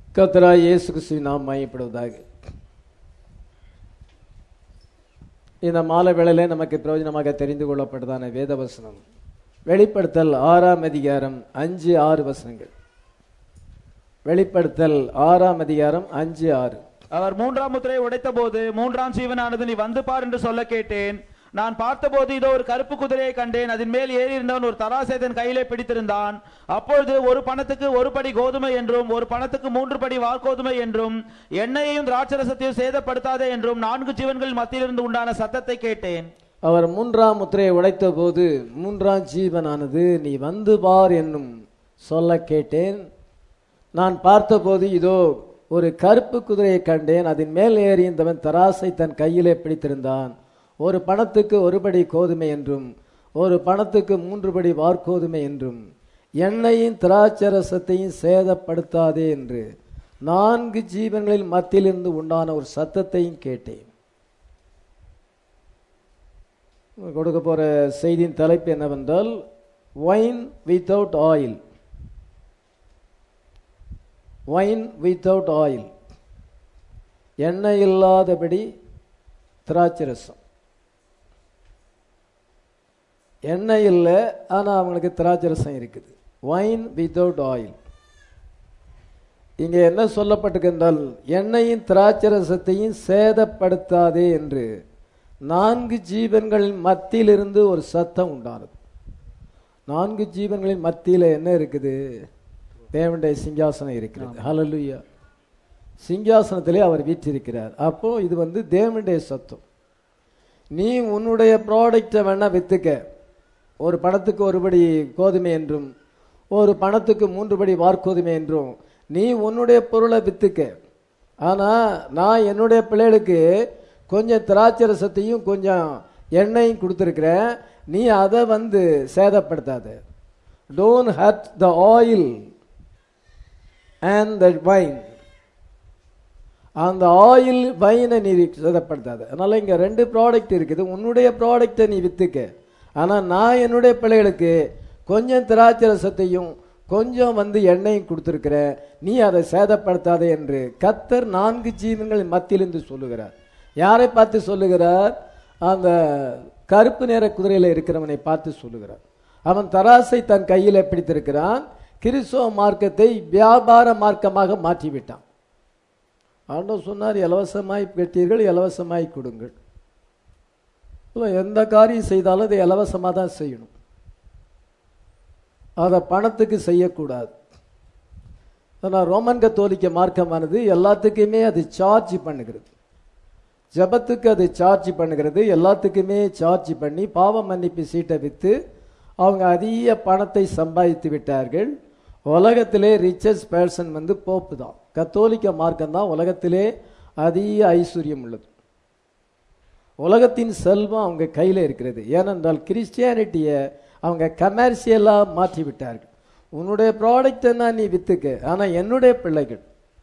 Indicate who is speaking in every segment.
Speaker 1: கர்த்தராய் இயேசு கிறிஸ்துவின் நாம் மையப்படுவதாக இந்த மாலை வேளையிலே நமக்கு பிரயோஜனமாக தெரிந்து கொள்ளப்பட்டதான வேத வசனம் வெளிப்படுத்தல் ஆறாம் அதிகாரம் அஞ்சு ஆறு வசனங்கள் வெளிப்படுத்தல் ஆறாம் அதிகாரம் அஞ்சு ஆறு
Speaker 2: அவர் மூன்றாம் முத்திரையை உடைத்தபோது மூன்றாம் ஜீவனானது நீ வந்து பார் என்று சொல்ல கேட்டேன் நான் பார்த்தபோது இதோ ஒரு கருப்பு குதிரையை கண்டேன் அதன் மேல் ஏறி இருந்தவன் ஒரு தராசை தன் கையிலே பிடித்திருந்தான் அப்பொழுது ஒரு பணத்துக்கு ஒரு படி கோதுமை என்றும் ஒரு பணத்துக்கு மூன்று படி வார்கோதுமை என்றும் எண்ணெயையும் திராட்சரசத்தையும் சேதப்படுத்தாதே என்றும் நான்கு ஜீவன்கள் மத்தியிலிருந்து உண்டான சத்தத்தை கேட்டேன்
Speaker 1: அவர் மூன்றாம் முத்திரையை உடைத்த போது மூன்றாம் ஜீவனானது நீ வந்து பார் என்னும் சொல்ல கேட்டேன் நான் பார்த்தபோது இதோ ஒரு கருப்பு குதிரையை கண்டேன் அதன் மேல் ஏறி இருந்தவன் தராசை தன் கையிலே பிடித்திருந்தான் ஒரு பணத்துக்கு ஒரு படி கோதுமை என்றும் ஒரு பணத்துக்கு மூன்று படி வார்கோதுமை என்றும் எண்ணெயும் திராட்சரசத்தையும் சேதப்படுத்தாதே என்று நான்கு ஜீவன்களில் மத்தியிலிருந்து உண்டான ஒரு சத்தத்தையும் கேட்டேன் கொடுக்க போற செய்தியின் தலைப்பு என்னவென்றால் wine without oil wine without oil எண்ணெய் இல்லாதபடி திராட்சரசம் எண்ணெய் இல்லை ஆனால் அவங்களுக்கு திராட்சரசம் இருக்குது ஒயின் வித்தவுட் ஆயில் இங்கே என்ன சொல்லப்பட்டிருக்கின்றால் எண்ணெயின் திராட்சரசத்தையும் சேதப்படுத்தாதே என்று நான்கு ஜீவன்களின் மத்தியிலிருந்து ஒரு சத்தம் உண்டானது நான்கு ஜீவன்களின் மத்தியில் என்ன இருக்குது தேவனுடைய சிங்காசனம் இருக்கிறது ஹalleluya சிங்காசனத்திலே அவர் வீற்றிருக்கிறார் அப்போ இது வந்து தேவனுடைய சத்தம் நீ உன்னுடைய ப்ராடக்டை வேணா வித்துக்க ஒரு பணத்துக்கு ஒருபடி கோதுமை என்றும் ஒரு பணத்துக்கு மூன்று படி வார்கோதுமை என்றும் நீ உன்னுடைய பொருளை வித்துக்க ஆனா நான் என்னுடைய பிள்ளைகளுக்கு கொஞ்சம் திராட்சரசத்தையும் கொஞ்சம் எண்ணெயும் கொடுத்துருக்கிறேன் நீ அதை வந்து சேதப்படுத்தாத don't hurt the oil and the wine அந்த ஆயில் வைனை நீ சேதப்படுத்தாத அதனால இங்க ரெண்டு ப்ராடக்ட் இருக்குது உன்னுடைய ப்ராடக்டை நீ வித்துக்க ஆனா நான் என்னுடைய பிள்ளைகளுக்கு கொஞ்சம் திராட்சரசத்தையும் கொஞ்சம் வந்து எண்ணெயும் கொடுத்துருக்கிறேன் நீ அதை சேதப்படுத்தாதே என்று கத்தர் நான்கு ஜீவன்கள் மத்தியிலிருந்து சொல்லுகிறார் யாரை பார்த்து சொல்லுகிறார் அந்த கருப்பு நிற குதிரையில இருக்கிறவனை பார்த்து சொல்லுகிறார் அவன் தராசை தன் கையில் பிடித்திருக்கிறான் கிறிஸ்தவ மார்க்கத்தை வியாபார மார்க்கமாக மாற்றிவிட்டான் ஆண்டவர் சொன்னார் இலவசமாய் பெற்றீர்கள் இலவசமாய் கொடுங்கள் இல்ல, எந்த காரியம் செய்தாலும் அதை இலவசமாக தான் செய்யணும் அதை பணத்துக்கு செய்யக்கூடாது ஆனால் ரோமன் கத்தோலிக்க மார்க்கமானது எல்லாத்துக்குமே அது சார்ஜ் பண்ணுகிறது ஜெபத்துக்கு அது சார்ஜ் பண்ணுகிறது எல்லாத்துக்குமே சார்ஜ் பண்ணி பாவ மன்னிப்பு சீட்டை விற்று அவங்க அதிக பணத்தை சம்பாதித்து விட்டார்கள் உலகத்திலே ரிச்சஸ்ட் பர்சன் வந்து போப்பு தான் கத்தோலிக்க மார்க்கம் தான் உலகத்திலே அதிக ஐஸ்வர்யம் உள்ளது உலகத்தின் செல்வம் அவங்க கையில் இருக்கிறது ஏனென்றால் கிறிஸ்டியானிட்டியை அவங்க கமர்ஷியலாக மாற்றி விட்டார்கள் உன்னுடைய ப்ராடக்டை நான் நீ வித்துக்க ஆனால் என்னுடைய பிள்ளைகள்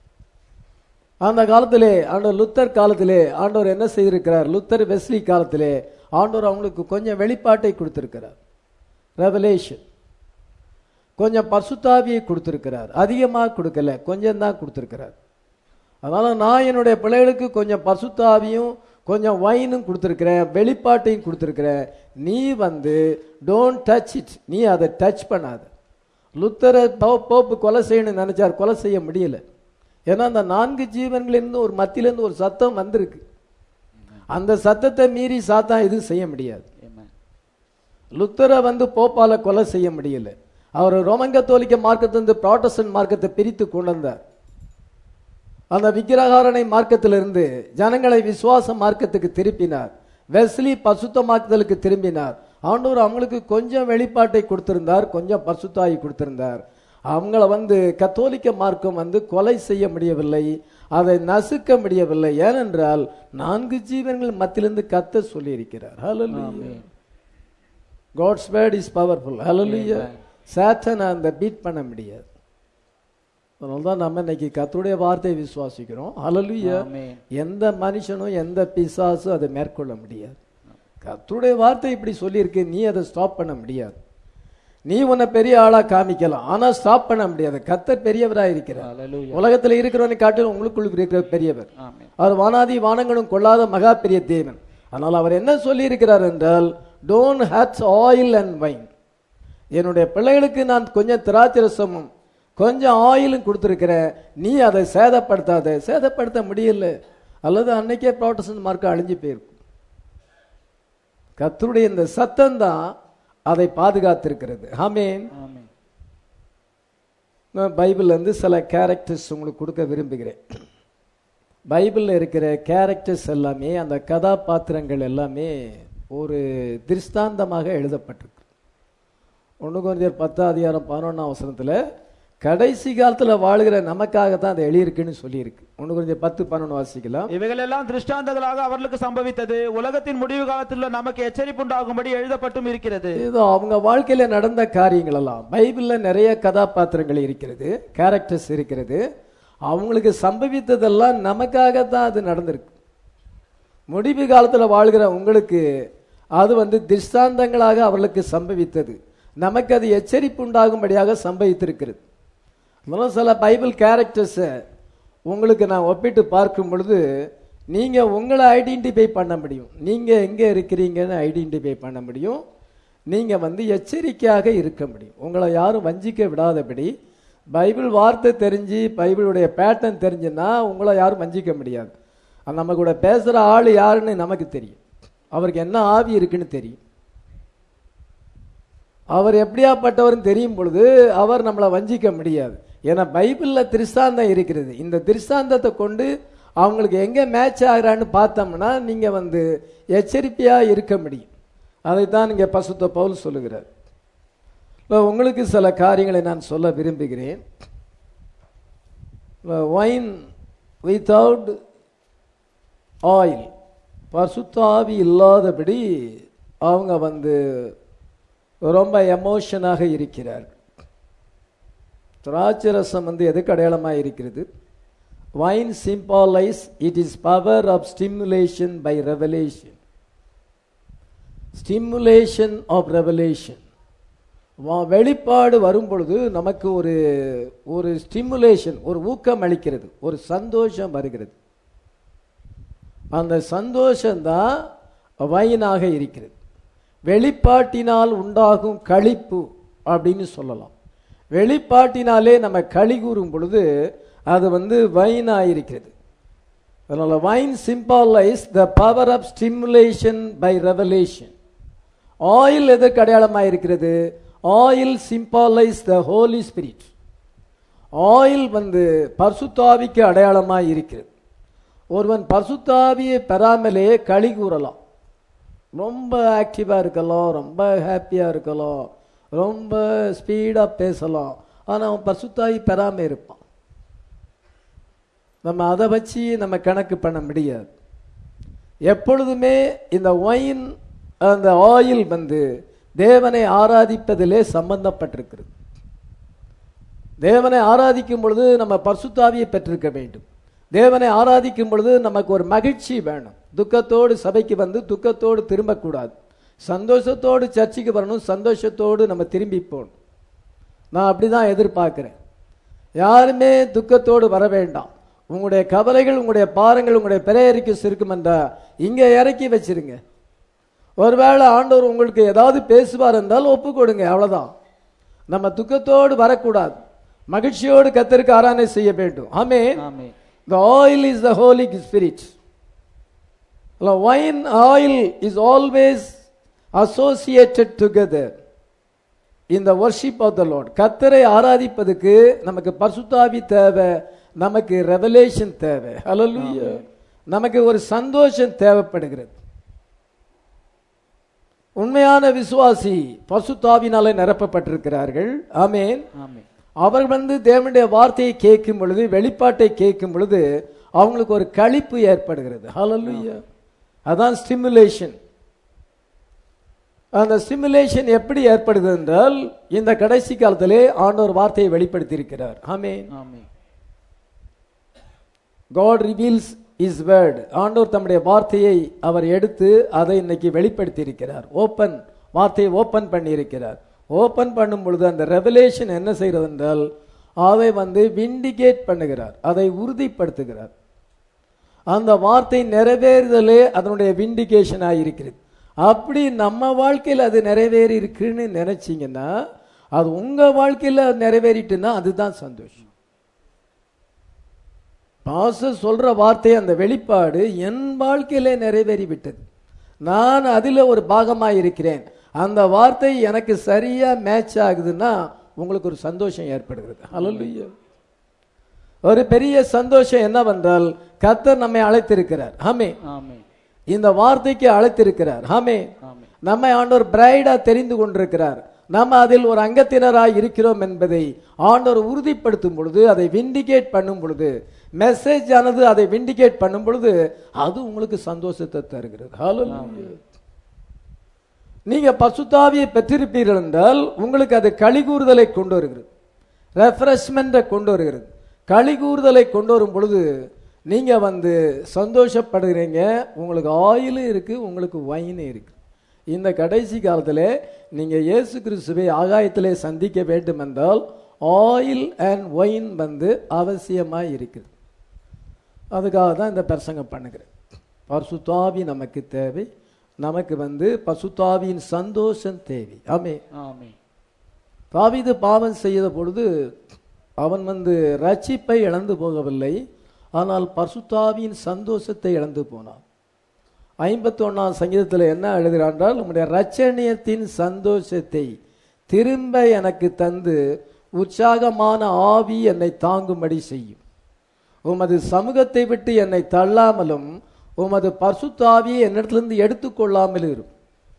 Speaker 1: அந்த காலத்திலே ஆண்டவர் லுத்தர் காலத்திலே ஆண்டவர் என்ன செய்திருக்கிறார் லுத்தர் வெஸ்லி காலத்திலே ஆண்டவர் அவங்களுக்கு கொஞ்சம் வெளிப்பாட்டை கொடுத்திருக்கிறார் ரெவலேஷன் கொஞ்சம் பசுத்தாவியை கொடுத்திருக்கிறார் அதிகமாக கொடுக்கல கொஞ்சம் தான் கொடுத்திருக்கிறார் அதனால நான் என்னுடைய பிள்ளைகளுக்கு கொஞ்சம் பசுத்தாவியும் கொஞ்சம் வைனும் கொடுத்துருக்கிறேன் வெளிப்பாட்டையும் கொடுத்துருக்கிறேன் நீ வந்து டோன்ட் டச் இட் நீ அதை டச் பண்ணாத லுத்தரை போ- போப்பு கொலை செய்யணும்னு நினைச்சார் கொலை செய்ய முடியல ஏன்னா அந்த நான்கு ஜீவன்களிலிருந்து ஒரு மத்தியிலிருந்து ஒரு சத்தம் வந்திருக்கு அந்த சத்தத்தை மீறி சாத்தான் எதுவும் செய்ய முடியாது லுத்தரை வந்து போப்பால கொலை செய்ய முடியல அவர் ரோமன் கத்தோலிக்க மார்க்கத்திலிருந்து ப்ராட்டஸ்டன்ட் மார்க்கத்தை பிரித்து கொண்டு வந்தார் அந்த விக்கிரகாரணை மார்க்கத்திலிருந்து ஜனங்களை விசுவாச மார்க்கத்துக்கு திருப்பினார் வெஸ்லி பசுத்தமாக்குதலுக்கு திரும்பினார் ஆண்டவர் அவங்களுக்கு கொஞ்சம் வெளிப்பாட்டை கொடுத்திருந்தார் கொஞ்சம் பசுத்தாயி கொடுத்திருந்தார் அவங்கள வந்து கத்தோலிக்க மார்க்கம் வந்து கொலை செய்ய முடியவில்லை அதை நசுக்க முடியவில்லை ஏனென்றால் நான்கு ஜீவன்கள் மத்தியிலிருந்து கத்த சொல்லியிருக்கிறார் ஹalleluya காட்ஸ் வேர்ட் இஸ் பவர்ஃபுல் ஹalleluya சாத்தனை அந்த பீட் பண்ண முடியாது அதனால தான் நம்ம இன்னைக்கு கர்த்தருடைய வார்த்தையை விசுவாசிக்கிறோம் ஹalleluya
Speaker 2: ஆமென்.
Speaker 1: எந்த மனுஷனும் எந்த பிசாசும் அதை மேற்கொள்ள முடியாது கர்த்தருடைய வார்த்தை இப்படி சொல்லியிருக்கு நீ அதை ஸ்டாப் பண்ண முடியாது நீ உன்னை பெரிய ஆளா காமிக்கலாம் ஆனா ஸ்டாப் பண்ண முடியாது கத்தர் பெரியவராக இருக்கிறார்
Speaker 2: Hallelujah.
Speaker 1: உலகத்துல இருக்கிறவனை காட்டிலும் உங்களுக்குள் இருக்கிற பெரியவர்
Speaker 2: ஆமென்.
Speaker 1: அவர் வானாதி வானங்களும் கொள்ளாத மகா பெரிய தேவன் ஆனால் அவர் என்ன சொல்லி இருக்கிறார் என்றால் don't hates oil and wine என்னுடைய பிள்ளைகளுக்கு நான் கொஞ்சம் திராட்சை ரசமும் கொஞ்சம் ஆயிலும் கொடுத்துருக்கிறேன் நீ அதை சேதப்படுத்தாத சேதப்படுத்த முடியல அல்லது அன்னைக்கே ப்ராட்டஸ்டன்ட் மார்க்கம் அழிஞ்சு போயிருக்கும் கர்த்தருடைய இந்த சத்தம் தான் அதை பாதுகாத்திருக்கிறது ஆமேன்
Speaker 2: ஆமென்.
Speaker 1: நான் பைபிள்ல இருந்து சில கேரக்டர்ஸ் உங்களுக்கு கொடுக்க விரும்புகிறேன் பைபிளில் இருக்கிற கேரக்டர்ஸ் எல்லாமே அந்த கதாபாத்திரங்கள் எல்லாமே ஒரு திருஷ்டாந்தமாக எழுதப்பட்டிருக்கு ஒன்று கொஞ்சம் பத்தாம் அதிகாரம் பதினொன்றாம் வசனத்தில் கடைசி காலத்தில் வாழ்கிற நமக்காக தான் அது எழுதியிருக்குன்னு சொல்லியிருக்கு ஒன்று கொஞ்சம் பத்து பன்னெண்டு வாசிக்கலாம்
Speaker 2: இவைகள் எல்லாம் திருஷ்டாந்தங்களாக அவர்களுக்கு சம்பவித்தது உலகத்தின் முடிவு காலத்தில் நமக்கு எச்சரிப்பு உண்டாகும்படி எழுதப்பட்டும் இருக்கிறது
Speaker 1: இது அவங்க வாழ்க்கையில நடந்த காரியங்கள் எல்லாம் பைபிள்ல நிறைய கதாபாத்திரங்கள் இருக்கிறது கேரக்டர்ஸ் இருக்கிறது அவங்களுக்கு சம்பவித்ததெல்லாம் நமக்காக தான் அது நடந்திருக்கு முடிவு காலத்துல வாழ்கிற உங்களுக்கு அது வந்து திஷ்டாந்தங்களாக அவர்களுக்கு சம்பவித்தது நமக்கு அது எச்சரிப்பு உண்டாகும்படியாக சம்பவித்திருக்கிறது முதல்ல சில பைபிள் கேரக்டர்ஸை உங்களுக்கு நான் ஒப்பிட்டு பார்க்கும் பொழுது நீங்க உங்களை ஐடென்டிஃபை பண்ண முடியும் நீங்க எங்க இருக்கிறீங்கன்னு ஐடென்டிஃபை பண்ண முடியும் நீங்க வந்து எச்சரிக்கையாக இருக்க முடியும் உங்களை யாரும் வஞ்சிக்க விடாதபடி பைபிள் வார்த்தை தெரிஞ்சு பைபிளுடைய பேட்டர்ன் தெரிஞ்சுன்னா உங்களை யாரும் வஞ்சிக்க முடியாது அது நம்ம கூட பேசுற ஆள் யாருன்னு நமக்கு தெரியும் அவருக்கு என்ன ஆவி இருக்குன்னு தெரியும் அவர் எப்படியாப்பட்டவர்னு தெரியும் பொழுது அவர் நம்மளை வஞ்சிக்க முடியாது ஏன்னா பைபிள்ல திருஷ்டாந்தம் இருக்கிறது இந்த திருஷ்டாந்தத்தை கொண்டு அவங்களுக்கு எங்க மேட்ச் ஆகுறான்னு பார்த்தோம்னா நீங்க வந்து எச்சரிக்கையா இருக்க முடியும் அதைத்தான் இங்க பசுத்த பவுல் சொல்லுகிறார் இப்போ உங்களுக்கு சில காரியங்களை நான் சொல்ல விரும்புகிறேன் ஒயின் வித்தவுட் ஆயில் பசுத்தாவி இல்லாதபடி அவங்க வந்து ரொம்ப எமோஷனாக இருக்கிறார்கள் திராட்சை ரசம் வந்து எதுக்கு அடையாளமாக இருக்கிறது wine symbolise it is power of stimulation by revelation stimulation of revelation வெளிப்பாடு வரும் பொழுது நமக்கு ஒரு ஒரு ஸ்டிமுலேஷன் ஒரு ஊக்கம் அளிக்கிறது ஒரு சந்தோஷம் வருகிறது அந்த சந்தோஷம்தான் வைனாக இருக்கிறது வெளிப்பாட்டினால் உண்டாகும் களிப்பு அப்படின்னு சொல்லலாம் வெளிப்பாட்டினாலே நம்ம களி கூறும் பொழுது அது வந்து வைனாக இருக்கிறது அதனால wine symbolise the power of stimulation by revelation oil எதற்கு அடையாளமாக இருக்கிறது oil symbolise the holy spirit oil வந்து பர்சுத்தாவிக்கு அடையாளமாக இருக்கிறது ஒருவன் பர்சுத்தாவியை பெறாமலே களி கூறலாம் ரொம்ப ஆக்டிவாக இருக்கலாம் ரொம்ப ஹாப்பியாக இருக்கலாம் ரொம்ப ஸ்பீடாக பேசலாம் ஆனால் அவன் பர்சுத்தாவி பெறாமல் இருப்பான் நம்ம அதை வச்சு நம்ம கணக்கு பண்ண முடியாது எப்பொழுதுமே இந்த ஒயின் அந்த ஆயில் வந்து தேவனை ஆராதிப்பதிலே சம்பந்தப்பட்டிருக்கிறது தேவனை ஆராதிக்கும் பொழுது நம்ம பர்சுத்தாவியை பெற்றிருக்க வேண்டும் தேவனை ஆராதிக்கும் பொழுது நமக்கு ஒரு மகிழ்ச்சி வேணும் துக்கத்தோடு சபைக்கு வந்து துக்கத்தோடு திரும்பக்கூடாது சந்தோஷத்தோடு சர்ச்சைக்கு வரணும் சந்தோஷத்தோடு நம்ம திரும்பி போகணும் நான் அப்படிதான் எதிர்பார்க்கிறேன் யாருமே துக்கத்தோடு வர வேண்டாம் உங்களுடைய கவலைகள் உங்களுடைய பாரங்கள் உங்களுடைய பிரேரிக்கு இருக்கும் என்றா இங்க இறக்கி வச்சிருங்க ஒருவேளை ஆண்டவர் உங்களுக்கு ஏதாவது பேசுவார் என்றால் ஒப்பு கொடுங்க அவ்வளவுதான் நம்ம துக்கத்தோடு வரக்கூடாது மகிழ்ச்சியோடு கத்தருக்கு ஆராதனை செய்ய வேண்டும் ஆமே
Speaker 2: ஆமென்.
Speaker 1: The oil is the Holy Spirit. The wine oil is always associated together in the worship of the Lord. கத்தரை ஆராதிப்பதுக்கு நமக்கு பரிசுத்தாவி தேவை நமக்கு ரெவலேஷன் தேவை ஹalleluya நமக்கு ஒரு சந்தோஷம் தேவைப்படுகிறது உண்மையான விசுவாசி பசுத்தாவினாலே நிரப்பப்பட்டிருக்கிறார்கள் ஆமென்
Speaker 2: ஆமென்.
Speaker 1: அவர் வந்து தேவனுடைய வார்த்தையை கேட்கும் பொழுது வெளிப்பாட்டை கேட்கும் பொழுது அவங்களுக்கு ஒரு களிப்பு ஏற்படுகிறது ஹalleluya அதான் ஸ்டிமுலேஷன் அந்த ஸ்டிமுலேஷன் எப்படி ஏற்படுகிறது என்றால் இந்த கடைசி காலத்திலே ஆண்டவர் வார்த்தையை வெளிப்படுத்தி இருக்கிறார் ஆமென்
Speaker 2: ஆமென்.
Speaker 1: காட் ரிவீல்ஸ் இஸ் வேர்ட் ஆண்டவர் தம்முடைய வார்த்தையை அவர் எடுத்து அதை இன்னைக்கு வெளிப்படுத்தி இருக்கிறார் ஓப்பன் வார்த்தையை ஓப்பன் பண்ணி இருக்கிறார் ஓபன் பண்ணும் பொழுது அந்த ரெவலேஷன் என்ன செய்கிறது என்றால் அதை வந்து விண்டிகேட் பண்ணுகிறார் அதை உறுதிப்படுத்துகிறார் அந்த வார்த்தை நிறைவேறுதலே அதனுடைய விண்டிகேஷனாக இருக்கிறது அப்படி நம்ம வாழ்க்கையில் அது நிறைவேறி இருக்குன்னு நினைச்சீங்கன்னா அது உங்க வாழ்க்கையில் அது நிறைவேறிட்டுன்னா அதுதான் சந்தோஷம் பாச சொல்ற வார்த்தை அந்த வெளிப்பாடு என் வாழ்க்கையிலே நிறைவேறி விட்டது நான் அதில் ஒரு பாகமாக இருக்கிறேன் அந்த வார்த்தை எனக்கு சரியா மேட்ச் ஆகுதுன்னா உங்களுக்கு ஒரு சந்தோஷம் ஏற்படுகிறது ஹalleluya ஒரு பெரிய சந்தோஷம் என்னவென்றால் கர்த்தர் நம்மை அழைத்திருக்கிறார் ஆமே
Speaker 2: ஆமென்
Speaker 1: இந்த வார்த்தைக்கு அழைத்திருக்கிறார் ஆமே
Speaker 2: ஆமென்
Speaker 1: நம்மை ஆண்டவர் பிரைடா தெரிந்து கொண்டிருக்கிறார் நம்ம அதில் ஒரு அங்கத்தினராய் இருக்கிறோம் என்பதை ஆண்டவர் உறுதிப்படுத்தும் பொழுது அதை விண்டிகேட் பண்ணும் பொழுது மெசேஜ் ஆனது அதை விண்டிகேட் பண்ணும் பொழுது அது உங்களுக்கு சந்தோஷத்தை தருகிறது Hallelujah. நீங்க பசுத்தாவியை பெற்றிருப்பீர்கள் என்றால் உங்களுக்கு அது களிகூறுதலை கொண்டு வருகிறது ரெஃப்ரெஷ்மெண்ட்டை கொண்டு வருகிறது களிகூறுதலை கொண்டு வரும் பொழுது நீங்க வந்து சந்தோஷப்படுகிறீங்க உங்களுக்கு ஆயிலும் இருக்கு உங்களுக்கு வைனும் இருக்கு இந்த கடைசி காலத்துல நீங்க இயேசு கிறிஸ்துவை ஆகாயத்திலே சந்திக்க வேண்டும் என்றால் ஆயில் அண்ட் ஒயின் வந்து அவசியமா இருக்குது அதுக்காக தான் இந்த பிரசங்கம் பண்ணுகிறேன் பரிசுத்தாவி நமக்கு தேவை நமக்கு வந்து பசுத்தாவியின் சந்தோஷம் தேவை ஆமே
Speaker 2: ஆமென்
Speaker 1: தாவீது பாவம் செய்த பொழுது அவன் வந்து ரட்சிப்பை இழந்து போகவில்லை ஆனால் பசுத்தாவியின் சந்தோஷத்தை இழந்து போனான் ஐம்பத்தி ஒன்னாம் சங்கீதத்தில் என்ன எழுதுகிறான் என்றால் உம்முடைய ரட்சணியத்தின் சந்தோஷத்தை திரும்ப எனக்கு தந்து உற்சாகமான ஆவி என்னை தாங்கும்படி செய்யும் உமது சமூகத்தை விட்டு என்னை தள்ளாமலும் உமது பசுத்தாவியை என்னிடத்திலிருந்து எடுத்துக்கொள்ளாமல் இரும்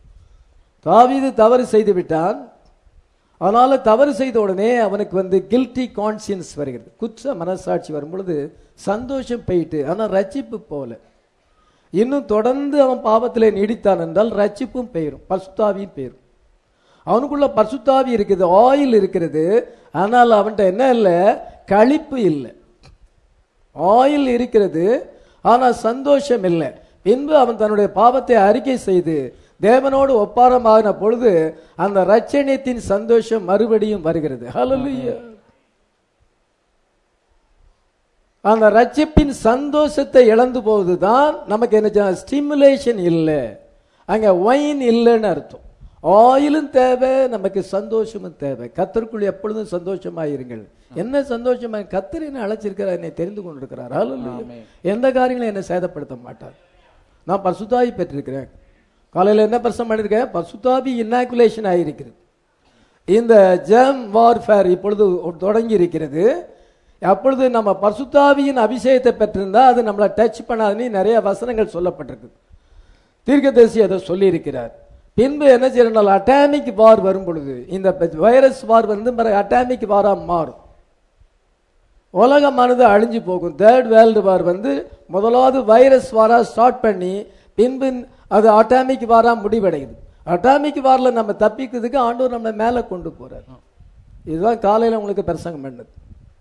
Speaker 1: தாவீது தவறு செய்து விட்டான் அதனால தவறு செய்த உடனே அவனுக்கு வந்து கில்ட்டி கான்சியன்ஸ் வருகிறது குற்ற மனசாட்சி வரும் பொழுது சந்தோஷம் போயிட்டு ஆனால் ரட்சிப்பு போல இன்னும் தொடர்ந்து அவன் பாவத்திலே நீடித்தான் என்றால் ரட்சிப்பும் பெயரும் பசுத்தாவியும் பெயரும் அவனுக்குள்ள பசுத்தாவி இருக்குது ஆயில் இருக்கிறது ஆனால் அவன்கிட்ட என்ன இல்லை களிப்பு இல்லை ஆயில் இருக்கிறது ஆனால் சந்தோஷம் இல்லை பின்பு அவன் தன்னுடைய பாவத்தை அறிக்கை செய்து தேவனோடு ஒப்பாரமாகின பொழுது அந்த ரட்சணியத்தின் சந்தோஷம் மறுபடியும் வருகிறது ஹalleluya அந்த ரட்சிப்பின் சந்தோஷத்தை இழந்து போவதுதான் நமக்கு என்ன ஸ்டிமுலேஷன் இல்லை அங்க ஒயின் இல்லைன்னு அர்த்தம் ஆயிலும் தேவை நமக்கு சந்தோஷமும் தேவை கத்தருக்குள் எப்பொழுதும் சந்தோஷமாயிருங்கள் என்ன சந்தோஷமா கத்தர் என்ன அழைச்சிருக்கிறார் என்னை தெரிந்து கொண்டிருக்கிறார் ஹalleluya.
Speaker 2: ஆமென்.
Speaker 1: எந்த காரியங்களும் என்னை சேதப்படுத்த மாட்டார் நான் பசுத்தாவி பெற்றிருக்கிறேன் காலையில் என்ன பிரசம் பண்ணியிருக்கேன் பசுத்தாவி இன்னாக்குலேஷன் ஆகியிருக்கிறது இந்த ஜெம் வார்ஃபேர் இப்பொழுது தொடங்கி இருக்கிறது அப்பொழுது நம்ம பசுத்தாவியின் அபிஷேகத்தை பெற்றிருந்தா அது நம்மளை டச் பண்ணாதுன்னு நிறைய வசனங்கள் சொல்லப்பட்டிருக்கு தீர்க்கதரிசி அதை சொல்லியிருக்கிறார் பின்பு என்ன செய்யணும் அட்டாமிக் வார் வரும் பொழுது இந்த வைரஸ் வார் வந்து அட்டாமிக் வாரா மாறும் உலகமானது அழிஞ்சு போகும் தேர்ட் வேர்ல்டு வார் வந்து முதலாவது வைரஸ் வாரா ஸ்டார்ட் பண்ணி பின்பு அது அட்டாமிக் வாரா முடிவடையுது அட்டாமிக் வார்ல நம்ம தப்பிக்கிறதுக்கு ஆண்டவர் நம்மளை மேலே கொண்டு போறார் இதுதான் காலையில உங்களுக்கு பிரசங்கம் பண்ணது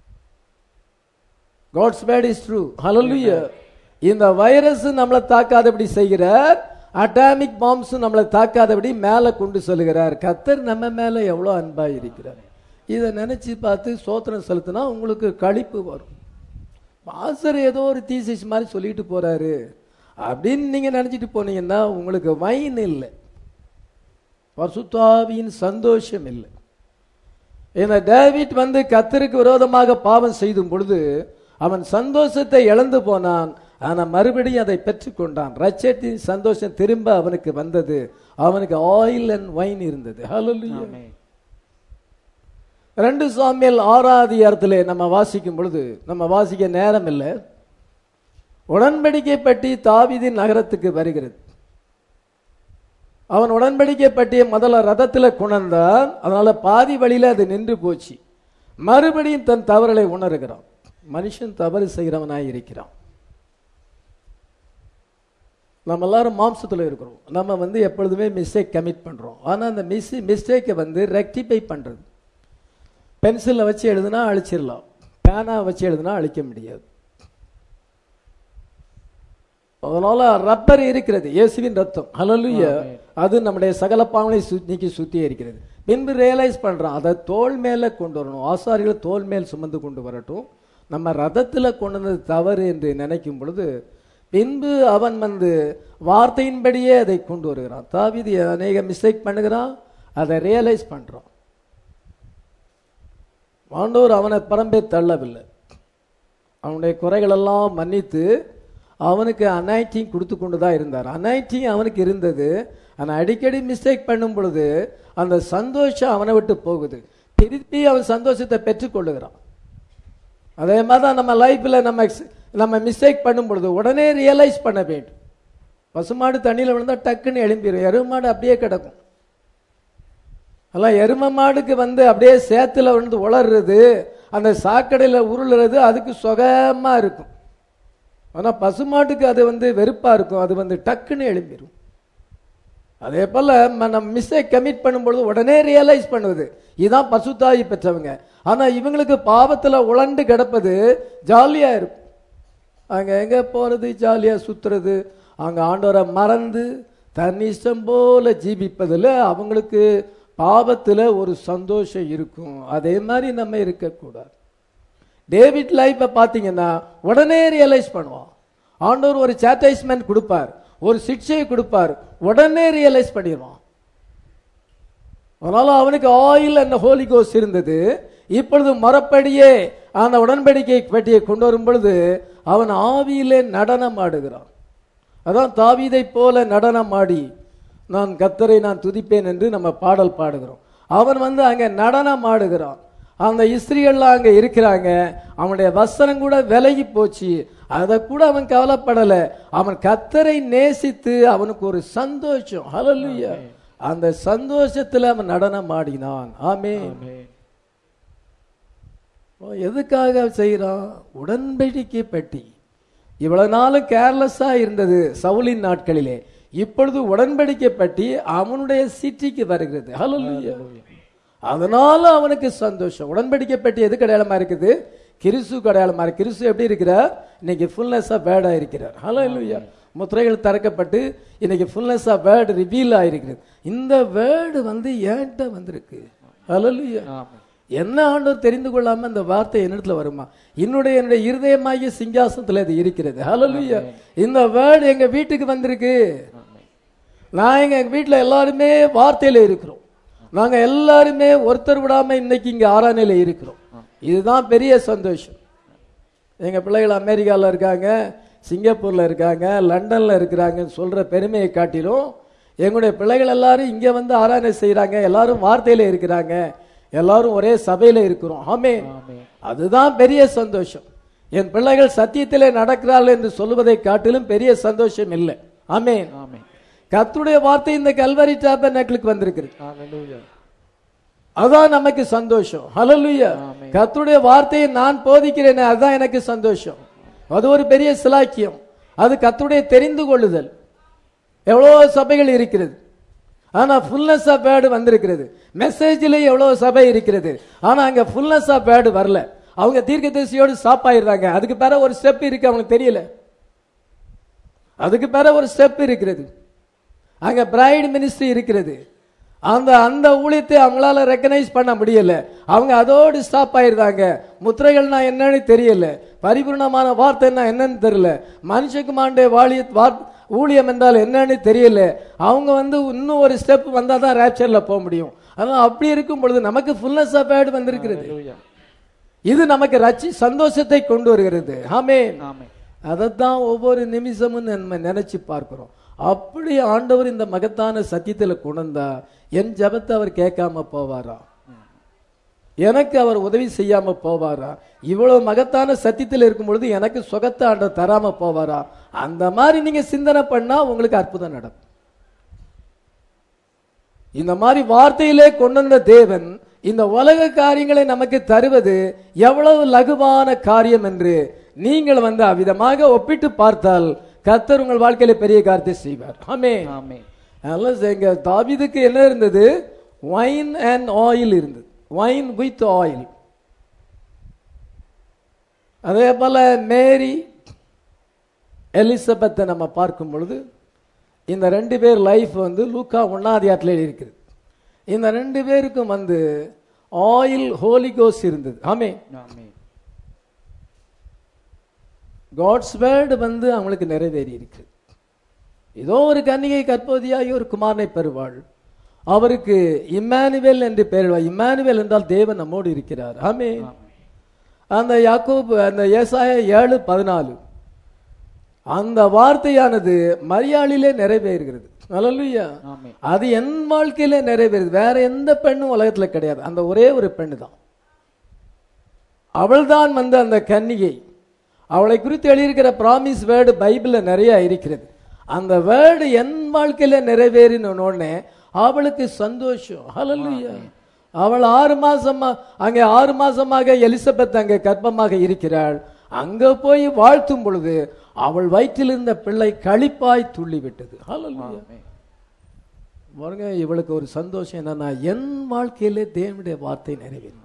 Speaker 1: காட்ஸ் வேர்ட் இஸ் ட்ரூ ஹalleluya இந்த வைரஸ் நம்மளை தாக்காதபடி செய்கிறார் அட்டாமிக் பாம்ஸ் நம்மளை தாக்காதபடி மேலே கொண்டு செல்கிறார் கத்தர் நம்ம மேல எவ்வளோ அன்பா இருக்கிறார் இதை நினைச்சு பார்த்து சோத்திரம் செலுத்தினா உங்களுக்கு களிப்பு வரும் பாசர் ஏதோ ஒரு தீசிஸ் மாதிரி சொல்லிட்டு போறாரு அப்படின்னு நீங்க நினைச்சிட்டு போனீங்கன்னா உங்களுக்கு வைன் இல்லை பசுத்தாவியின் சந்தோஷம் இல்லை இந்த டேவிட் வந்து கத்தருக்கு விரோதமாக பாவம் செய்தும் பொழுது அவன் சந்தோஷத்தை இழந்து போனான் ஆனா மறுபடியும் அதை பெற்றுக்கொண்டான் ரச்சத்தின் சந்தோஷம் திரும்ப அவனுக்கு வந்தது அவனுக்கு ஆயில் அண்ட் வைன் இருந்தது ஹalleluya
Speaker 2: ஆமென்
Speaker 1: ரெண்டு சாமியல் ஆறாதிகாரத்திலே நம்ம வாசிக்கும் பொழுது நம்ம வாசிக்க நேரம் இல்லை உடன்படிக்கை பற்றி தாவீதின் நகரத்துக்கு வருகிறது அவன் உடன்படிக்கை பற்றிய முதல்ல ரதத்துல குணர்ந்தான் அதனால பாதி வழியில அது நின்று போச்சு மறுபடியும் தன் தவறுகளை உணர்கிறான் மனுஷன் தவறு செய்கிறவனாய் இருக்கிறான் நம்ம எல்லாரும் மாம்சத்துல இருக்கிறோம் நம்ம வந்து எப்பொழுதுமே மிஸ்டேக் கமிட் பண்றோம் ஆனா அந்த மிஸ் மிஸ்டேக்கை வந்து ரெக்டிஃபை பண்றது பென்சிலை வச்சு எழுதுனா அழிச்சிடலாம் பேனா வச்சு எழுதுனா அழிக்க முடியாது அதனால ரப்பர் இருக்கிறது இயேசுவின் ரத்தம் ஹalleluya அது நம்முடைய சகல பாவங்களை சு- நீக்கி சுத்தி இருக்கிறது பின்பு ரியலைஸ் பண்றான் அதை தோல் மேல கொண்டு வரணும் ஆசாரிகள் தோல் மேல் சுமந்து கொண்டு வரட்டும் நம்ம ரதத்துல கொண்டு வந்தது தவறு என்று நினைக்கும் பொழுது பின்பு அவன் வந்து வார்த்தையின்படியே அதை கொண்டு வருகிறான் தாவீது அநேக மிஸ்டேக் பண்ணுகிறான் அதை ரியலைஸ் பண்றான் ஆண்டவர் அவனை பரம்பே தள்ளவில்லை அவனுடைய குறைகளெல்லாம் மன்னித்து அவனுக்கு அனைட்டிங் கொடுத்து கொண்டு தான் இருந்தார் அனைட்டிங் அவனுக்கு இருந்தது ஆனால் அடிக்கடி மிஸ்டேக் பண்ணும் பொழுது அந்த சந்தோஷம் அவனை விட்டு போகுது திருப்பி அவன் சந்தோஷத்தை பெற்றுக்கொள்ளுகிறான் அதே மாதிரி தான் நம்ம லைஃப்பில் நம்ம நம்ம மிஸ்டேக் பண்ணும் பொழுது உடனே ரியலைஸ் பண்ண வேண்டும் பசுமாடு தண்ணியில் விழுந்தா டக்குன்னு எழும்பிடும் எருமாடு அப்படியே கிடக்கும் அதெல்லாம் எரும மாடுக்கு வந்து அப்படியே சேத்துல வந்து உளறுறது அந்த சாக்கடையில் உருளுறது அதுக்கு சுகமா இருக்கும் ஆனா பசுமாட்டுக்கு அது வந்து வெறுப்பா இருக்கும் அது வந்து டக்குன்னு எழும்பிடும் அதே போல ம- நம்ம மிஸ்டேக் கமிட் பண்ணும்பொழுது உடனே ரியலைஸ் பண்ணுவது இதுதான் பசுத்தாயி பெற்றவங்க ஆனா இவங்களுக்கு பாவத்துல உழண்டு கிடப்பது ஜாலியா இருக்கும் அங்க எங்க போறது ஜாலியா சுத்துறது அங்க ஆண்டவரை மறந்து தன் இஷ்டம் போல ஜீவிப்பதுல அவங்களுக்கு பாவத்துல ஒரு சந்தோஷம் இருக்கும் அதே மாதிரி நம்ம இருக்கக்கூடாது டேவிட் லைஃப்பை பார்த்தீங்கன்னா உடனே ரியலைஸ் பண்ணுவான் ஆண்டவர் ஒரு சாட்டைஸ்மெண்ட் கொடுப்பார் ஒரு சிக்ஷையை கொடுப்பார் உடனே ரியலைஸ் பண்ணிடுவான் அதனால அவனுக்கு ஆயில் அண்ட் ஹோலி கோஸ் இருந்தது இப்பொழுது மரப்படியே அந்த உடன்படிக்கை பெட்டியை கொண்டு வரும் பொழுது அவன் ஆவியிலே நடனம் ஆடுகிறான் அதான் தாவீதை போல நடனம் ஆடி நான் கத்தரை நான் துதிப்பேன் என்று நம்ம பாடல் பாடுகிறோம் அவன் வந்து அங்க நடனம் ஆடுகிறான் அந்த இஸ்திரிகள்லாம் அங்க இருக்கிறாங்க அவனுடைய வஸ்திரம் கூட விலகி போச்சு அதை கூட அவன் கவலைப்படல அவன் கத்தரை நேசித்து அவனுக்கு ஒரு சந்தோஷம் ஹalleluya அந்த சந்தோஷத்துல அவன் நடனம் ஆடினான் ஆமென் அவன் எதுக்காக செய்கிறான் உடன்படிக்கை பெட்டி இவ்வளவு நாளும் கேர்லெஸ்ஸா இருந்தது சவுலின் நாட்களிலே இப்பொழுது உடன்படிக்கை பெட்டி அவனுடைய சிட்டிக்கு வருகிறது ஹalleluya அதனால அவனுக்கு சந்தோஷம் உடன்படிக்கை பெட்டி எதுக்கு அடையாளமா இருக்குது கிறிஸ்து அடையாளமா இருக்கு கிறிஸ்து எப்படி இருக்கிறார் இன்னைக்கு ஃபுல்னஸ் ஆஃப் வேர்டா இருக்கிறார் ஹalleluya முத்திரைகள் திறக்கப்பட்டு இன்னைக்கு ஃபுல்னஸ் ஆஃப் வேர்டு ரிவீல் ஆயிருக்கிறது இந்த வேர்டு வந்து ஏன்ட்ட வந்திருக்கு ஹalleluya என்ன ஆண்டவர் தெரிந்து கொள்ளாம அந்த வார்த்தை என்னிடத்துல வருமா என்னுடைய என்னுடைய இருதயமாகிய சிங்காசனத்துல இது இருக்கிறது ஹalleluya இந்த வேர்டு எங்க வீட்டுக்கு வந்திருக்கு நான் எங்க வீட்டுல எல்லாருமே வார்த்தையில இருக்கிறோம் நாங்க எல்லாருமே ஒருத்தர் விடாம இன்னைக்கு இங்க ஆராதனையில இருக்கிறோம் இதுதான் பெரிய சந்தோஷம் எங்க பிள்ளைகள் அமெரிக்கால இருக்காங்க சிங்கப்பூர்ல இருக்காங்க லண்டன்ல இருக்கிறாங்கன்னு சொல்ற பெருமையை காட்டிலும் எங்களுடைய பிள்ளைகள் எல்லாரும் இங்க வந்து ஆராதனை செய்றாங்க எல்லாரும் வார்த்தையில இருக்கிறாங்க எல்லாரும் ஒரே சபையில இருக்கிறோம் ஆமே அதுதான் பெரிய சந்தோஷம் என் பிள்ளைகள் சத்தியத்திலே நடக்கிறார்கள் என்று சொல்லுவதை காட்டிலும் பெரிய சந்தோஷம் இல்லை ஆமென் கர்த்தருடைய வார்த்தை இந்த கல்வரி டாபர்நாக்கிளுக்கு வந்திருக்கிறது அதான் நமக்கு சந்தோஷம் ஹalleluya கர்த்தருடைய வார்த்தையை நான் போதிக்கிறேனே அதுதான் எனக்கு சந்தோஷம் அது ஒரு பெரிய சிலாக்கியம் அது கர்த்தருடைய தெரிந்து கொள்ளுதல் எவ்வளோ சபைகள் இருக்கிறது ஆனா ஃபுல்னஸ் ஆஃப் வேர்டு வந்திருக்கிறது மெசேஜிலே எவ்வளவு சபை இருக்கிறது ஆனா அங்க ஃபுல்னஸ் ஆஃப் வேர்டு வரல அவங்க தீர்க்கதரிசியோடு சாப்பாயிடுறாங்க அதுக்கு பிற ஒரு ஸ்டெப் இருக்கு அவங்களுக்கு தெரியல அதுக்கு பிற ஒரு ஸ்டெப் இருக்கிறது அங்க பிரைட் மினிஸ்ட்ரி இருக்கிறது அந்த அந்த ஊழியத்தை அவங்களால ரெக்கனைஸ் பண்ண முடியல அவங்க அதோடு ஸ்டாப் ஆயிருந்தாங்க முத்திரைகள்னா என்னன்னு தெரியல பரிபூர்ணமான வார்த்தைன்னா என்னன்னு தெரியல மனுஷகுமாருடைய வாழிய வார் ஊழியம் என்றால் என்னன்னு தெரியல அவங்க வந்து இன்னும் ஒரு ஸ்டெப் வந்தால் தான் ரேப்சர்ல போக முடியும் அதனால அப்படி இருக்கும் பொழுது நமக்கு ஃபுல்னஸ் ஆஃப் வேர்டு வந்திருக்கிறது இது நமக்கு ரச்சி சந்தோஷத்தை கொண்டு வருகிறது ஆமே அதைத்தான் ஒவ்வொரு நிமிஷமும் நம்ம நினைச்சு பார்க்கிறோம் அப்படி ஆண்டவர் இந்த மகத்தான சத்தியத்துல கொண்டா என் ஜெபத்தை அவர் கேட்காம போவாரா எனக்கு அவர் உதவி செய்யாம போவாரா இவ்வளவு மகத்தான சத்தியத்தில் இருக்கும் பொழுது எனக்கு சுகத்தை ஆண்டவர் தராம போவாரா அந்த மாதிரி நீங்க சிந்தனை பண்ணா உங்களுக்கு அற்புதம் நடக்கும் இந்த மாதிரி வார்த்தையிலே கொண்டு வந்த தேவன் இந்த உலக காரியங்களை நமக்கு தருவது எவ்வளவு லகுவான காரியம் என்று நீங்கள் வந்து அவ்விதமாக ஒப்பிட்டு பார்த்தால் கர்த்தர் உங்கள் வாழ்க்கையில பெரிய காரியத்தை செய்வார் ஆமே அதனால எங்க தாவீதுக்கு என்ன இருந்தது வைன் அண்ட் ஆயில் இருந்தது வைன் வித் ஆயில் அதே போல மேரி எலிசபெத்தை நம்ம பார்க்கும் பொழுது இந்த ரெண்டு பேர் லைஃப் வந்து லூக்கா ஒன்னாதியாட்டில் இருக்குது இந்த ரெண்டு பேருக்கும் வந்து ஆயில் ஹோலிகோஸ் இருந்தது ஆமே
Speaker 2: ஆமென்
Speaker 1: காட்ஸ் வேர்டு வந்து அவங்களுக்கு நிறைவேறி இருக்கு ஏதோ ஒரு கன்னிகை கற்போதியாகி ஒரு குமாரனை பெறுவாள் அவருக்கு இம்மானுவேல் என்று பெயர் இம்மானுவேல் என்றால் தேவன் நம்மோடு இருக்கிறார் ஆமே அந்த யாக்கோபு அந்த ஏசாய ஏழு பதினாலு அந்த வார்த்தையானது மரியாளிலே நிறைவேறுகிறது அல்லேலூயா
Speaker 2: ஆமென்
Speaker 1: அது என் வாழ்க்கையில நிறைவேறுது வேற எந்த பெண்ணும் உலகத்துல கிடையாது அந்த ஒரே ஒரு பெண்ணு தான் அவள்தான் வந்து அந்த கன்னிகை அவளை குறித்து எழுதியிருக்கிற ப்ராமிஸ் வேர்டு பைபிள்ல நிறைய இருக்கிறது அந்த வேர்டு என் வாழ்க்கையில நிறைவேறின உடனே அவளுக்கு சந்தோஷம் ஹalleluya அவள் ஆறு மாசமா அங்கே ஆறு மாசமாக எலிசபெத் அங்கே கர்ப்பமாக இருக்கிறாள் அங்க போய் வாழ்த்தும் பொழுது அவள் வயிற்றில் இருந்த பிள்ளை களிப்பாய் துள்ளி விட்டது ஹalleluya
Speaker 2: ஆமென்
Speaker 1: பாருங்க இவளுக்கு ஒரு சந்தோஷம் என்னன்னா என் வாழ்க்கையிலே தேவனுடைய வார்த்தை நிறைவேறும்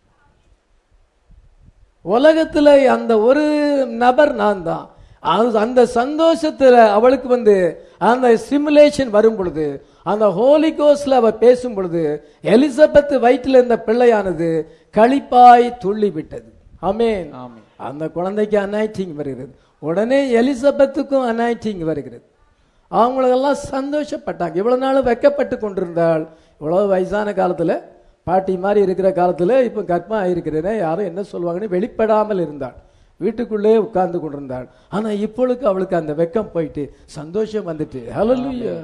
Speaker 1: உலகத்துல அந்த ஒரு நபர் நான் தான் அது- அந்த சந்தோஷத்துல அவளுக்கு வந்து அந்த சிமுலேஷன் வரும் பொழுது அந்த ஹோலி கோஸ்ட்ல அவ பேசும் பொழுது எலிசபெத் வயிற்றில் இருந்த பிள்ளையானது களிப்பாய் துள்ளி விட்டது ஆமென்
Speaker 2: ஆமென்
Speaker 1: அந்த குழந்தைக்கு அனாய்டிங் வருகிறது உடனே எலிசபெத்துக்கும் அனாய்டிங் வருகிறது அவங்களெல்லாம் சந்தோஷப்பட்டாங்க இவ்வளவு நாள் வெக்கப்பட்டு கொண்டிருந்தாள் இவ்வளவு வயசான காலத்துல பாட்டி மாதிரி இருக்கிற காலத்துல இப்போ கர்ப்பம் இருக்கிறேனே யாரும் என்ன சொல்லுவாங்கன்னு வெளிப்படாமல் இருந்தாள் வீட்டுக்குள்ளே உட்கார்ந்து கொண்டிருந்தாள் ஆனா இப்பொழுது அவளுக்கு அந்த வெக்கம் போயிட்டு சந்தோஷம் வந்துட்டு ஹalleluya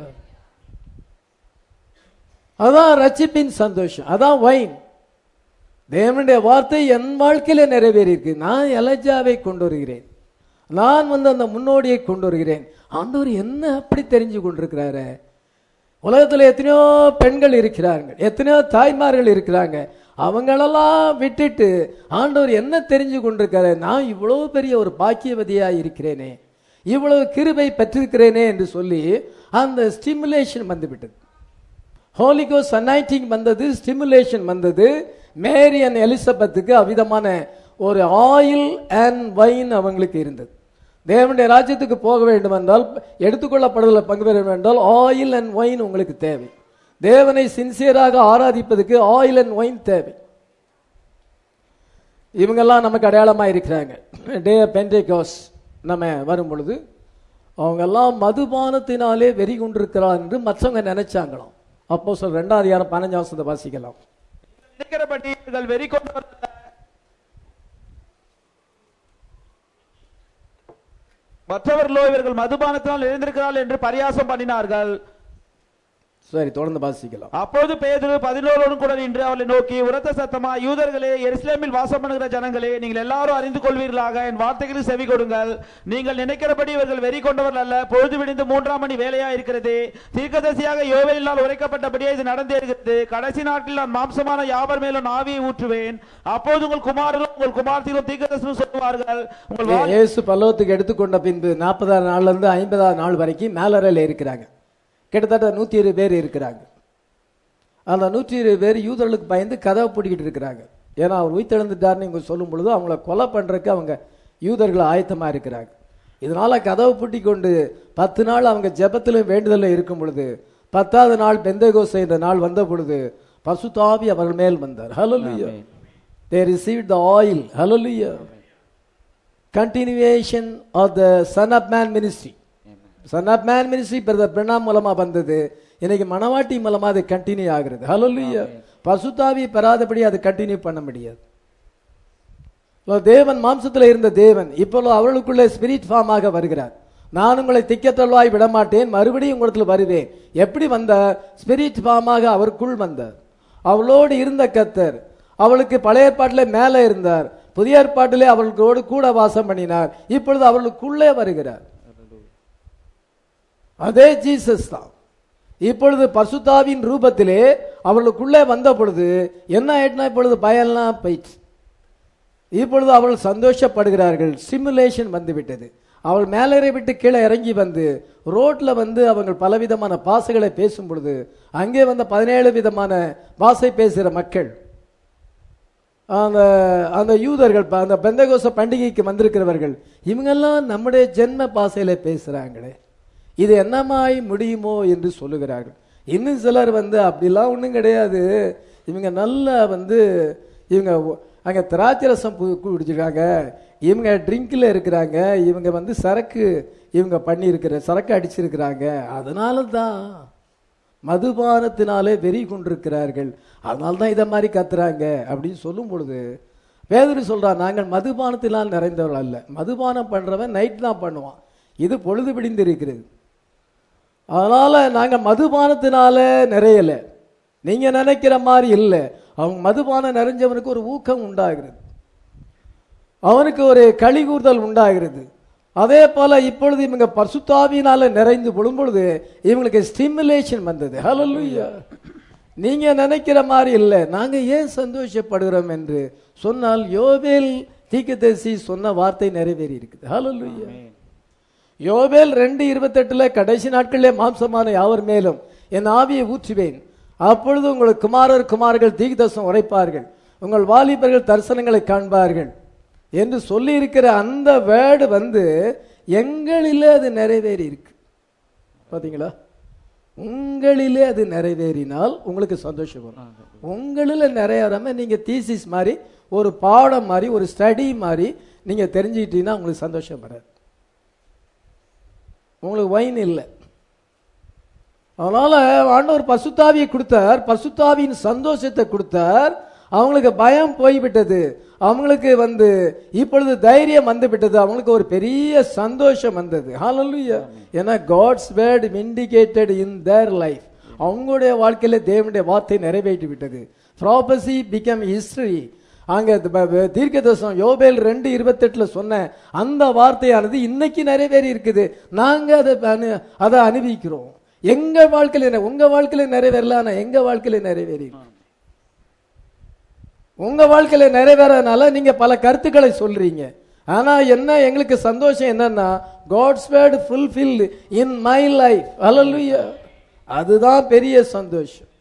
Speaker 1: அதான் ரட்சிப்பின் சந்தோஷம் அதான் வைன் தேவனுடைய வார்த்தை என் வாழ்க்கையில நிறைவேறி இருக்கு நான் எலஜாவை கொண்டு வருகிறேன் நான் வந்து அந்த முன்னோடியை கொண்டு வருகிறேன் ஆண்டவர் என்ன அப்படி தெரிஞ்சு கொண்டிருக்கிறாரு உலகத்துல எத்தனையோ பெண்கள் இருக்கிறார்கள் எத்தனையோ தாய்மார்கள் இருக்கிறாங்க அவங்களெல்லாம் விட்டுட்டு ஆண்டவர் என்ன தெரிஞ்சு கொண்டிருக்காரு நான் இவ்வளவு பெரிய ஒரு பாக்கியவதியா இருக்கிறேனே இவ்வளவு கிருபை பெற்றிருக்கிறேனே என்று சொல்லி அந்த ஸ்டிமுலேஷன் வந்துவிட்டது ஹோலிகோஸ் அனைட்டிங் வந்தது ஸ்டிமுலேஷன் வந்தது மேரி அண்ட் எலிசபெத்துக்கு அவ்விதமான ஒரு ஆயில் அண்ட் வைன் அவங்களுக்கு இருந்தது தேவனுடைய ராஜ்யத்துக்கு போக வேண்டும் என்றால் எடுத்துக்கொள்ளப்படுதல பங்கு பெற வேண்டும் என்றால் ஆயில் அண்ட் வைன் உங்களுக்கு தேவை தேவனை சின்சியராக ஆராதிப்பதற்கு ஆயில் அண்ட் வைன் தேவை இவங்கெல்லாம் நமக்கு அடையாளமா இருக்கிறாங்க டே பென்டேகாஸ் நம்ம வரும் பொழுது அவங்கெல்லாம் மதுபானத்தினாலே வெறி கொண்டிருக்கிறார் என்று மற்றவங்க நினைச்சாங்களாம் அப்போ சொல் ரெண்டாவது அதிகாரம் பதினஞ்சாம் வசனத்தை வாசிக்கலாம்
Speaker 2: நினைக்கிறபடி இவர்கள் வெறி கொண்டவர்கள் மற்றவர்களோ இவர்கள் மதுபானத்தினால் எழுந்திருக்கிறார்கள் என்று பரியாசம் பண்ணினார்கள்
Speaker 1: சரி தொடர்ந்து வாசிக்கலாம்
Speaker 2: அப்போது பேதுரு பதினோரோடும் கூட நின்று அவளை நோக்கி உரத்த சத்தமா யூதர்களே எருசலேமில் வாசம் பண்ணுகிற ஜனங்களே நீங்கள் எல்லாரும் அறிந்து கொள்வீர்களாக என் வார்த்தைகளுக்கு செவி கொடுங்கள் நீங்கள் நினைக்கிறபடி இவர்கள் வெறி கொண்டவர்கள் அல்ல பொழுது விடிந்து மூன்றாம் மணி வேலையா இருக்கிறது தீர்க்கதரிசியாக யோவேலினால் உரைக்கப்பட்டபடியே இது நடந்தேறுகிறது கடைசி நாட்டில் நான் மாம்சமான யாவர் மேலும் ஆவியை ஊற்றுவேன் அப்போது உங்கள் குமாரரும் உங்கள் குமார்த்திகளும் தீர்க்கதரிசனம் சொல்லுவார்கள் உங்கள் வாலி-
Speaker 1: இயேசு பல்லவத்துக்கு எடுத்துக்கொண்ட பின்பு நாற்பதாம் நாள்ல இருந்து ஐம்பதாம் நாள் வரைக்கும் மேலறையில் இருக்கிறாங்க கிட்டத்தட்ட நூத்தி இருபது பேர் இருக்கிறாங்க அந்த நூற்றி இருபது பேர் யூதர்களுக்கு பயந்து கதவை பூட்டிக்கிட்டு இருக்கிறாங்க ஏன்னா அவர் உயிர்த்தெழுந்துட்டார்னு இவங்க சொல்லும் பொழுது அவங்கள கொலை பண்றதுக்கு அவங்க யூதர்கள் ஆயத்தமா இருக்கிறாங்க இதனால கதவை பூட்டி கொண்டு பத்து நாள் அவங்க ஜெபத்திலும் வேண்டுதலும் இருக்கும் பொழுது பத்தாவது நாள் பெந்தகோஸ் என்ற நாள் வந்த பொழுது பசுதாவி அவர்கள் மேல் வந்தார் ஹalleluya they received the oil hallelujah continuation of the son of man ministry son of man ministry brother Pranam மூலமா வந்தது இன்னைக்கு மணவாட்டி மூலமா அது கண்டினியூ ஆகுறது ஹalleluya பசுத்தாவி பெறாதபடி அது கண்டினியூ பண்ண முடியாது இப்போ தேவன் மாம்சத்துல இருந்த தேவன் இப்பொழுது அவர்களுக்குள்ளே ஸ்பிரிட் ஃபார்ம் ஆக வருகிறார் நான் உங்களை திக்கத்தள்ளாய் விடமாட்டேன் மறுபடியும் உங்களிடத்தில் வருவேன் எப்படி வந்தார் ஸ்பிரிட் ஃபார்மாக அவருக்குள் வந்தார் அவளோடு இருந்த கத்தர் அவளுக்கு பழைய ஏற்பாட்டிலே மேலே இருந்தார் புதிய ஏற்பாட்டிலே அவர்களோடு கூட வாசம் பண்ணினார் இப்பொழுது அவர்களுக்குள்ளே வருகிறார் அதே ஜீசஸ் தான் இப்பொழுது பசுத்தாவின் ரூபத்திலே அவளுக்குள்ளே வந்த பொழுது என்ன ஆயிட்டுனா இப்பொழுது பயம்லாம் போயிடுச்சு இப்பொழுது அவள் சந்தோஷப்படுகிறார்கள் சிமுலேஷன் வந்து விட்டது அவள் மேலறை விட்டு கீழே இறங்கி வந்து ரோட்ல வந்து அவங்க பலவிதமான பாசைகளை பேசும் பொழுது அங்கே வந்த பதினேழு விதமான பாசை பேசுகிற மக்கள் அந்த அந்த யூதர்கள் ப- அந்த பெந்தகோச பண்டிகைக்கு வந்திருக்கிறவர்கள் இவங்கெல்லாம் நம்முடைய ஜென்ம பாசையில பேசுறாங்களே இது என்னமாய் முடியுமோ என்று சொல்லுகிறார்கள் இன்னும் சிலர் வந்து அப்படிலாம் ஒன்றும் கிடையாது இவங்க நல்லா வந்து இவங்க ஒ- அங்க திராட்சை ரசம் கு- குடிச்சிருக்காங்க இவங்க ட்ரிங்க்ல இருக்கிறாங்க இவங்க வந்து சரக்கு இவங்க பண்ணியிருக்கிற சரக்கு அடிச்சிருக்கிறாங்க அதனால தான் மதுபானத்தினாலே வெறி கொண்டிருக்கிறார்கள் அதனால தான் இதை மாதிரி கத்துறாங்க அப்படின்னு சொல்லும் பொழுது பேதுரு சொல்றான் நாங்கள் மதுபானத்தினால் நிறைந்தவர்கள் அல்ல மதுபானம் பண்றவன் நைட் தான் பண்ணுவான் இது பொழுது பிடிந்து இருக்கிறது அதனால நாங்க மதுபானத்தினால நிறையல நீங்க நினைக்கிற மாதிரி இல்லை அவங்க மதுபானம் நிறைஞ்சவனுக்கு ஒரு ஊக்கம் உண்டாகிறது அவனுக்கு ஒரு கழிகூர்தல் உண்டாகிறது அதே போல இப்பொழுது இவங்க பரிசுத்தாவியினால நிறைந்து பொழுது இவங்களுக்கு ஸ்டிமுலேஷன் வந்தது ஹalleluya நீங்க நினைக்கிற மாதிரி இல்லை நாங்க ஏன் சந்தோஷப்படுகிறோம் என்று சொன்னால் யோவேல் தீர்க்கதரிசி சொன்ன வார்த்தை நிறைவேறி இருக்குது ஹalleluya யோவேல் ரெண்டு இருபத்தெட்டுல கடைசி நாட்களிலே மாம்சமான யாவர் மேலும் என் ஆவியை ஊற்றுவேன் அப்பொழுது உங்கள் குமாரர் குமார்கள் தீர்க்கதரிசனம் உரைப்பார்கள் உங்கள் வாலிபர்கள் தரிசனங்களை காண்பார்கள் என்று சொல்லி இருக்கிற அந்த வேர்டு வந்து எங்களிலே அது நிறைவேறி இருக்கு பாத்தீங்களா உங்களிலே அது நிறைவேறினால் உங்களுக்கு சந்தோஷம் வரும் உங்களில் நிறைவேறாம நீங்க தீசிஸ் மாதிரி ஒரு பாடம் மாதிரி ஒரு ஸ்டடி மாதிரி நீங்க தெரிஞ்சுக்கிட்டீங்கன்னா உங்களுக்கு சந்தோஷம் வராது உங்களுக்கு வைன் இல்லை அதனால ஆண்டவர் பசுத்தாவியை கொடுத்தார் பசுத்தாவியின் சந்தோஷத்தை கொடுத்தார் அவங்களுக்கு பயம் போய்விட்டது அவங்களுக்கு வந்து இப்பொழுது தைரியம் வந்து விட்டது அவங்களுக்கு ஒரு பெரிய சந்தோஷம் வந்தது ஹalleluya ஏன்னா God's word indicated in their life அவங்களுடைய வாழ்க்கையில தேவனுடைய வார்த்தை நிறைவேற்றி விட்டது ப்ராபசி பிகம் ஹிஸ்டரி அங்க தீர்க்கதர்சனம் யோபேல் ரெண்டு இருபத்தெட்டுல சொன்ன அந்த வார்த்தையானது இன்னைக்கு நிறைவேறி இருக்குது நாங்க அதை அனு- அதை அனுபவிக்கிறோம் எங்க வாழ்க்கையில என்ன- உங்க வாழ்க்கையில நிறைவேறல ஆனா எங்க வாழ்க்கையில நிறைவேறி இருக்கு. உங்க வாழ்க்கையில நிறைவேறனால நீங்க பல கருத்துக்களை சொல்றீங்க ஆனா என்ன எங்களுக்கு சந்தோஷம் என்னன்னா God's word fulfilled in my life ஹalleluya அதுதான் பெரிய சந்தோஷம்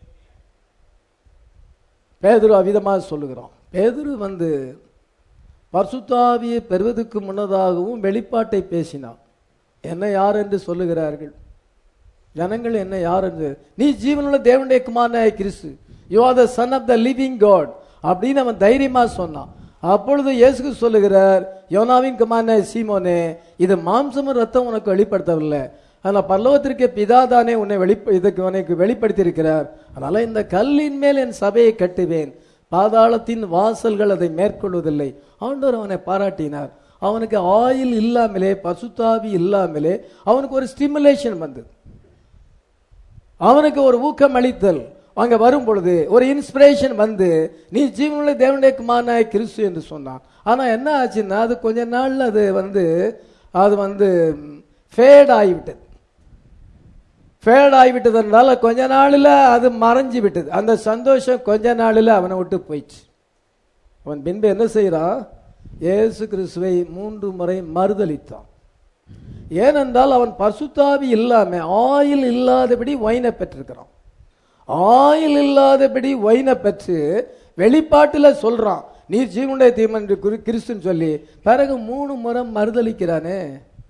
Speaker 1: பேதுரு அவிதமாக சொல்லுகிறோம் பேதுரு வந்து பர்சுத்தாவியை பெறுவதற்கு முன்னதாகவும் வெளிப்பாட்டை பேசினான் என்ன யார் என்று சொல்லுகிறார்கள் ஜனங்கள் என்ன யார் என்று நீ ஜீவனுள்ள தேவனுடைய குமாரனாய கிறிஸ்து you are the son of the living God அப்படின்னு அவன் தைரியமா சொன்னான் அப்பொழுது இயேசு சொல்லுகிறார் யோனாவின் குமாரனாய சீமோனே இது மாம்சமும் ரத்தம் உனக்கு வெளிப்படுத்தவில்லை ஆனா பல்லவத்திற்கு பிதா தானே உன்னை வெளிப்ப இதுக்கு உனக்கு வெளிப்படுத்தி இருக்கிறார் அதனால இந்த கல்லின் மேல் என் சபையை கட்டுவேன் பாதாளத்தின் வாசல்கள் அதை மேற்கொள்வதில்லை ஆண்டவர் அவனை பாராட்டினார் அவனுக்கு ஆயில் இல்லாமலே பசுத்தாவி இல்லாமலே அவனுக்கு ஒரு ஸ்டிமுலேஷன் வந்தது அவனுக்கு ஒரு ஊக்கம் அளித்தல் அங்க வரும் பொழுது ஒரு இன்ஸ்பிரேஷன் வந்து நீ ஜீவனுள்ள தேவனுடைய குமாரனாய கிறிஸ்து என்று சொன்னான் ஆனா என்ன ஆச்சுன்னா அது கொஞ்ச நாள்ல அது வந்து அது வந்து ஃபேட் ஆகிவிட்டது ஃபேட் ஆகிவிட்டதுனால கொஞ்ச நாளில் அது மறைஞ்சு விட்டது அந்த சந்தோஷம் கொஞ்ச நாளில் அவனை விட்டு போயிடுச்சு அவன் பின்பு என்ன செய்யறான் இயேசு கிறிஸ்துவை மூன்று முறை மறுதலித்தான் ஏனென்றால் அவன் பசுத்தாவி இல்லாம ஆயில் இல்லாதபடி வைனை பெற்றிருக்கிறான் ஆயில் இல்லாதபடி வைனை பெற்று வெளிப்பாட்டுல சொல்றான் நீ ஜீவனுடைய தீமன் என்று குறி- கிறிஸ்துன்னு சொல்லி பிறகு மூணு முறை மறுதலிக்கிறானே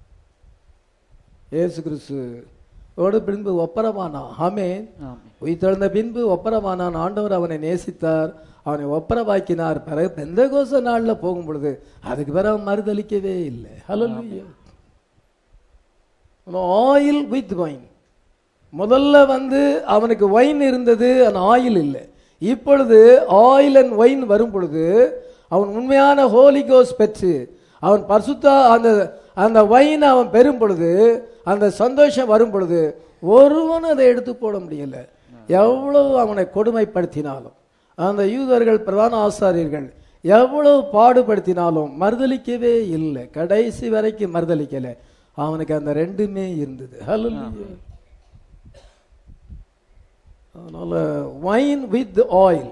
Speaker 1: இயேசு கிறிஸ்து ஓடு பின்பு ஒப்பரமானான் ஆமென்
Speaker 2: ஆமென்.
Speaker 1: உயிர்த்தெழுந்த பின்பு ஒப்பரமானான் ஆண்டவர் அவனை நேசித்தார் அவனை ஒப்பரவாக்கினார் பிறகு பெந்தகோச நாள்ல போகும் பொழுது அதுக்கு பிறகு அவன் மறுதலிக்கவே இல்லை ஹalleluya ஆயில் வித் வைன் முதல்ல வந்து அவனுக்கு வைன் இருந்தது அந்த ஆயில் இல்லை இப்பொழுது ஆயில் அண்ட் வைன் வரும் பொழுது அவன் உண்மையான ஹோலி கோஸ் பெற்று அவன் பரிசுத்தா அந்த அந்த வைன் அவன் பெறும் பொழுது அந்த சந்தோஷம் வரும் பொழுது ஒருவனும் அதை எடுத்து போட முடியல எவ்வளவு அவனை கொடுமைப்படுத்தினாலும் அந்த யூதர்கள் பிரதான ஆசாரியர்கள் எவ்வளவு பாடுபடுத்தினாலும் மறுதலிக்கவே இல்லை கடைசி வரைக்கும் மறுதலிக்கல அவனுக்கு அந்த ரெண்டுமே இருந்தது ஹalleluya அதனால வைன் வித் ஆயில்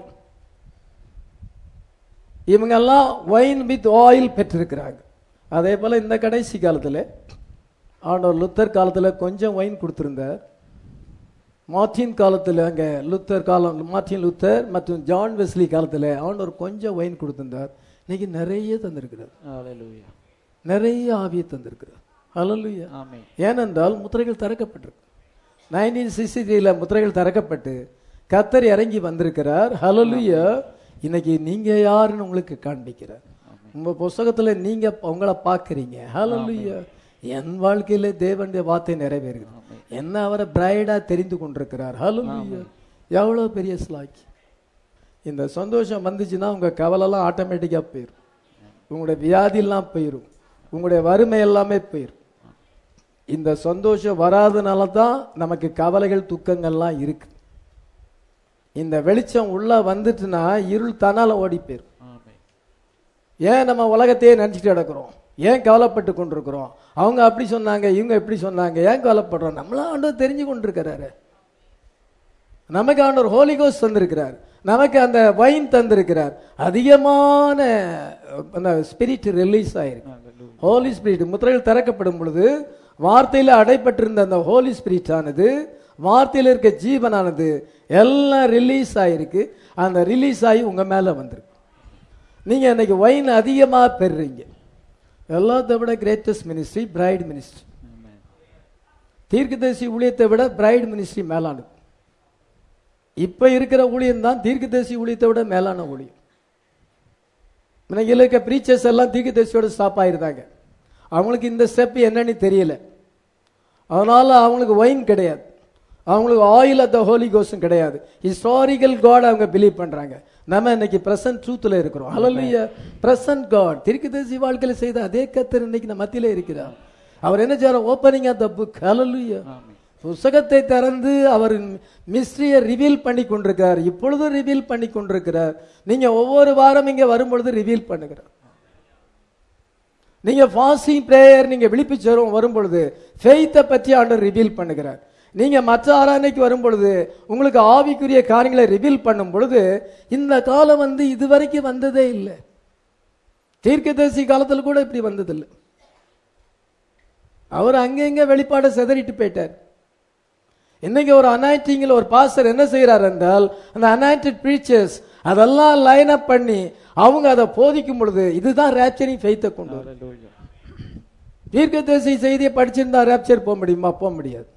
Speaker 1: இவங்கெல்லாம் வைன் வித் ஆயில் பெற்றிருக்கிறாங்க அதே போல இந்த கடைசி காலத்துல ஆண்டவர் லுத்தர் காலத்துல கொஞ்சம் வைன் கொடுத்திருந்தார் மார்டின் காலத்துல அங்க லுத்தர் காலம் மார்டின் லுத்தர் மற்றும் ஜான் வெஸ்லி காலத்துல ஆண்டவர் கொஞ்சம் வைன் கொடுத்திருந்தார் இன்னைக்கு நிறைய தந்திருக்கிறார்
Speaker 2: ஹalleluya
Speaker 1: நிறைய ஆவியை தந்திருக்கிறார் ஹalleluya
Speaker 2: ஆமென்
Speaker 1: ஏனென்றால் முத்திரைகள் திறக்கப்பட்டிருக்கு நைன்டீன் சிக்ஸ்டி த்ரீல முத்திரைகள் திறக்கப்பட்டு கத்தர் இறங்கி வந்திருக்கிறார் ஹalleluya இன்னைக்கு நீங்க யாருன்னு உங்களுக்கு காண்பிக்கிறார் உங்க புஸ்தகத்துல நீங்க உங்களை பார்க்கறீங்க ஹalleluya என் வாழ்க்கையில தேவனுடைய வார்த்தை நிறைவேறுகிறது என்ன அவரை பிரைடா தெரிந்து கொண்டிருக்கிறார் ஹalleluya எவ்வளவு பெரிய ஸ்லாக்கி இந்த சந்தோஷம் வந்துச்சுன்னா உங்க கவலைலாம் ஆட்டோமேட்டிக்கா போயிடும் உங்களுடைய வியாதியெல்லாம் போயிடும் உங்களுடைய வறுமை எல்லாமே போயிடும் இந்த சந்தோஷம் வராதனால தான் நமக்கு கவலைகள் துக்கங்கள்லாம் இருக்கு இந்த வெளிச்சம் உள்ள வந்துட்டுனா இருள் தன்னால ஓடி போயிரும் ஏன் நம்ம உலகத்தையே நினைச்சிட்டு கிடக்குறோம் ஏன் கவலைப்பட்டு கொண்டிருக்கிறோம் அவங்க அப்படி சொன்னாங்க இவங்க இப்படி சொன்னாங்க ஏன் கவலைப்படுறோம் நம்மளாம் ஆண்டவர் தெரிஞ்சு கொண்டிருக்கிறாரு நமக்கு ஆண்டவர் ஹோலி கோஸ்ட் தந்திருக்கிறார் நமக்கு அந்த வைன் தந்திருக்கிறார் அதிகமான அந்த ஸ்பிரிட் ரிலீஸ் ஆயிருக்கு ஹோலி ஸ்பிரிட் முத்திரைகள் திறக்கப்படும் பொழுது வார்த்தையில அடைப்பட்டிருந்த அந்த ஹோலி ஸ்பிரிட் ஆனது வார்த்தையில இருக்க ஜீவனானது எல்லாம் ரிலீஸ் ஆயிருக்கு அந்த ரிலீஸ் ஆகி உங்க மேல வந்திருக்கு நீங்க இன்னைக்கு வைன் அதிகமா பெறுறீங்க எல்லாத்தை விட கிரேட்டஸ்ட் மினிஸ்ட்ரி பிரைட் மினிஸ்ட்ரி தீர்க்கதரிசி ஊழியத்தை விட பிரைட் மினிஸ்ட்ரி மேலானது இப்ப இருக்கிற ஊழியம் தான் தீர்க்கதரிசி ஊழியத்தை விட மேலான ஊழியம் இன்னைக்கு இருக்க ப்ரீச்சர்ஸ் எல்லாம் தீர்க்கதரிசியோட ஸ்டாப் ஆயிருந்தாங்க அவங்களுக்கு இந்த ஸ்டெப் என்னன்னு தெரியல அதனால அவங்களுக்கு ஒயின் கிடையாது அவங்களுக்கு ஆயில் அட் த ஹோலி கோஸும் கிடையாது ஹிஸ்டாரிக்கல் காட் அவங்க பிலீவ் பண்றாங்க நம்ம இன்னைக்கு பிரசன்ட் ட்ரூத்ல இருக்கிறோம் ஹalleluya பிரசன்ட் காட் தீர்க்கதரிசி வாழ்க்கையில செய்த அதே கத்தர் இன்னைக்கு நம்ம மத்தியில இருக்கிறார் அவர் என்ன செய்யறார் ஓப்பனிங் ஆஃப் த புக் ஹalleluya புஸ்தகத்தை திறந்து அவர் மிஸ்ட்ரியை ரிவீல் பண்ணி கொண்டிருக்கிறார் இப்பொழுதும் ரிவீல் பண்ணி கொண்டிருக்கிறார் நீங்க ஒவ்வொரு வாரம் இங்க வரும்பொழுது ரிவீல் பண்ணுகிறார் நீங்க ஃபாஸ்டிங் பிரேயர் நீங்க விழிப்புச்சரும் வரும் பொழுது ஃபெய்த்தை பற்றி ஆண்டவர் ரிவீல் பண்ணுகிறார் நீங்க மற்ற ஆராதனைக்கு வரும் பொழுது உங்களுக்கு ஆவிக்குரிய காரியங்களை ரிவீல் பண்ணும் பொழுது இந்த காலம் வந்து இதுவரைக்கும் வந்ததே இல்லை தீர்க்கதரிசி காலத்துல கூட இப்படி வந்ததில்லை அவர் அங்கங்க வெளிப்பாடை சிதறிட்டு போயிட்டார் இன்னைக்கு ஒரு அனாயிட்டிங்கில் ஒரு பாஸ்டர் என்ன செய்யறார் என்றால் அந்த அனாயிட்டட் ப்ரீச்சர்ஸ் அதெல்லாம் லைன் அப் பண்ணி அவங்க அதை போதிக்கும் பொழுது இதுதான் ரேப்சரிங் ஃபெய்த்தை கொண்டு வரும் தீர்க்கதரிசி செய்தியை படிச்சிருந்தா ரேப்சர் போக முடியுமா போக முடியாது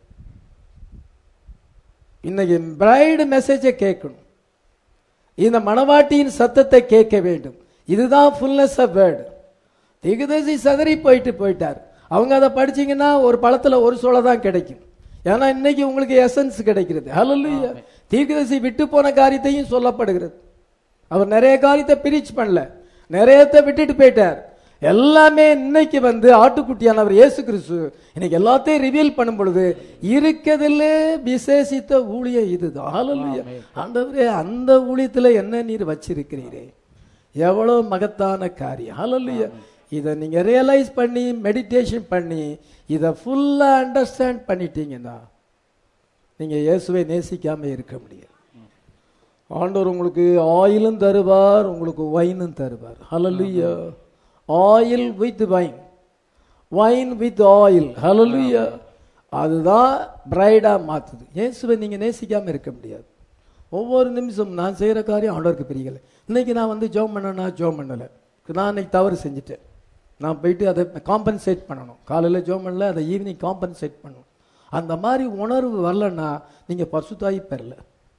Speaker 1: இன்னைக்கு பிரைடு மெசேஜை கேட்கணும் இந்த மணவாட்டியின் சத்தத்தை கேட்க வேண்டும் இதுதான் ஃபுல்னஸ் ஆஃப் வேர்டு தீர்க்கதரிசி சதறி போயிட்டு போயிட்டார் அவங்க அதை படிச்சீங்கன்னா ஒரு பழத்துல ஒரு சோளை தான் கிடைக்கும் ஏன்னா இன்னைக்கு உங்களுக்கு எசன்ஸ் கிடைக்கிறது ஹalleluya தீர்க்கதரிசி விட்டு போன காரியத்தையும் சொல்லப்படுகிறது அவர் நிறைய காரியத்தை பிரிச் பண்ணல நிறையத்தை விட்டுட்டு போயிட்டார் எல்லாமே இன்னைக்கு வந்து ஆட்டுக்குட்டியானவர் இயேசு கிறிஸ்து இன்னைக்கு எல்லாத்தையும் ரிவீல் பண்ணும் பொழுது இருக்கிறதுலே விசேஷித்த ஊழியம் இதுதான் ஹalleluya ஆண்டவரே அந்த ஊழியத்துல என்ன நீர் வச்சிருக்கிறீரே எவ்வளவு மகத்தான காரியம் ஹalleluya இதை நீங்க ரியலைஸ் பண்ணி மெடிடேஷன் பண்ணி இதை ஃபுல்லா அண்டர்ஸ்டாண்ட் பண்ணிட்டீங்கன்னா நீங்க இயேசுவை நேசிக்காம இருக்க முடியாது ஆண்டவர் உங்களுக்கு ஆயிலும் தருவார் உங்களுக்கு வைனும் தருவார் ஹalleluya oil with wine wine with oil ஹalleluya அதுதான் பிரைடா மாத்துது இயேசுவை நீங்க நேசிக்காம இருக்க முடியாது ஒவ்வொரு நிமிஷம் நான் செய்யற காரியம் ஆண்டவருக்கு பிரியல இன்னைக்கு நான் வந்து ஜோம் பண்ணனா ஜோம் பண்ணல நான் இன்னைக்கு தவறு செஞ்சுட்டேன் நான் போயிட்டு அதை காம்பன்சேட் பண்ணணும் காலையில் ஜோம் பண்ணல அதை ஈவினிங் காம்பன்சேட் பண்ணணும் அந்த மாதிரி உணர்வு வரலன்னா நீங்க பசுத்தாயி பெறல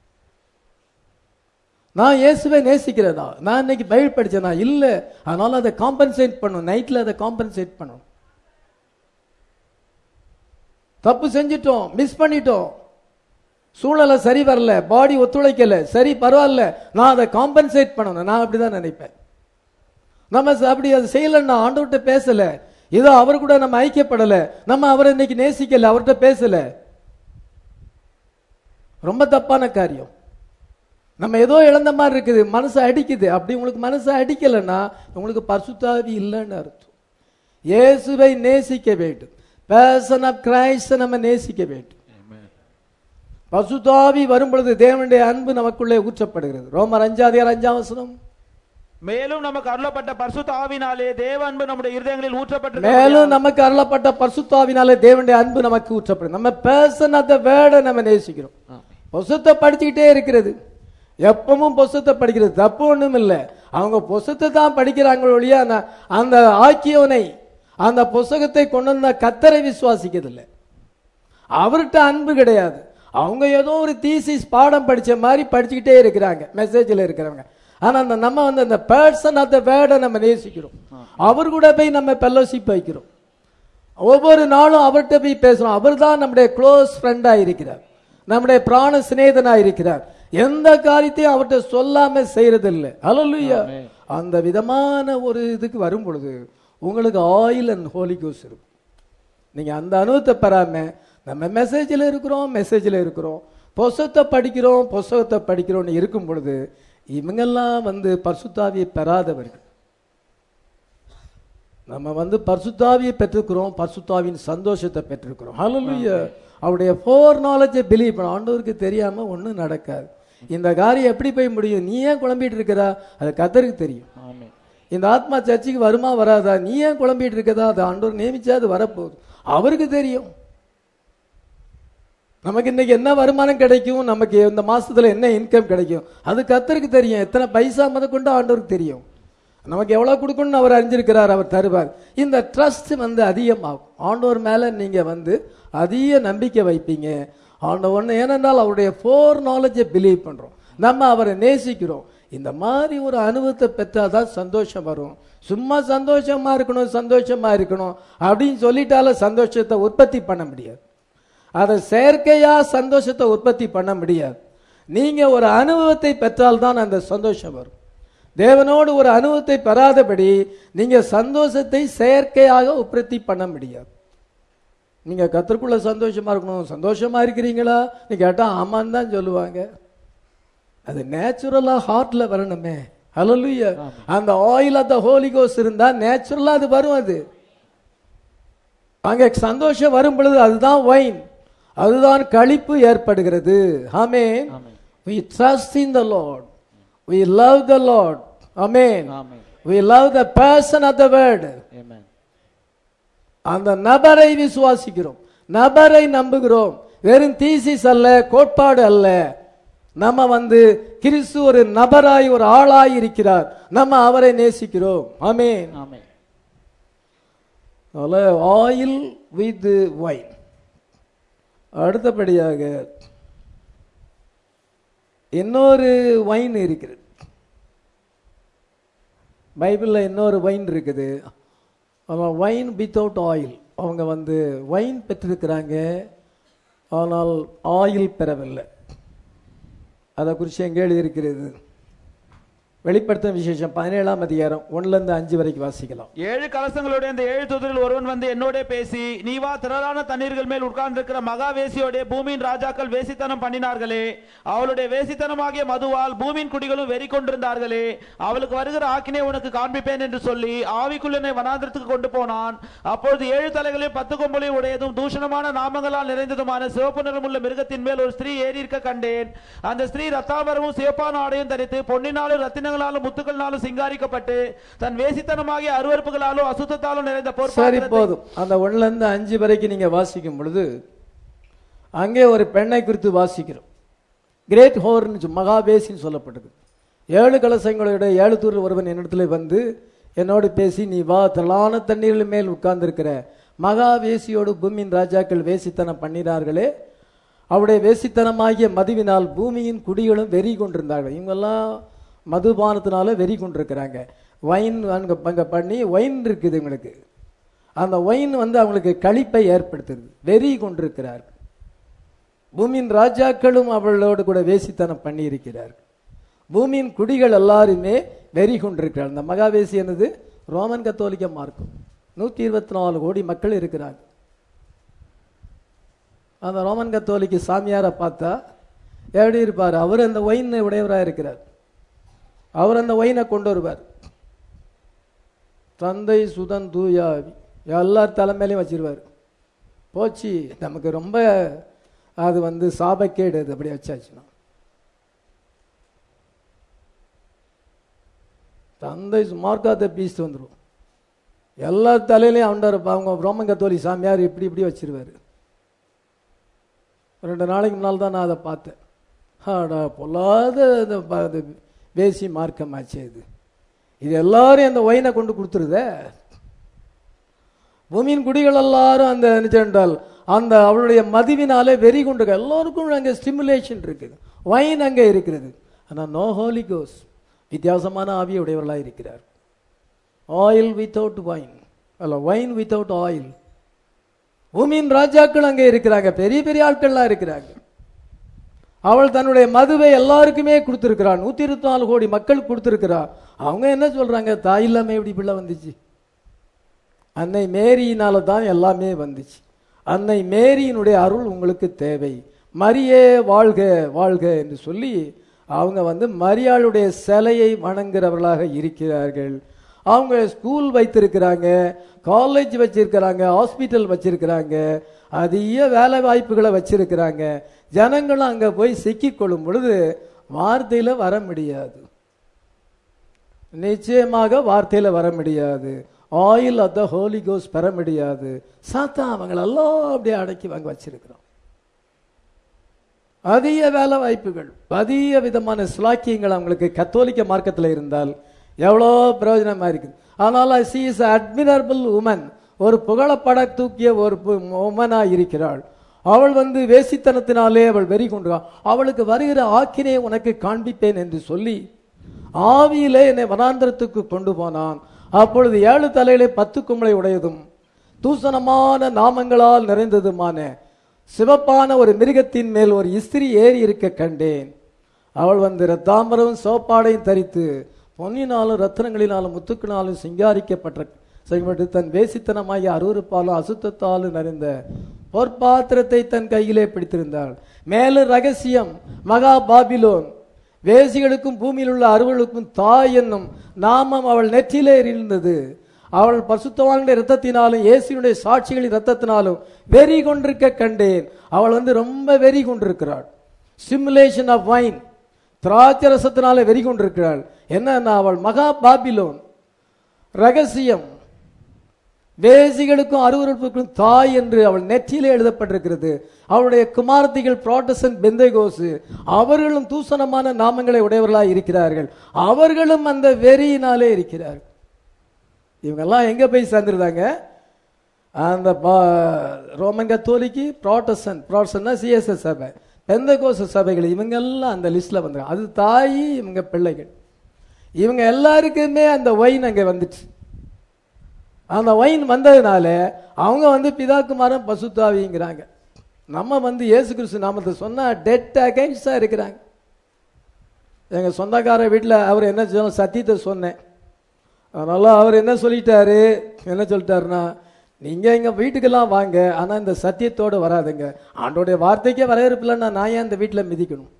Speaker 1: நான் இயேசுவை நேசிக்கிறதா நான் இன்னைக்கு பைபிள் படிச்சேனா இல்ல அதனால அதை காம்பன்சேட் பண்ணணும் நைட்ல அதை காம்பன்சேட் பண்ணணும் தப்பு செஞ்சிட்டோம் மிஸ் பண்ணிட்டோம் சூழ்நிலை சரி வரல பாடி ஒத்துழைக்கல சரி பரவாயில்ல நான் அதை காம்பன்சேட் பண்ணணும் நான் அப்படிதான் நினைப்பேன் நம்ம ச- அப்படி அதை செய்யலன்னா ஆண்டவர்கிட்ட பேசல ஏதோ அவர் கூட நம்ம ஐக்கியப்படல நம்ம அவரை இன்னைக்கு நேசிக்கல அவர்கிட்ட பேசல ரொம்ப தப்பான காரியம் நம்ம ஏதோ இழந்த மாதிரி இருக்குது மனசு அடிக்குது அப்படி உங்களுக்கு மனசு அடிக்கலைன்னா உங்களுக்கு பரிசுத்தாவி இல்லைன்னு அர்த்தம் இயேசுவை நேசிக்க வேண்டும் பேசன் ஆஃப் கிரைஸ்ட நம்ம நேசிக்க வேண்டும் பசுதாவி வரும் பொழுது தேவனுடைய அன்பு நமக்குள்ளே ஊற்றப்படுகிறது ரோமர் அஞ்சாதிகார் அஞ்சாம் வசனம்
Speaker 2: மேலும் நமக்கு அருளப்பட்ட பரிசுத்த ஆவினாலே தேவ அன்பு நம்முடைய இருதயங்களில் ஊற்றப்பட்டு
Speaker 1: மேலும் நமக்கு அருளப்பட்ட பரிசுத்தாவினாலே தேவனுடைய அன்பு நமக்கு ஊற்றப்படும் நம்ம பேசன் அந்த வேர்டை நம்ம நேசிக்கிறோம் பொசத்தை படிச்சுக்கிட்டே இருக்கிறது எப்பவும் பொசத்தை படிக்கிறது தப்பு ஒண்ணும் இல்லை அவங்க பொசத்தை தான் படிக்கிறாங்க ஒழிய அந்த- அந்த ஆக்கியவனை அந்த புஸ்தகத்தை கொண்டு வந்த கத்தரை விசுவாசிக்கிறதில்லை அவர்கிட்ட அன்பு கிடையாது அவங்க ஏதோ ஒரு தீசிஸ் பாடம் படிச்ச மாதிரி படிச்சுக்கிட்டே இருக்கிறாங்க மெசேஜில் இருக்கிறவங்க ஆனா அந்த நம்ம வந்து அந்த பர்சன் ஆஃப் த வேர்டை நம்ம நேசிக்கிறோம் அவர் கூட போய் நம்ம பெல்லோஷிப் வைக்கிறோம் ஒவ்வொரு நாளும் அவர்கிட்ட போய் பேசுறோம் அவர் தான் நம்முடைய க்ளோஸ் ஃப்ரெண்டா இருக்கிறார் நம்முடைய பிராண சிநேதனா இருக்கிறார் எந்த காரியத்தையும் அவர்கிட்ட சொல்லாம செய்யறது இல்லை அலலுயா அந்த விதமான ஒரு இதுக்கு வரும் பொழுது உங்களுக்கு ஆயில் அண்ட் ஹோலி கோஸ் இருக்கும் நீங்க அந்த அனுபவத்தை பெறாம நம்ம மெசேஜில் இருக்கிறோம் மெசேஜில் இருக்கிறோம் புஸ்தகத்தை படிக்கிறோம் புஸ்தகத்தை படிக்கிறோம்னு இருக்கும் பொழுது இவங்கெல்லாம் வந்து பரிசுத்தாவியை பெறாதவர்கள் நம்ம வந்து பரிசுத்தாவியை பெற்றிருக்கிறோம் பரிசுத்தாவின் சந்தோஷத்தை பெற்றிருக்கிறோம் ஹalleluya அவருடைய ஃபோர் நாலேஜை பிலீவ் பண்ண ஆண்டவருக்கு தெரியாம ஒண்ணும் நடக்காது இந்த காரியம் எப்படி போய் முடியும் நீ ஏன் குழம்பிட்டு இருக்கிறா அது கத்தருக்கு தெரியும்
Speaker 2: ஆமென்
Speaker 1: இந்த ஆத்மா சர்ச்சுக்கு வருமா வராதா நீ ஏன் குழம்பிட்டு இருக்கதா அது ஆண்டவர் நியமிச்சா அது வரப்போகுது அவருக்கு தெரியும் நமக்கு இன்னைக்கு என்ன வருமானம் கிடைக்கும் நமக்கு இந்த மாசத்துல என்ன இன்கம் கிடைக்கும் அது கத்தருக்கு தெரியும் எத்தனை பைசா முத கொண்டு ஆண்டவருக்கு தெரியும் நமக்கு எவ்வளவு கொடுக்கணும்னு அவர் அறிஞ்சிருக்கிறார் அவர் தருவார் இந்த ட்ரஸ்ட் வந்து அதிகமாகும் ஆண்டவர் மேல நீங்க வந்து அதிக நம்பிக்கை வைப்பீங்க ஆண்டவர் ஏனென்றால் அவருடைய ஃபோர் நாலேஜை பிலீவ் பண்றோம் நம்ம அவரை நேசிக்கிறோம் இந்த மாதிரி ஒரு அனுபவத்தை பெற்றாதான் சந்தோஷம் வரும் சும்மா சந்தோஷமா இருக்கணும் சந்தோஷமா இருக்கணும் அப்படின்னு சொல்லிட்டால சந்தோஷத்தை உற்பத்தி பண்ண முடியாது அதை செயற்கையா சந்தோஷத்தை உற்பத்தி பண்ண முடியாது நீங்க ஒரு அனுபவத்தை பெற்றால்தான் அந்த சந்தோஷம் வரும் தேவனோடு ஒரு அனுபவத்தை பெறாதபடி நீங்க சந்தோஷத்தை செயற்கையாக உற்பத்தி பண்ண முடியாது நீங்க கத்திற்குள்ள சந்தோஷமா இருக்கணும் சந்தோஷமா இருக்கிறீங்களா நீ கேட்டா ஆமான்னு தான் சொல்லுவாங்க அது நேச்சுரலா ஹார்ட்ல வரணுமே ஹalleluya அந்த ஆயில் ஆஃப் த ஹோலி கோஸ் இருந்தா நேச்சுரலா அது வரும் அது அங்க சந்தோஷம் வரும் பொழுது அதுதான் வைன் அதுதான் களிப்பு ஏற்படுகிறது ஆமென்
Speaker 2: ஆமென்
Speaker 1: we trust in the lord we love the lord amen
Speaker 2: amen
Speaker 1: we love the person of the word
Speaker 2: ஆமென்
Speaker 1: அந்த நபரை விசுவாசிக்கிறோம் நபரை நம்புகிறோம் வெறும் தீசிஸ் அல்ல கோட்பாடு அல்ல நம்ம வந்து கிறிஸ்து ஒரு நபராய் ஒரு ஆளாய் இருக்கிறார் நம்ம அவரை நேசிக்கிறோம் ஆமென்
Speaker 2: ஆமென்
Speaker 1: ஆயில் வித் வைன் அடுத்தபடியாக இன்னொரு வைன் இருக்கிறது பைபிளில் இன்னொரு வைன் இருக்குது ஆனால் வைன் வித்தவுட் ஆயில் அவங்க வந்து வைன் பெற்றிருக்கிறாங்க ஆனால் ஆயில் பெறவில்லை அதை குறித்து எங்கே எழுதியிருக்கிறது வெளிப்படுத்தும் விசேஷம் பதினேழாம் அதிகாரம் ஒன்றுலேருந்து அஞ்சு வரைக்கும் வாசிக்கலாம்
Speaker 2: ஏழு கலசங்களுடைய அந்த ஏழு தூதரில் ஒருவன் வந்து என்னோட பேசி நீ வா திரளான தண்ணீர்கள் மேல் உட்கார்ந்திருக்கிற மகா வேசியோட பூமியின் ராஜாக்கள் வேசித்தனம் பண்ணினார்களே அவளுடைய வேசித்தனமாகிய மதுவால் பூமியின் குடிகளும் வெறி கொண்டிருந்தார்களே அவளுக்கு வருகிற ஆக்கினை உனக்கு காண்பிப்பேன் என்று சொல்லி ஆவிக்குள்ளனை வனாந்திரத்துக்கு கொண்டு போனான் அப்பொழுது ஏழு தலைகளையும் பத்து கொம்பளையும் உடையதும் தூஷணமான நாமங்களால் நிறைந்ததுமான சிவப்பு நிறமுள்ள மிருகத்தின் மேல் ஒரு ஸ்திரீ ஏறி இருக்க கண்டேன் அந்த ஸ்திரீ ரத்தாபரமும் சிவப்பான ஆடையும் தரித்து பொன்னினாலும் ரத்தினங்களாலும் முத்துக்களாலும் சிங்காரிக்கப்பட்டு தன் வேசித்தனமாகிய அருவருப்புகளாலும் அசுத்தத்தாலும் நிறைந்த
Speaker 1: சரி
Speaker 2: பொற்பாத்திரத்தை
Speaker 1: போதும் அந்த ஒண்ணுல இருந்து அஞ்சு வரைக்கும் நீங்க வாசிக்கும் பொழுது அங்கே ஒரு பெண்ணை குறித்து வாசிக்கிறோம் கிரேட் ஹோர்னு மகாபேசின்னு சொல்லப்பட்டது ஏழு கலசங்களோட ஏழு தூர் ஒருவன் என்னிடத்துல வந்து என்னோடு பேசி நீ வா தலான தண்ணீர்கள் மேல் உட்கார்ந்திருக்கிற மகாவேசியோடு பூமியின் ராஜாக்கள் வேசித்தனம் பண்ணினார்களே அவருடைய வேசித்தனமாகிய மதுவினால் பூமியின் குடிகளும் வெறி கொண்டிருந்தார்கள் இவங்கெல்லாம் மதுபானத்தினால வெறி கொண்டிருக்கிறாங்க வைன் அங்க அங்க பண்ணி ஒயின் இருக்குது இவங்களுக்கு அந்த ஒயின் வந்து அவங்களுக்கு களிப்பை ஏற்படுத்துது வெறி கொண்டிருக்கிறார்கள் பூமியின் ராஜாக்களும் அவளோடு கூட வேசித்தனம் பண்ணி இருக்கிறார்கள் பூமியின் குடிகள் எல்லாருமே வெறி கொண்டிருக்கிறார்கள் இந்த மகாவேசி என்னது ரோமன் கத்தோலிக்க மார்க்கம் நூத்தி இருபத்தி நாலு கோடி மக்கள் இருக்கிறாங்க அந்த ரோமன் கத்தோலிக்கு சாமியாரை பார்த்தா எப்படி இருப்பார் அவர் அந்த ஒயின் உடையவராக இருக்கிறார் அவர் அந்த ஒயினை கொண்டு வருவார் தந்தை சுதன் தூயாவி எல்லார் தலைமையிலையும் வச்சிருவார் போச்சு நமக்கு ரொம்ப அது வந்து சாபக்கேடு அது அப்படி வச்சாச்சுன்னா தந்தை மார்க்காத்த பீஸ்ட் வந்துடும் எல்லா தலையிலையும் அவண்டார் அவங்க ரோமன் கத்தோலி சாமியார் இப்படி இப்படி வச்சிருவாரு ரெண்டு நாளைக்கு முன்னால் தான் நான் அதை பார்த்தேன் ஆடா பொல்லாத இந்த ப- இது வேசி மார்க்கமாச்சே இது இது எல்லாரும் அந்த ஒயினை கொண்டு கொடுத்துருதே பூமியின் குடிகள் எல்லாரும் அந்த நினைச்சென்றால் அந்த அவளுடைய மதுவினாலே வெறி கொண்டு எல்லாருக்கும் அங்கே ஸ்டிமுலேஷன் இருக்குது வைன் அங்கே இருக்கிறது ஆனால் நோ ஹோலி கோஸ் வித்தியாசமான ஆவி உடையவர்களாக இருக்கிறார் ஆயில் வித்தவுட் வைன் அல்ல வைன் வித்தவுட் ஆயில் பூமியின் ராஜாக்கள் அங்கே இருக்கிறாங்க பெரிய பெரிய ஆட்கள்லாம் இருக்கிறாங்க அவள் தன்னுடைய மதுவை எல்லாருக்குமே கொடுத்திருக்கிறாள் நூத்தி இருபத்தி நாலு கோடி மக்கள் கொடுத்திருக்கிறா அவங்க என்ன சொல்றாங்க தாய் இல்லாம எப்படி பிள்ளை வந்துச்சு அன்னை மேரியினால தான் எல்லாமே வந்துச்சு அன்னை மேரியினுடைய அருள் உங்களுக்கு தேவை மரியே வாழ்க வாழ்க என்று சொல்லி அவங்க வந்து மரியாளுடைய சிலையை வணங்குறவர்களாக இருக்கிறார்கள் அவங்க ஸ்கூல் வைத்திருக்கிறாங்க காலேஜ் வச்சிருக்கிறாங்க ஹாஸ்பிட்டல் வச்சிருக்கிறாங்க அதிக வேலை வாய்ப்புகளை வச்சிருக்கிறாங்க ஜனங்களும் அங்க போய் சிக்கிக் கொள்ளும் பொழுது வார்த்தையில வர முடியாது நிச்சயமாக வார்த்தையில வர முடியாது ஆயில் ஆஃப் த ஹோலி கோஸ் பெற முடியாது சாத்தா அவங்களெல்லாம் அப்படியே அடக்கி வாங்க வச்சிருக்கிறோம் அதிக வேலை வாய்ப்புகள் அதிக விதமான சுலாக்கியங்கள் அவங்களுக்கு கத்தோலிக்க மார்க்கத்தில் இருந்தால் எவ்வளோ பிரயோஜனமா இருக்குது ஆனால் சி இஸ் அட்மிரபிள் உமன் ஒரு புகழப்பட தூக்கிய ஒரு உமனா இருக்கிறாள் அவள் வந்து வேசித்தனத்தினாலே அவள் வெறி கொண்டாள் அவளுக்கு வருகிற ஆக்கினை உனக்கு காண்பிப்பேன் என்று சொல்லி ஆவியிலே என்னை வனாந்திரத்துக்கு கொண்டு போனான் அப்பொழுது ஏழு தலையிலே பத்து கும்பலை உடையதும் தூசணமான நாமங்களால் நிறைந்ததுமான சிவப்பான ஒரு மிருகத்தின் மேல் ஒரு இஸ்திரி ஏறி இருக்க கண்டேன் அவள் வந்து ரத்தாம்பரம் சோப்பாடையும் தரித்து பொன்னினாலும் ரத்தினங்களினாலும் முத்துக்கினாலும் சிங்காரிக்கப்பட்ட செய்யப்பட்டு தன் வேசித்தனமாகிய அருவருப்பாலும் அசுத்தத்தாலும் நிறைந்த பொற்பாத்திரத்தை தன் கையிலே பிடித்திருந்தாள் மேலும் ரகசியம் மகா பாபிலோன் வேசிகளுக்கும் பூமியில் உள்ள அருவர்களுக்கும் தாய் என்னும் நாமம் அவள் நெற்றிலே இருந்தது அவள் பசுத்தவானுடைய ரத்தத்தினாலும் இயேசுனுடைய சாட்சிகளின் ரத்தத்தினாலும் வெறி கொண்டிருக்க கண்டேன் அவள் வந்து ரொம்ப வெறி கொண்டிருக்கிறாள் சிமுலேஷன் ஆஃப் வைன் திராட்சை ரசத்தினால வெறி கொண்டிருக்கிறாள் என்னன்னா அவள் மகா பாபிலோன் ரகசியம் வேசிகளுக்கும் அருவறுப்புக்கும் தாய் என்று அவள் நெற்றியிலே எழுதப்பட்டிருக்கிறது அவளுடைய குமாரத்திகள் புராட்டசன் பெந்தைகோசு அவர்களும் தூசணமான நாமங்களை உடையவர்களாய் இருக்கிறார்கள் அவர்களும் அந்த வெறியினாலே இருக்கிறார்கள் இவங்கெல்லாம் எங்க போய் சேர்ந்துருந்தாங்க அந்த பா- ரோமன் கத்தோலிக்கு ப்ராட்டசன் ப்ராட்டசன்னா சிஎஸ்எஸ் சபை பெந்தகோச சபைகள் இவங்க எல்லாம் அந்த லிஸ்ட்ல வந்தாங்க அது தாய் இவங்க பிள்ளைகள் இவங்க எல்லாருக்குமே அந்த ஒயின் அங்க வந்துச்சு அந்த ஒயின் வந்ததுனால அவங்க வந்து பிதாக்குமாரன் பசுத்தாவிங்கிறாங்க நம்ம வந்து இயேசு கிறிஸ்து நாமத்தை சொன்னா டெட் அகைன்ஸ்டா இருக்கிறாங்க எங்க சொந்தக்கார வீட்டில் அவர் என்ன சொன்ன சத்தியத்தை சொன்னேன் அதனால அவர் என்ன சொல்லிட்டாரு என்ன சொல்லிட்டாருன்னா நீங்க எங்க வீட்டுக்கெல்லாம் வாங்க ஆனா இந்த சத்தியத்தோட வராதுங்க ஆண்டோடைய வார்த்தைக்கே வரவேற்பில்லைன்னா நான் ஏன் இந்த வீட்டில் மிதிக்கணும்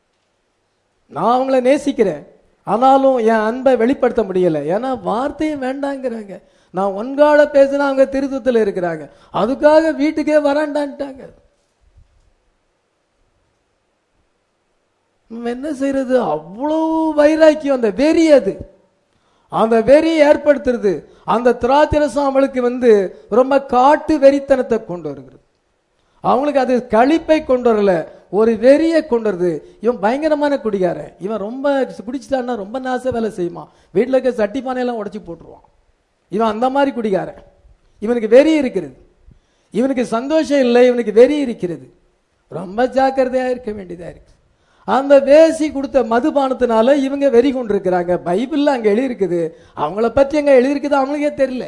Speaker 1: நான் அவங்கள நேசிக்கிறேன் ஆனாலும் என் அன்பை வெளிப்படுத்த முடியல ஏன்னா வார்த்தையும் வேண்டாங்கிறாங்க நான் ஒன்கால பேசினா அவங்க திருத்தத்தில் இருக்கிறாங்க அதுக்காக வீட்டுக்கே வராண்டான்ட்டாங்க நம்ம என்ன செய்யறது அவ்வளவு வைராக்கியம் அந்த வெறி அது அந்த வெறி ஏற்படுத்துறது அந்த திராட்சரசம் அவளுக்கு வந்து ரொம்ப காட்டு வெறித்தனத்தை கொண்டு வருகிறது அவங்களுக்கு அது களிப்பை கொண்டு வரல ஒரு வெறியை கொண்டு வருது இவன் பயங்கரமான குடிகாரன் இவன் ரொம்ப குடிச்சிட்டான்னா ரொம்ப நாச வேலை செய்யுமா வீட்டில் இருக்க சட்டி பானையெல்லாம் உடைச்சி போட்டுருவான் இவன் அந்த மாதிரி குடிகாரன் இவனுக்கு வெறி இருக்கிறது இவனுக்கு சந்தோஷம் இல்லை இவனுக்கு வெறி இருக்கிறது ரொம்ப ஜாக்கிரதையா இருக்க வேண்டியதா இருக்கு அந்த வேசி கொடுத்த மதுபானத்தினால இவங்க வெறி கொண்டிருக்கிறாங்க பைபிள்ல அங்க எழுதியிருக்குது அவங்கள பத்தி அங்க எழுதியிருக்குது அவங்களுக்கே தெரியல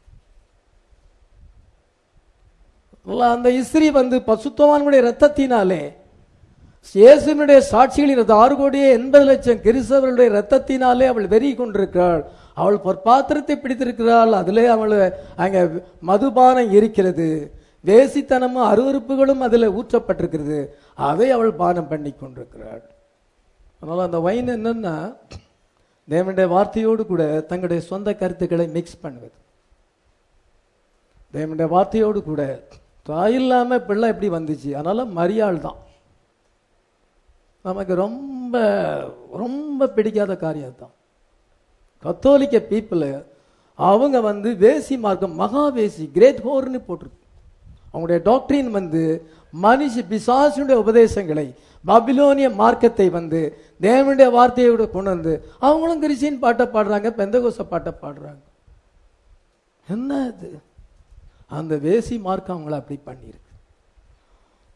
Speaker 1: அல்ல, அந்த இஸ்திரி வந்து பசுத்தவான்களுடைய ரத்தத்தினாலே இயேசுனுடைய சாட்சிகளின் ரத்தம் ஆறு கோடியே எண்பது லட்சம் கிறிஸ்தவர்களுடைய ரத்தத்தினாலே அவள் வெறி கொண்டிருக்கிறாள் அவள் பொற்பாத்திரத்தை பிடித்திருக்கிறாள் அதிலே அவள் அங்க மதுபானம் இருக்கிறது வேசித்தனமும் அருவருப்புகளும் அதில் ஊற்றப்பட்டிருக்கிறது அதை அவள் பானம் பண்ணி கொண்டிருக்கிறாள் அதனால அந்த வைன் என்னன்னா தேவனுடைய வார்த்தையோடு கூட தங்களுடைய சொந்த கருத்துக்களை மிக்ஸ் பண்ணுவது தேவனுடைய வார்த்தையோடு கூட தாய் இல்லாம பிள்ளை எப்படி வந்துச்சு அதனால மரியாள் தான் நமக்கு ரொம்ப ரொம்ப பிடிக்காத காரியம் தான் கத்தோலிக்க பீப்புள் அவங்க வந்து வேசி மார்க்கம் மகாவேசி கிரேட் ஹோர்னு போட்டிருக்கு அவங்களுடைய டாக்டரின் வந்து மனுஷ பிசாசுடைய உபதேசங்களை பாபிலோனிய மார்க்கத்தை வந்து தேவனுடைய வார்த்தையோட கொண்டு வந்து அவங்களும் கிறிஸ்டின் பாட்டை பாடுறாங்க பெந்தகோச பாட்டை பாடுறாங்க என்ன இது அந்த வேசி மார்க்கம் அவங்கள அப்படி பண்ணியிருக்கு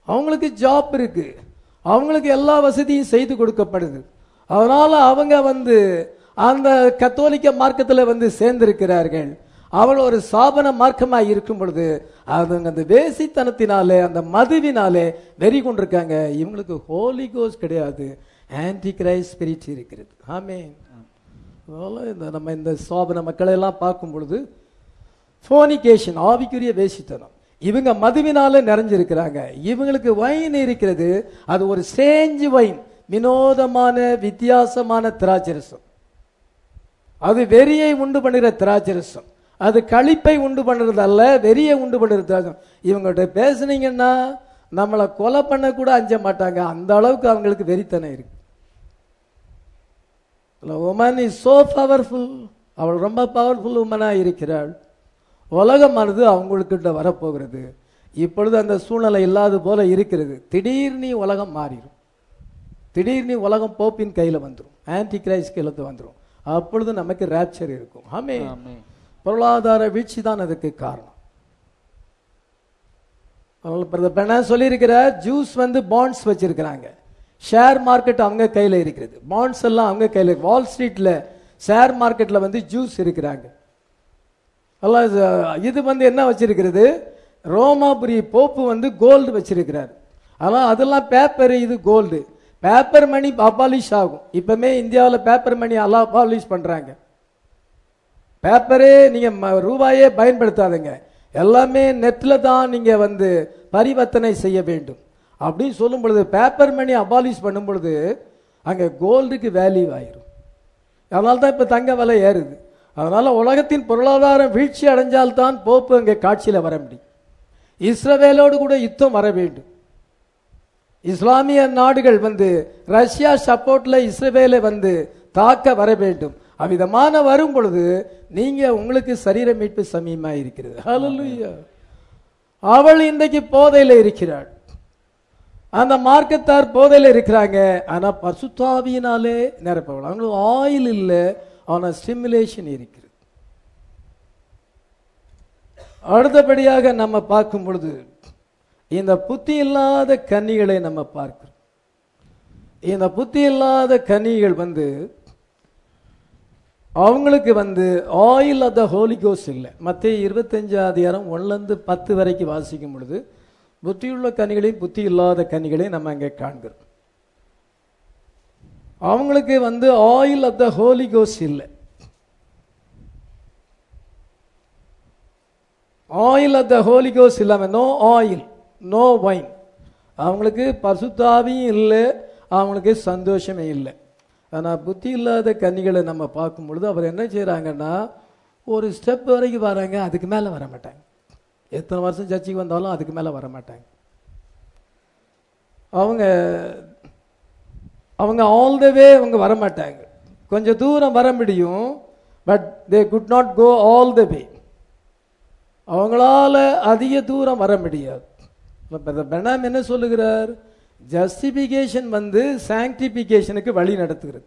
Speaker 1: அவங்களுக்கு ஜாப் இருக்கு அவங்களுக்கு எல்லா வசதியும் செய்து கொடுக்கப்படுது அதனால அவங்க வந்து அந்த கத்தோலிக்க மார்க்கத்தில் வந்து சேர்ந்திருக்கிறார்கள் அவள் ஒரு சாபன மார்க்கமாக இருக்கும் பொழுது அவங்க அந்த வேசித்தனத்தினாலே அந்த மதுவினாலே வெறி கொண்டிருக்காங்க இவங்களுக்கு ஹோலி கோஸ் கிடையாது ஆன்டி கிரைஸ்ட் ஸ்பிரிட் இருக்கிறது ஆமே அதனால இந்த நம்ம இந்த சாபன மக்களை எல்லாம் பார்க்கும் பொழுது ஃபோனிகேஷன் ஆவிக்குரிய வேசித்தனம் இவங்க மதுவினால நிறைஞ்சிருக்கிறாங்க இவங்களுக்கு வைன் இருக்கிறது அது ஒரு சேஞ்சு வைன் வினோதமான வித்தியாசமான திராட்சரசம் அது வெறியை உண்டு பண்ணுகிற திராட்சரசம் அது களிப்பை உண்டு பண்ணுறது அல்ல வெறியை உண்டு பண்ணுற திராட்சம் இவங்கள்ட்ட பேசுனீங்கன்னா நம்மளை கொலை பண்ண கூட அஞ்ச மாட்டாங்க அந்த அளவுக்கு அவங்களுக்கு வெறித்தனம் இருக்கு உமன் இஸ் சோ பவர்ஃபுல் அவள் ரொம்ப பவர்ஃபுல் உமனாக இருக்கிறாள் உலகமானது அவங்களுக்கிட்ட வரப்போகிறது இப்பொழுது அந்த சூழ்நிலை இல்லாத போல இருக்கிறது திடீர்னு உலகம் மாறிடும் திடீர்னு உலகம் போப்பின் கையில் வந்துடும் ஆன்டி கிரைஸ்ட் கையில் வந்துடும் அப்பொழுது நமக்கு ரேப்சர் இருக்கும் ஆமே
Speaker 2: ஆமென்.
Speaker 1: பொருளாதார வீழ்ச்சி தான் அதுக்கு காரணம் பெண்ணா சொல்லியிருக்கிற ஜூஸ் வந்து பாண்ட்ஸ் வச்சிருக்கிறாங்க ஷேர் மார்க்கெட் அவங்க கையில் இருக்கிறது பாண்ட்ஸ் எல்லாம் அவங்க கையில் இருக்கு வால் ஸ்ட்ரீட்ல ஷேர் மார்க்கெட்ல வந்து ஜூஸ் இருக்கிறாங்க அல்ல இது வந்து என்ன வச்சிருக்கிறது ரோமாபுரி போப்பு வந்து கோல்டு வச்சிருக்கிறார் ஆனால் அதெல்லாம் பேப்பர் இது கோல்டு பேப்பர் மணி அபாலிஷ் ஆகும் இப்பவுமே இந்தியாவில் பேப்பர் மணி எல்லாம் அபாலிஷ் பண்றாங்க பேப்பரே நீங்க ம- ரூபாயே பயன்படுத்தாதீங்க எல்லாமே நெட்ல தான் நீங்க வந்து பரிவர்த்தனை செய்ய வேண்டும் அப்படின்னு சொல்லும் பொழுது பேப்பர் மணி அபாலிஷ் பண்ணும் பொழுது அங்க கோல்டுக்கு வேல்யூ ஆயிரும் அதனால தான் இப்ப தங்க விலை ஏறுது அதனால உலகத்தின் பொருளாதாரம் வீழ்ச்சி அடைஞ்சால்தான் போப்பு அங்கே காட்சியில வர முடியும் இஸ்ரவேலோடு கூட யுத்தம் வர வேண்டும் இஸ்லாமிய நாடுகள் வந்து ரஷ்யா சப்போர்ட்ல இஸ்ரவேலை வந்து தாக்க வர வேண்டும் அவ்விதமான வரும் பொழுது நீங்க உங்களுக்கு சரீர மீட்பு சமீபமா இருக்கிறது ஹalleluya அவள் இன்றைக்கு போதையில இருக்கிறாள் அந்த மார்க்கத்தார் போதையில இருக்கிறாங்க ஆனா பசுத்தாவியினாலே நிரப்பவள் அவங்களுக்கு ஆயில் இல்லை ஆனா ஸ்டிமுலேஷன் இருக்கிறது அடுத்தபடியாக நம்ம பார்க்கும் பொழுது இந்த புத்தி இல்லாத கன்னிகளை நம்ம பார்க்கிறோம் இந்த புத்தி இல்லாத கன்னிகள் வந்து அவங்களுக்கு வந்து ஆயில் ஆஃப் த ஹோலி கோஸ் இல்லை மத்திய இருபத்தஞ்சு அதிகாரம் ஒன்றுலேருந்து பத்து வரைக்கும் வாசிக்கும் பொழுது புத்தியுள்ள கனிகளையும் புத்தி இல்லாத கனிகளையும் நம்ம அங்கே காண்கிறோம் அவங்களுக்கு வந்து ஆயில் ஆஃப் த ஹோலி கோஸ் இல்லை ஆயில் ஆஃப் த ஹோலி கோஸ் இல்லாமல் நோ ஆயில் நோ வைன் அவங்களுக்கு பசுத்தாவியும் இல்லை அவங்களுக்கு சந்தோஷமே இல்லை ஆனால் புத்தி இல்லாத கன்னிகளை நம்ம பார்க்கும் பொழுது அவர் என்ன செய்கிறாங்கன்னா ஒரு ஸ்டெப் வரைக்கும் வராங்க அதுக்கு மேலே வர மாட்டாங்க எத்தனை வருஷம் சர்ச்சைக்கு வந்தாலும் அதுக்கு மேலே வர மாட்டாங்க அவங்க அவங்க ஆல் த வே அவங்க வர மாட்டாங்க கொஞ்சம் தூரம் வர முடியும் but they could not go all the way அவங்களால அதிக தூரம் வர முடியாது பெனாம் என்ன சொல்லுகிறார் ஜஸ்டிபிகேஷன் வந்து சாங்டிபிகேஷனுக்கு வழி நடத்துகிறது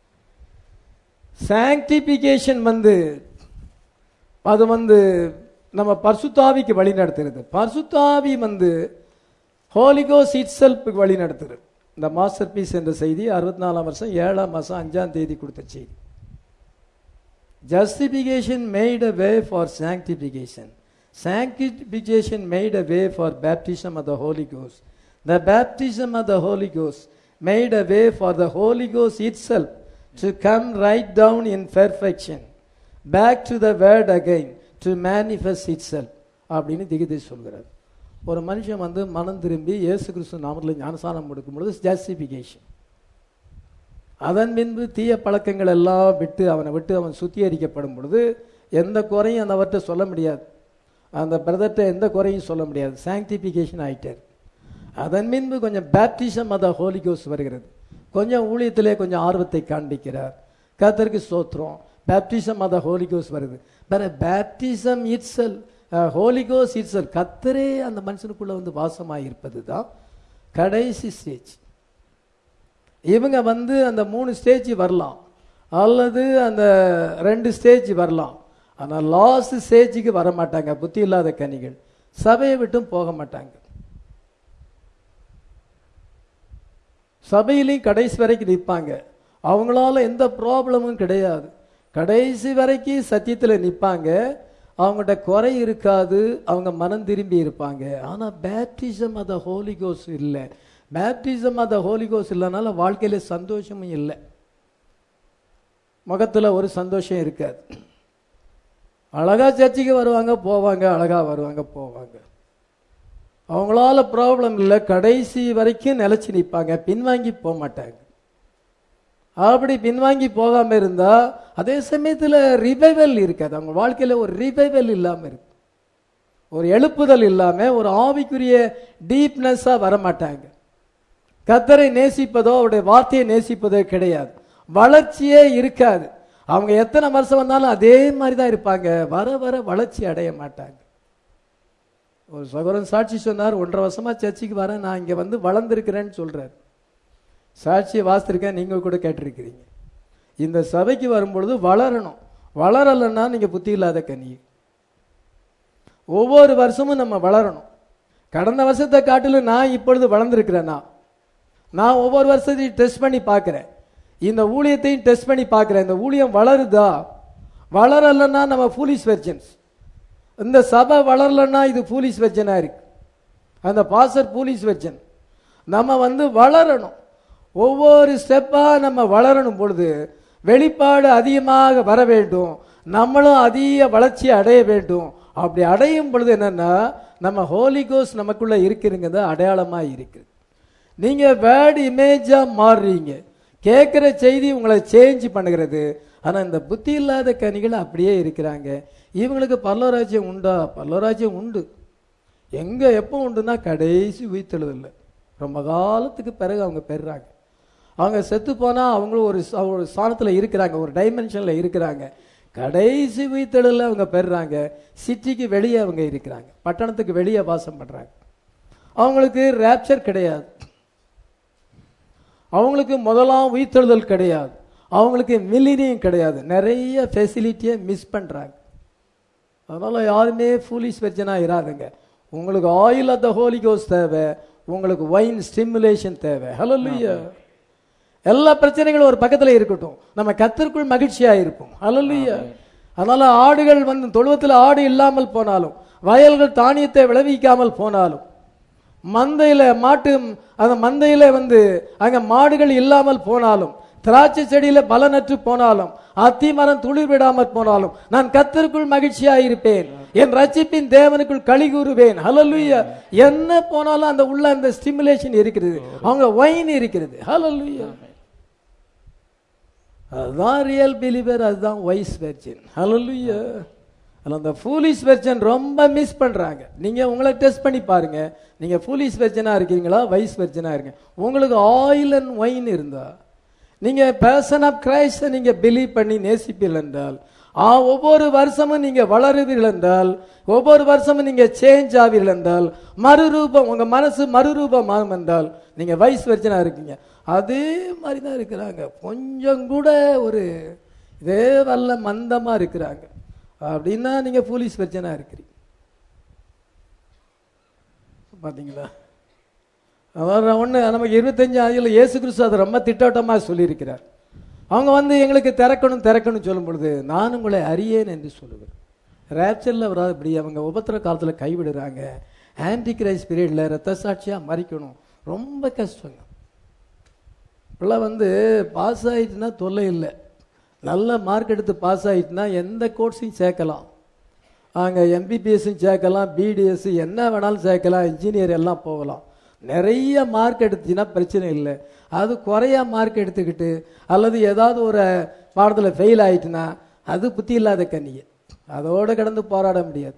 Speaker 1: சாங்டிபிகேஷன் வந்து அது வந்து நம்ம பர்சுத்தாவிக்கு வழி நடத்துகிறது பர்சுத்தாவி வந்து ஹோலிகோஸ் இட் செல்ஃபுக்கு வழி நடத்துகிறது இந்த மாஸ்டர் பீஸ் என்ற செய்தி அறுபத்தி நாலாம் வருஷம் ஏழாம் மாதம் அஞ்சாம் தேதி கொடுத்த செய்தி justification made a way for sanctification sanctification made a way for baptism of the holy cos the baptism of the holy cos made a way for the holy cos it self to come write down in perfection back to the word again to manifest it self அப்படின்னு திகிதை சொல்கிறார் ஒரு மனுஷன் வந்து மனம் திரும்பி இயேசு கிறிஸ்து நாமத்தில் ஞானசானம் கொடுக்கும் பொழுது ஜஸ்டிபிகேஷன் அதன் பின்பு தீய பழக்கங்கள் எல்லாம் விட்டு அவனை விட்டு அவன் சுத்திகரிக்கப்படும் பொழுது எந்த குறையும் அந்த அவர்கிட்ட சொல்ல முடியாது அந்த பிரதர்கிட்ட எந்த குறையும் சொல்ல முடியாது சாங்டிஃபிகேஷன் ஆயிட்டார் அதன் பின்பு கொஞ்சம் பேப்டிசம் அத ஹோலிகோஸ் வருகிறது கொஞ்சம் ஊழியத்திலே கொஞ்சம் ஆர்வத்தை காண்பிக்கிறார் கர்த்தருக்கு ஸ்தோத்திரம் பேப்டிசம் அத ஹோலிகோஸ் வருது வேற பேப்டிசம் இட்ஸல் ஹோலிகோஸ் இட்ஸல் கத்தரே அந்த மனுஷனுக்குள்ள வந்து வாசமாக இருப்பது தான் கடைசி ஸ்டேஜ் இவங்க வந்து அந்த மூணு ஸ்டேஜ் வரலாம் அல்லது அந்த ரெண்டு ஸ்டேஜ் வரலாம் ஆனால் லாஸ்ட் ஸ்டேஜுக்கு வர மாட்டாங்க புத்தி இல்லாத கனிகள் சபையை விட்டும் போக மாட்டாங்க சபையிலையும் கடைசி வரைக்கும் நிற்பாங்க அவங்களால எந்த ப்ராப்ளமும் கிடையாது கடைசி வரைக்கும் சத்தியத்தில் நிற்பாங்க அவங்கள்ட்ட குறை இருக்காது அவங்க மனம் திரும்பி இருப்பாங்க ஆனால் பேப்டிசம் அத ஹோலி கோஸ் இல்லை பேப்டிசம் அத ஹோலி கோஸ் இல்லைனால வாழ்க்கையில சந்தோஷமும் இல்லை முகத்துல ஒரு சந்தோஷம் இருக்காது அழகா சர்ச்சுக்கு வருவாங்க போவாங்க அழகா வருவாங்க போவாங்க அவங்களால ப்ராப்ளம் இல்லை கடைசி வரைக்கும் நிலைச்சு நிற்பாங்க பின்வாங்கி போக மாட்டாங்க அப்படி பின்வாங்கி போகாம இருந்தா அதே சமயத்துல ரிவைவல் இருக்காது அவங்க வாழ்க்கையில ஒரு ரிவைவல் இல்லாம இருக்கு ஒரு எழுப்புதல் இல்லாம ஒரு ஆவிக்குரிய டீப்னஸா வர மாட்டாங்க கத்தரை நேசிப்பதோ அவருடைய வார்த்தையை நேசிப்பதோ கிடையாது வளர்ச்சியே இருக்காது அவங்க எத்தனை வருஷம் வந்தாலும் அதே மாதிரி தான் இருப்பாங்க வர வர வளர்ச்சி அடைய மாட்டாங்க ஒரு சகோதரன் சாட்சி சொன்னார் ஒன்றரை வருஷமா சர்ச்சுக்கு வரேன் நான் இங்க வந்து வளர்ந்துருக்கிறேன்னு சொல்றாரு சாட்சியை வாசித்திருக்கேன் நீங்க கூட கேட்டிருக்கிறீங்க இந்த சபைக்கு வரும்பொழுது வளரணும் வளரலைன்னா நீங்க புத்தி இல்லாத கனி ஒவ்வொரு வருஷமும் நம்ம வளரணும் கடந்த வருஷத்தை காட்டிலும் நான் இப்பொழுது வளர்ந்துருக்கிறேன்னா நான் ஒவ்வொரு வருஷத்தையும் டெஸ்ட் பண்ணி பார்க்கிறேன் இந்த ஊழியத்தையும் டெஸ்ட் பண்ணி பார்க்கிறேன் இந்த ஊழியம் வளருதா வளரலைன்னா நம்ம ஃபூலிஸ் வெர்ஜன்ஸ் இந்த சபை வளரலன்னா இது ஃபூலிஸ் வெர்ஜனா இருக்கு அந்த பாசர் ஃபூலிஸ் வெர்ஜன் நம்ம வந்து வளரணும் ஒவ்வொரு ஸ்டெப்பா நம்ம வளரணும் பொழுது வெளிப்பாடு அதிகமாக வர வேண்டும் நம்மளும் அதிக வளர்ச்சி அடைய வேண்டும் அப்படி அடையும் பொழுது என்னன்னா நம்ம ஹோலி கோஸ் நமக்குள்ள இருக்குங்கிறது அடையாளமா இருக்குது நீங்க வேர்டு இமேஜா மாறுறீங்க கேட்குற செய்தி உங்களை சேஞ்ச் பண்ணுகிறது ஆனா இந்த புத்தி இல்லாத கனிகள் அப்படியே இருக்கிறாங்க இவங்களுக்கு பல்லவராஜ்யம் உண்டா பல்லவராஜ்யம் உண்டு எங்க எப்போ உண்டுன்னா கடைசி உயிர்த்தெழுதல்ல ரொம்ப காலத்துக்கு பிறகு அவங்க பெறுறாங்க அவங்க செத்து போனா அவங்களும் ஒரு ச- ஒரு ஸ்தானத்துல இருக்கிறாங்க ஒரு டைமென்ஷன்ல இருக்கிறாங்க கடைசி உயிர்த்தெழுதல்ல அவங்க பெறுறாங்க சிட்டிக்கு வெளியே அவங்க இருக்கிறாங்க பட்டணத்துக்கு வெளியே வாசம் பண்றாங்க அவங்களுக்கு ரேப்சர் கிடையாது அவங்களுக்கு முதலாம் உயிர்த்தெழுதல் கிடையாது அவங்களுக்கு மில்லினியம் கிடையாது நிறைய ஃபெசிலிட்டியை மிஸ் பண்றாங்க அதனால யாருமே ஃபூலிஷ் வெர்ஜனா இராதுங்க உங்களுக்கு ஆயில் ஆஃப் த ஹோலி கோஸ் தேவை உங்களுக்கு ஒயின் ஸ்டிமுலேஷன் தேவை ஹலோ எல்லா பிரச்சனைகளும் ஒரு பக்கத்துல இருக்கட்டும் நம்ம கத்திற்குள் மகிழ்ச்சியா இருப்போம் ஹalleluya அதனால ஆடுகள் வந்து தொழுவத்தில் ஆடு இல்லாமல் போனாலும் வயல்கள் தானியத்தை விளைவிக்காமல் போனாலும் மந்தையில மாட்டு அந்த மந்தையில வந்து அங்க மாடுகள் இல்லாமல் போனாலும் திராட்சை செடியில பலனற்று போனாலும் அத்தி மரம் துளிர் விடாமல் போனாலும் நான் கத்தருக்குள் மகிழ்ச்சியா இருப்பேன் என் ரட்சிப்பின் தேவனுக்குள் களி கூறுவேன் ஹalleluya என்ன போனாலும் அந்த உள்ள அந்த ஸ்டிமுலேஷன் இருக்கிறது அவங்க ஒயின் இருக்கிறது ஹalleluya அதுதான் ரியல் பிலீவர் அதுதான் வைஸ் வெர்ஜின் ஹalleluya அதில் அந்த ஃபூலிஷ் வெர்ஜன் ரொம்ப மிஸ் பண்றாங்க நீங்க உங்களை டெஸ்ட் பண்ணி பாருங்க நீங்க ஃபூலிஷ் வெர்ஜனா இருக்கீங்களா வைஸ் வெர்ஜனா இருக்கீங்க உங்களுக்கு ஆயில் அண்ட் ஒயின் இருந்தா நீங்க பேர்சன் ஆஃப் கிரைஸ்ட நீங்க பிலீவ் பண்ணி நேசிப்பீர்கள் என்றால் ஆ ஒவ்வொரு வருஷமும் நீங்க வளருவீர்கள் என்றால் ஒவ்வொரு வருஷமும் நீங்க சேஞ்ச் ஆவீர்கள் என்றால் மறுரூபம் உங்க மனசு மறுரூபம் ஆகும் என்றால் நீங்க வைஸ் வெர்ஜனா இருக்கீங்க அதே மாதிரி தான் இருக்கிறாங்க கொஞ்சம் கூட ஒரு இதே வல்ல மந்தமா இருக்கிறாங்க அப்படின்னா நீங்க போலீஸ் வெர்ஜனா இருக்கிறீங்க பாத்தீங்களா அவர் ஒண்ணு நமக்கு இருபத்தஞ்சு ஆண்டுல இயேசு கிறிஸ்து அதை ரொம்ப திட்டவட்டமா சொல்லியிருக்கிறார் அவங்க வந்து எங்களுக்கு திறக்கணும் திறக்கணும் சொல்லும் பொழுது நான் உங்களை அறியேன் என்று சொல்லுவேன் ரேப்சரில் வராது இப்படி அவங்க உபத்திர காலத்துல கைவிடுறாங்க ஆன்டி கிரைஸ் பீரியட்ல ரத்த சாட்சியா மறிக்கணும் ரொம்ப கஷ்டங்க இப்பெல்லாம் வந்து பாஸ் ஆயிட்டுனா தொல்லை இல்லை நல்ல மார்க் எடுத்து பாஸ் ஆயிட்டுனா எந்த கோர்ஸையும் சேர்க்கலாம் அங்கே எம்பிபிஎஸ்ஸும் சேர்க்கலாம் பிடிஎஸ் என்ன வேணாலும் சேர்க்கலாம் இன்ஜினியர் எல்லாம் போகலாம் நிறைய மார்க் எடுத்துச்சுன்னா பிரச்சனை இல்லை அது குறையா மார்க் எடுத்துக்கிட்டு அல்லது ஏதாவது ஒரு பாடத்தில் ஃபெயில் ஆயிட்டுனா அது புத்தி இல்லாத கன்னியை அதோட கடந்து போராட முடியாது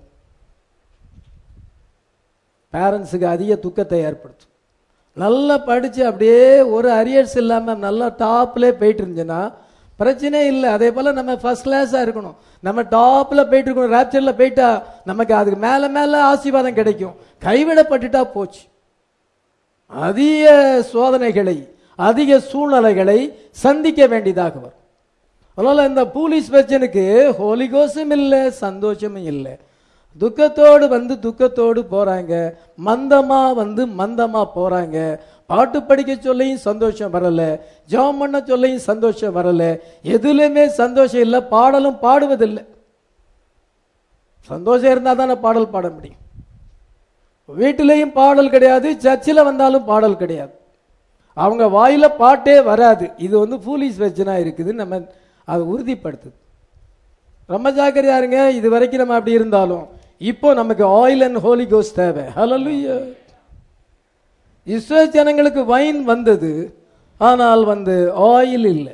Speaker 1: பேரண்ட்ஸுக்கு அதிக துக்கத்தை ஏற்படுத்தும் நல்லா படிச்சு அப்படியே ஒரு அரியர்ஸ் இல்லாம நல்லா டாப்ல போயிட்டு இருந்துச்சுன்னா பிரச்சனை இல்லை அதே போல நம்ம ஃபர்ஸ்ட் கிளாஸா இருக்கணும் நம்ம டாப்ல போயிட்டு இருக்கணும் ரேப்சர்ல போயிட்டா நமக்கு அதுக்கு மேல மேல ஆசீர்வாதம் கிடைக்கும் கைவிடப்பட்டுட்டா போச்சு அதிக சோதனைகளை அதிக சூழ்நிலைகளை சந்திக்க வேண்டியதாக வரும் அதனால இந்த போலீஸ் பிரச்சனைக்கு ஹோலிகோஸும் இல்லை சந்தோஷமும் இல்லை துக்கத்தோடு வந்து துக்கத்தோடு போறாங்க மந்தமா வந்து மந்தமா போறாங்க பாட்டு படிக்க சொல்லியும் சந்தோஷம் வரல ஜெபம் பண்ண சொல்லியும் சந்தோஷம் வரல எதுலையுமே சந்தோஷம் இல்லை பாடலும் பாடுவதில்லை சந்தோஷம் இருந்தா தானே பாடல் பாட முடியும் வீட்டிலையும் பாடல் கிடையாது சர்ச்சில் வந்தாலும் பாடல் கிடையாது அவங்க வாயில பாட்டே வராது இது வந்து ஃபூலிஸ் வெச்சனா இருக்குது நம்ம அதை உறுதிப்படுத்துது ரொம்ப ஜாக்கிரதையா இருங்க இது வரைக்கும் நம்ம அப்படி இருந்தாலும் இப்போ நமக்கு ஆயில் அண்ட் ஹோலி கோஸ் தேவை ஹalleluya இஸ்ரேல் ஜனங்களுக்கு வைன் வந்தது ஆனால் வந்து ஆயில் இல்லை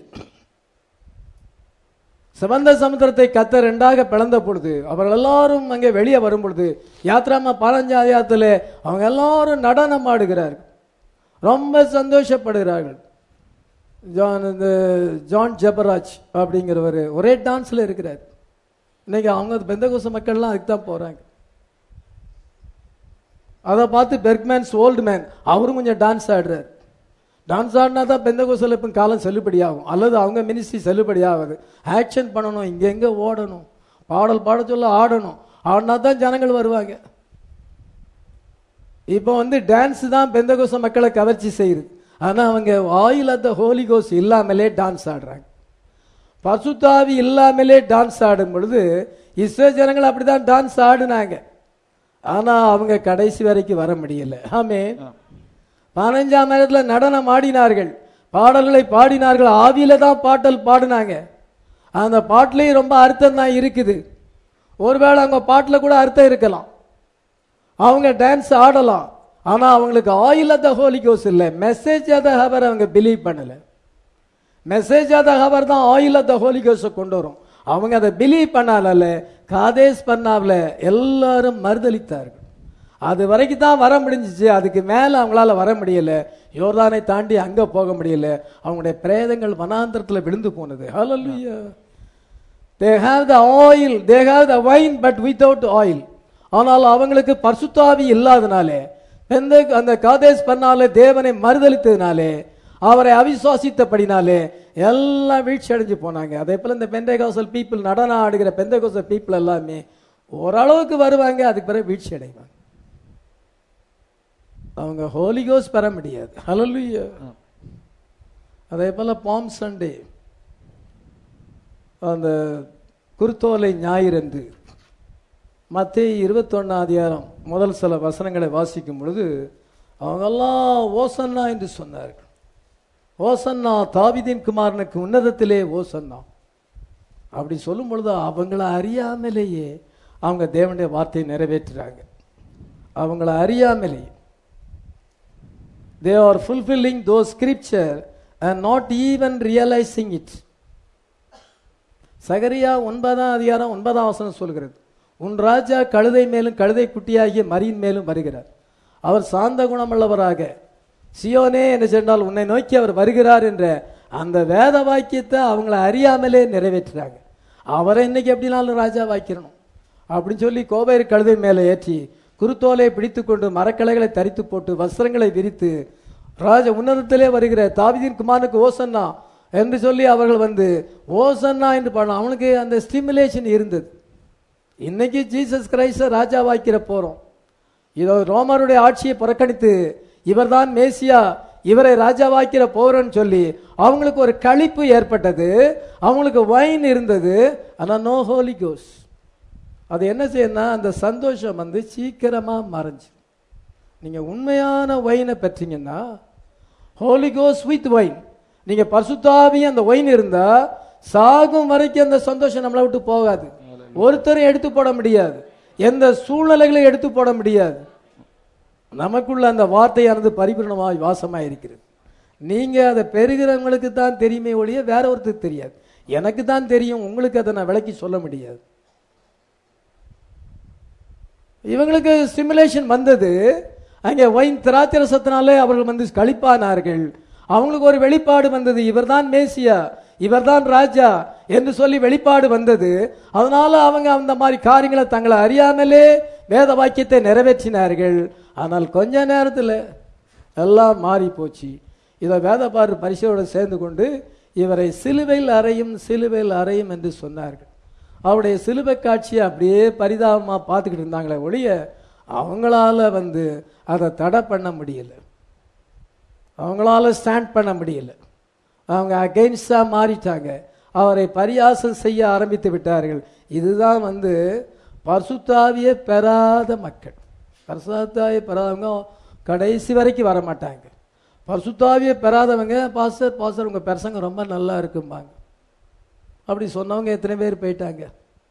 Speaker 1: சிவந்த சமுத்திரத்தை கத்த ரெண்டாக பிளந்த பொழுது அவர்கள் எல்லாரும் அங்கே வெளியே வரும் பொழுது யாத்ராமா பாரஞ்சாதியாத்துல அவங்க எல்லாரும் நடனம் ஆடுகிறார்கள் ரொம்ப சந்தோஷப்படுகிறார்கள் ஜான் இந்த ஜான் ஜெபராஜ் அப்படிங்கிறவர் ஒரே டான்ஸ்ல இருக்கிறார் இன்னைக்கு அவங்க பெந்தகோச மக்கள்லாம் அதுக்கு தான் போறாங்க அதை பார்த்து பெர்க்மேன்ஸ் ஓல்டு மேன் அவரும் கொஞ்சம் டான்ஸ் ஆடுறார் டான்ஸ் ஆடினா தான் பெந்தகோசல இப்போ காலம் செல்லுபடியாகும் அல்லது அவங்க மினிஸ்ட்ரி செல்லுபடியாகாது ஆக்ஷன் பண்ணணும் இங்க எங்க ஓடணும் பாடல் பாட சொல்ல ஆடணும் ஆடினா தான் ஜனங்கள் வருவாங்க இப்போ வந்து டான்ஸ் தான் பெந்தகோச மக்களை கவர்ச்சி செய்யுது ஆனா அவங்க ஆயில் ஆஃப் த ஹோலி கோஸ் இல்லாமலே டான்ஸ் ஆடுறாங்க பசுத்தாவி இல்லாமலே டான்ஸ் ஆடும் பொழுது இஸ்ரோ ஜனங்கள் அப்படிதான் டான்ஸ் ஆடுனாங்க ஆனா அவங்க கடைசி வரைக்கும் வர முடியல ஆமே பதினஞ்சாம் நேரத்துல நடனம் ஆடினார்கள் பாடல்களை பாடினார்கள் ஆவியில தான் பாட்டல் பாடினாங்க அந்த பாட்டுலயும் ரொம்ப அர்த்தம் தான் இருக்குது ஒருவேளை அவங்க பாட்டுல கூட அர்த்தம் இருக்கலாம் அவங்க டான்ஸ் ஆடலாம் ஆனா அவங்களுக்கு ஆயில் ஆஃப் த ஹோலி கோஸ் இல்லை மெசேஜ் ஆஃப் த ஹவர் அவங்க பிலீவ் பண்ணல மெசேஜ் ஆஃப் த ஹவர் தான் ஆயில் ஆஃப் த ஹோலி கோஸை கொண்டு வரும் அவங்க அதை பிலீவ் பண்ணால காதேஸ் பண்ணாவில் எல்லாரும் மறுதளித்தார்கள் அது வரைக்கும் தான் வர முடிஞ்சிச்சு அதுக்கு மேல அவங்களால வர முடியல யோர்தானை தாண்டி அங்க போக முடியல அவங்களுடைய பிரேதங்கள் வனாந்திரத்துல விழுந்து போனது ஹalleluya they have the oil they have the wine but without oil ஆனால் அவங்களுக்கு பரிசுத்தாவி இல்லாதனாலே எந்த அந்த காதேஸ் பண்ணாலே தேவனை மறுதளித்ததினாலே அவரை அவிசுவாசித்தபடினாலே எல்லாம் வீழ்ச்சி அடைஞ்சு போனாங்க அதே போல இந்த பெந்தைகாசல் பீப்புள் நடனம் ஆடுகிற பெந்தைகாசல் பீப்புள் எல்லாமே ஓரளவுக்கு வருவாங்க அதுக்கு பிறகு வீழ்ச்சி அடைவாங்க அவங்க ஹோலிகோஸ் பெற முடியாது ஹalleluya அதே போல பாம் சண்டே அந்த குருத்தோலை ஞாயிறன்று மத்திய இருபத்தொன்னாம் அதிகாரம் முதல் சில வசனங்களை வாசிக்கும் பொழுது அவங்கெல்லாம் ஓசன்னா என்று சொன்னார்கள் ஓசன்னா தாவிதின் குமாரனுக்கு உன்னதத்திலே ஓசன்னா அப்படி சொல்லும் பொழுது அவங்கள அறியாமலேயே அவங்க தேவனுடைய வார்த்தையை நிறைவேற்றுறாங்க அவங்கள அறியாமலேயே they are fulfilling those scripture and not even realizing it சகரியா ஒன்பதாம் அதிகாரம் ஒன்பதாம் வசனம் சொல்கிறது உன் ராஜா கழுதை மேலும் கழுதை குட்டியாகிய மரியின் மேலும் வருகிறார் அவர் சாந்த குணமுள்ளவராக சியோனே என்று சொன்னால் உன்னை நோக்கி அவர் வருகிறார் என்ற அந்த வேத வாக்கியத்தை அவங்கள அறியாமலே நிறைவேற்றுறாங்க அவரை இன்னைக்கு எப்படினாலும் ராஜா வாக்கிறணும் அப்படின்னு சொல்லி கோபேரி கழுதை மேலே ஏற்றி குருத்தோலை பிடித்துக்கொண்டு மரக்கிளைகளை தரித்து போட்டு வஸ்திரங்களை விரித்து ராஜ உன்னதத்திலே வருகிற தாவிதின் குமாரனுக்கு ஓசன்னா என்று சொல்லி அவர்கள் வந்து ஓசன்னா என்று பாடணும் அவனுக்கு அந்த ஸ்டிமுலேஷன் இருந்தது இன்னைக்கு ஜீசஸ் கிரைஸ்ட ராஜா வாய்க்கிற போறோம் இதோ ரோமருடைய ஆட்சியை புறக்கணித்து இவர்தான் மேசியா இவரை ராஜாவாக்கிற போறேன்னு சொல்லி அவங்களுக்கு ஒரு களிப்பு ஏற்பட்டது அவங்களுக்கு வைன் இருந்தது ஆனா நோ ஹோலி கோஸ் அது என்ன செய்யணும்னா அந்த சந்தோஷம் வந்து சீக்கிரமா மறைஞ்சு நீங்க உண்மையான வைனை பெற்றீங்கன்னா ஹோலி கோஸ் வித் வைன் நீங்க பரிசுத்தாவி அந்த ஒயின் இருந்தா சாகும் வரைக்கும் அந்த சந்தோஷம் நம்மளை விட்டு போகாது ஒருத்தரும் எடுத்து போட முடியாது எந்த சூழ்நிலைகளையும் எடுத்து போட முடியாது நமக்குள்ள அந்த வார்த்தையானது பரிபூர்ணமாய் வாசமாய் இருக்கிறது நீங்க அதை பெறுகிறவங்களுக்கு தான் தெரியுமே ஒழிய வேற ஒருத்தருக்கு தெரியாது எனக்கு தான் தெரியும் உங்களுக்கு அதை நான் விளக்கி சொல்ல முடியாது இவங்களுக்கு ஸ்டிமுலேஷன் வந்தது அங்கே ஒயின் திராட்சை ரசத்தினாலே அவர்கள் வந்து கழிப்பானார்கள் அவங்களுக்கு ஒரு வெளிப்பாடு வந்தது இவர்தான் மேசியா இவர்தான் ராஜா என்று சொல்லி வெளிப்பாடு வந்தது அதனால அவங்க அந்த மாதிரி காரியங்களை தங்களை அறியாமலே வேத வாக்கியத்தை நிறைவேற்றினார்கள் ஆனால் கொஞ்ச நேரத்தில் எல்லாம் மாறி போச்சு இதை வேதபாரு பரிசோடு சேர்ந்து கொண்டு இவரை சிலுவையில் அறையும் சிலுவையில் அறையும் என்று சொன்னார்கள் அவருடைய சிலுவை காட்சியை அப்படியே பரிதாபமா பார்த்துக்கிட்டு இருந்தாங்களே ஒழிய அவங்களால வந்து அதை தடை பண்ண முடியல அவங்களால ஸ்டாண்ட் பண்ண முடியல அவங்க அகெயின்ஸ்டாக மாறிட்டாங்க அவரை பரியாசம் செய்ய ஆரம்பித்து விட்டார்கள் இதுதான் வந்து பரிசுத்தாவியை பெறாத மக்கள் பரிசுத்தாவியை பெறாதவங்க கடைசி வரைக்கும் வர மாட்டாங்க பரிசுத்தாவியை பெறாதவங்க பாஸ்டர் பாஸ்டர் உங்கள் பிரசங்க ரொம்ப நல்லா இருக்கும்பாங்க அப்படி சொன்னவங்க எத்தனை பேர் போயிட்டாங்க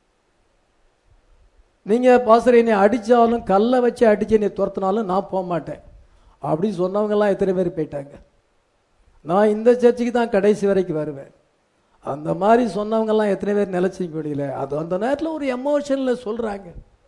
Speaker 1: நீங்கள் பாஸ்டர் என்னை அடித்தாலும் கல்லை வச்சு அடித்து என்னை துரத்தினாலும் நான் போக மாட்டேன் அப்படி சொன்னவங்கெல்லாம் எத்தனை பேர் போயிட்டாங்க நான் இந்த சர்ச்சுக்கு தான் கடைசி வரைக்கும் வருவேன் அந்த மாதிரி சொன்னவங்கெல்லாம் எத்தனை பேர் நிலச்சிக்க முடியல அது அந்த நேரத்தில் ஒரு எமோஷனில் சொல்கிறாங்க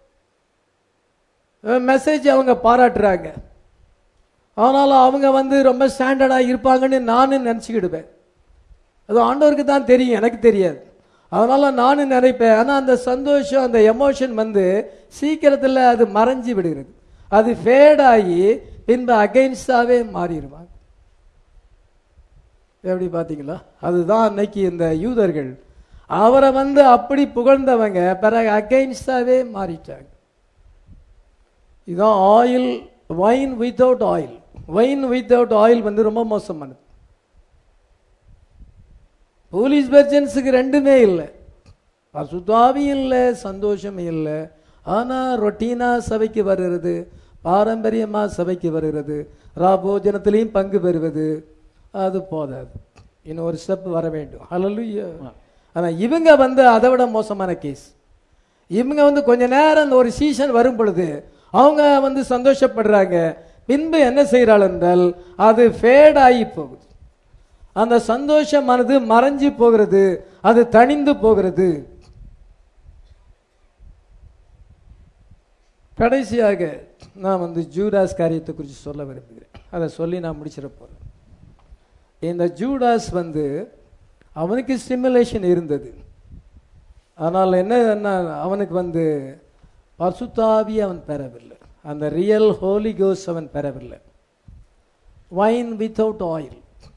Speaker 1: மெசேஜ் அவங்க பாராட்டுறாங்க ஆனாலும் அவங்க வந்து ரொம்ப ஸ்டாண்டர்டாக இருப்பாங்கன்னு நானும் நினச்சிக்கிடுவேன் அது ஆண்டவருக்கு தான் தெரியும் எனக்கு தெரியாது அதனால நானும் நினைப்பேன் ஆனால் அந்த சந்தோஷம் அந்த எமோஷன் வந்து சீக்கிரத்தில் அது மறைஞ்சு விடுகிறது அது ஃபேட் ஆகி பின்பு அகைன்ஸ்டாகவே மாறிடுவாங்க எப்படி பார்த்தீங்களா அதுதான் அன்னைக்கு இந்த யூதர்கள் அவரை வந்து அப்படி புகழ்ந்தவங்க பிறகு அகைன்ஸ்டாகவே மாறிட்டாங்க இதான் oil wine without oil wine without oil வந்து ரொம்ப மோசமானது போலீஸ் வெர்ஜன்ஸுக்கு ரெண்டுமே இல்லை பசுத்தாவி இல்லை சந்தோஷம் இல்லை ஆனால் ரொட்டீனா சபைக்கு வருகிறது பாரம்பரியமாக சபைக்கு வருகிறது ராபோஜனத்திலையும் பங்கு பெறுவது அது போதாது இன்னும் ஒரு ஸ்டெப் வர வேண்டும் ஹalleluya ஆனால் இவங்க வந்து அதை விட மோசமான கேஸ் இவங்க வந்து கொஞ்ச நேரம் அந்த ஒரு சீசன் வரும் பொழுது அவங்க வந்து சந்தோஷப்படுறாங்க பின்பு என்ன செய்கிறாள் என்றால் அது ஃபேட் ஆகி போகுது அந்த சந்தோஷமானது மறைஞ்சு போகிறது அது தணிந்து போகிறது கடைசியாக நான் வந்து ஜூடாஸ் காரியத்தை குறித்து சொல்ல விரும்புகிறேன் அதை சொல்லி நான் முடிச்சிட போறேன் இந்த ஜூடாஸ் வந்து அவனுக்கு ஸ்டிமுலேஷன் இருந்தது ஆனால் என்ன அவனுக்கு வந்து பசுத்தாவி அவன் பெறவில்லை அந்த ரியல் ஹோலி கோஸ் அவன் பெறவில்லை வைன் வித்தவுட் ஆயில்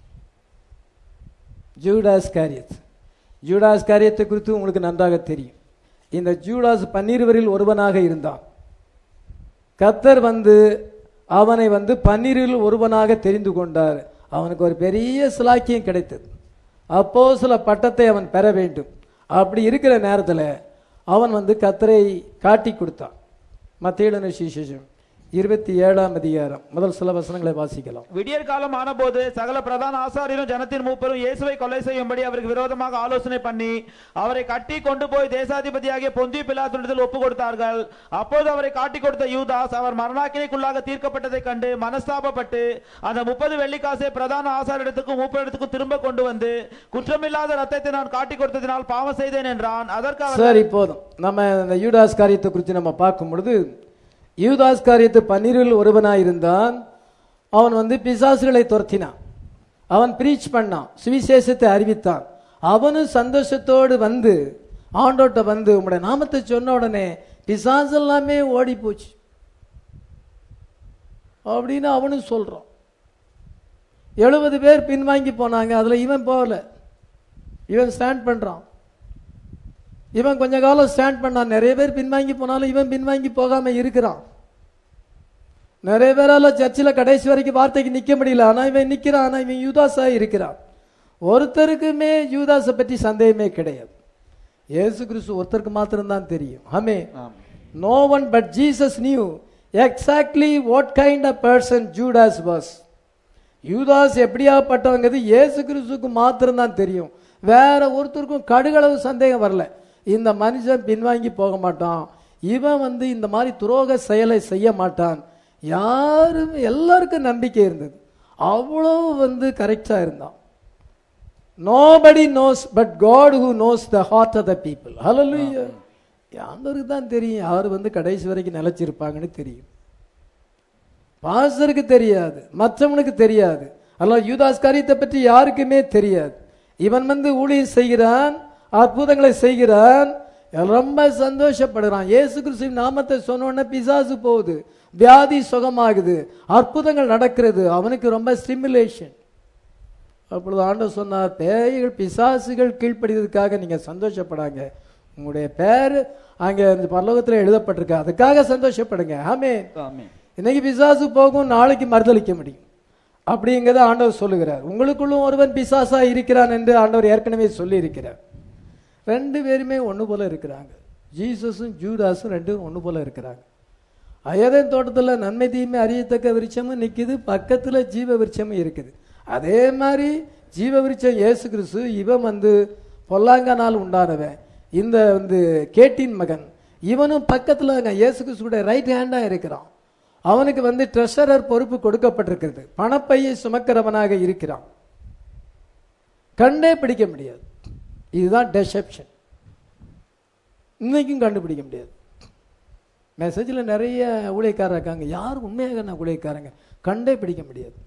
Speaker 1: ஜூடாஸ் காரியத் ஜூடாஸ் காரியத்தை குறித்து உங்களுக்கு நன்றாக தெரியும் இந்த ஜூடாஸ் பன்னிருவரில் ஒருவனாக இருந்தான் கத்தர் வந்து அவனை வந்து பன்னிரில் ஒருவனாக தெரிந்து கொண்டார் அவனுக்கு ஒரு பெரிய சிலாக்கியம் கிடைத்தது அப்போ சில பட்டத்தை அவன் பெற வேண்டும் அப்படி இருக்கிற நேரத்தில் அவன் வந்து கத்தரை காட்டி கொடுத்தான் மத்திய சுவிசேஷம் இருபத்தி ஏழாம் அதிகாரம் முதல் சில வசனங்களை வாசிக்கலாம்
Speaker 2: விடியற் காலம் ஆனபோது சகல பிரதான ஆசாரியரும் ஜனத்தின் மூப்பரும் இயேசுவை கொலை செய்யும்படி அவருக்கு விரோதமாக ஆலோசனை பண்ணி அவரை கட்டி கொண்டு போய் தேசாதிபதியாகிய பொந்தி பிலாத்துடத்தில் ஒப்பு கொடுத்தார்கள் அப்போது அவரை காட்டி கொடுத்த யூதாஸ் அவர் மரணாக்கினைக்குள்ளாக தீர்க்கப்பட்டதைக் கண்டு மனஸ்தாபப்பட்டு அந்த முப்பது வெள்ளிக்காசை பிரதான ஆசாரிடத்துக்கும் மூப்பரிடத்துக்கும் திரும்ப கொண்டு வந்து குற்றமில்லாத ரத்தத்தை நான் காட்டி கொடுத்ததினால் பாவம் செய்தேன் என்றான் அதற்கு அவர்
Speaker 1: சரி போதும் நம்ம இந்த யூதாஸ் காரியத்தை குறித்து நம்ம பார்க்கும் பொழுது யூதாஸ் காரியத்து பன்னிரில் ஒருவனாய் இருந்தான் அவன் வந்து பிசாசுகளை துரத்தினான் அவன் பிரீச் பண்ணான் சுவிசேஷத்தை அறிவித்தான் அவனும் சந்தோஷத்தோடு வந்து ஆண்டோட்ட வந்து உம்முடைய நாமத்தை சொன்ன உடனே பிசாசு எல்லாமே ஓடி போச்சு அப்படின்னு அவனும் சொல்றான் எழுபது பேர் பின்வாங்கி போனாங்க அதுல இவன் போகல இவன் ஸ்டாண்ட் பண்றான் இவன் கொஞ்ச காலம் ஸ்டாண்ட் பண்ணான் நிறைய பேர் பின்வாங்கி போனாலும் இவன் பின்வாங்கி போகாம இருக்கிறான் நிறைய பேரால சர்ச்சில் கடைசி வரைக்கும் வார்த்தைக்கு நிக்க முடியல ஆனா இவன் நிக்கிறான் ஆனா இவன் யூதாஸா இருக்கிறான் ஒருத்தருக்குமே யூதாஸை பற்றி சந்தேகமே கிடையாது இயேசு கிறிஸ்து ஒருத்தருக்கு மாத்திரம்தான் தெரியும் ஆமே no one but Jesus knew exactly what kind of person Judas was யூதாஸ் எப்படியாப்பட்டவங்கிறது இயேசு கிறிஸ்துக்கு மாத்திரம்தான் தெரியும் வேற ஒருத்தருக்கும் கடுகளவு சந்தேகம் வரல இந்த மனுஷன் பின்வாங்கி போக மாட்டான் இவன் வந்து இந்த மாதிரி துரோக செயலை செய்ய மாட்டான் யாரும் எல்லாருக்கும் நம்பிக்கை இருந்தது அவ்வளோ வந்து கரெக்டா இருந்தான் nobody knows but God who knows the heart of the people ஹalleluya ஆண்டவருக்கு தான் தெரியும் யார் வந்து கடைசி வரைக்கும் நிலைச்சிருப்பாங்கன்னு தெரியும் பாஸ்டருக்கு தெரியாது மற்றவனுக்கு தெரியாது அல்ல யூதாஸ் காரியத்தை பற்றி யாருக்குமே தெரியாது இவன் வந்து ஊழியம் செய்கிறான் அற்புதங்களை செய்கிறான் ரொம்ப சந்தோஷப்படுறான் இயேசு கிறிஸ்துவின் நாமத்தை சொன்ன உடனே பிசாசு போகுது வியாதி சுகமாகுது அற்புதங்கள் நடக்கிறது அவனுக்கு ரொம்ப ஸ்டிமுலேஷன் அப்பொழுது ஆண்டவர் சொன்னார் பேய்கள் பிசாசுகள் கீழ்ப்படிதற்காக நீங்க சந்தோஷப்படாங்க உங்களுடைய பேர் அங்க இந்த பரலோகத்தில் எழுதப்பட்டிருக்கு அதுக்காக சந்தோஷப்படுங்க ஆமே
Speaker 2: ஆமென்.
Speaker 1: இன்னைக்கு பிசாசு போகும் நாளைக்கு மறுதளிக்க முடியும் அப்படிங்கிறத ஆண்டவர் சொல்லுகிறார் உங்களுக்குள்ளும் ஒருவன் பிசாசா இருக்கிறான் என்று ஆண்டவர் ஏற்கனவே சொல்லி இருக்கிறார் ரெண்டு பேருமே ஒன்று போல இருக்கிறாங்க ஜீசஸும் ஜூடாஸும் ரெண்டும் ஒன்று போல இருக்கிறாங்க அயதன் தோட்டத்தில் நன்மை தீமை அறியத்தக்க விருட்சமும் நிற்குது பக்கத்தில் ஜீவ விருட்சமும் இருக்குது அதே மாதிரி ஜீவ விருட்சம் இயேசு கிறிஸ்து இவன் வந்து பொல்லாங்கனால் உண்டானவன் இந்த வந்து கேட்டின் மகன் இவனும் பக்கத்தில் அங்கே இயேசு கிறிஸ்துடைய ரைட் ஹேண்டாக இருக்கிறான் அவனுக்கு வந்து ட்ரெஷரர் பொறுப்பு கொடுக்கப்பட்டிருக்கிறது பணப்பையை சுமக்கிறவனாக இருக்கிறான் கண்டே பிடிக்க முடியாது இதுதான் டெசெப்ஷன் இன்னைக்கும் கண்டுபிடிக்க முடியாது மெசேஜில் நிறைய ஊழியக்காரர் இருக்காங்க யார் உண்மையாக நான் ஊழியக்காரங்க கண்டே பிடிக்க முடியாது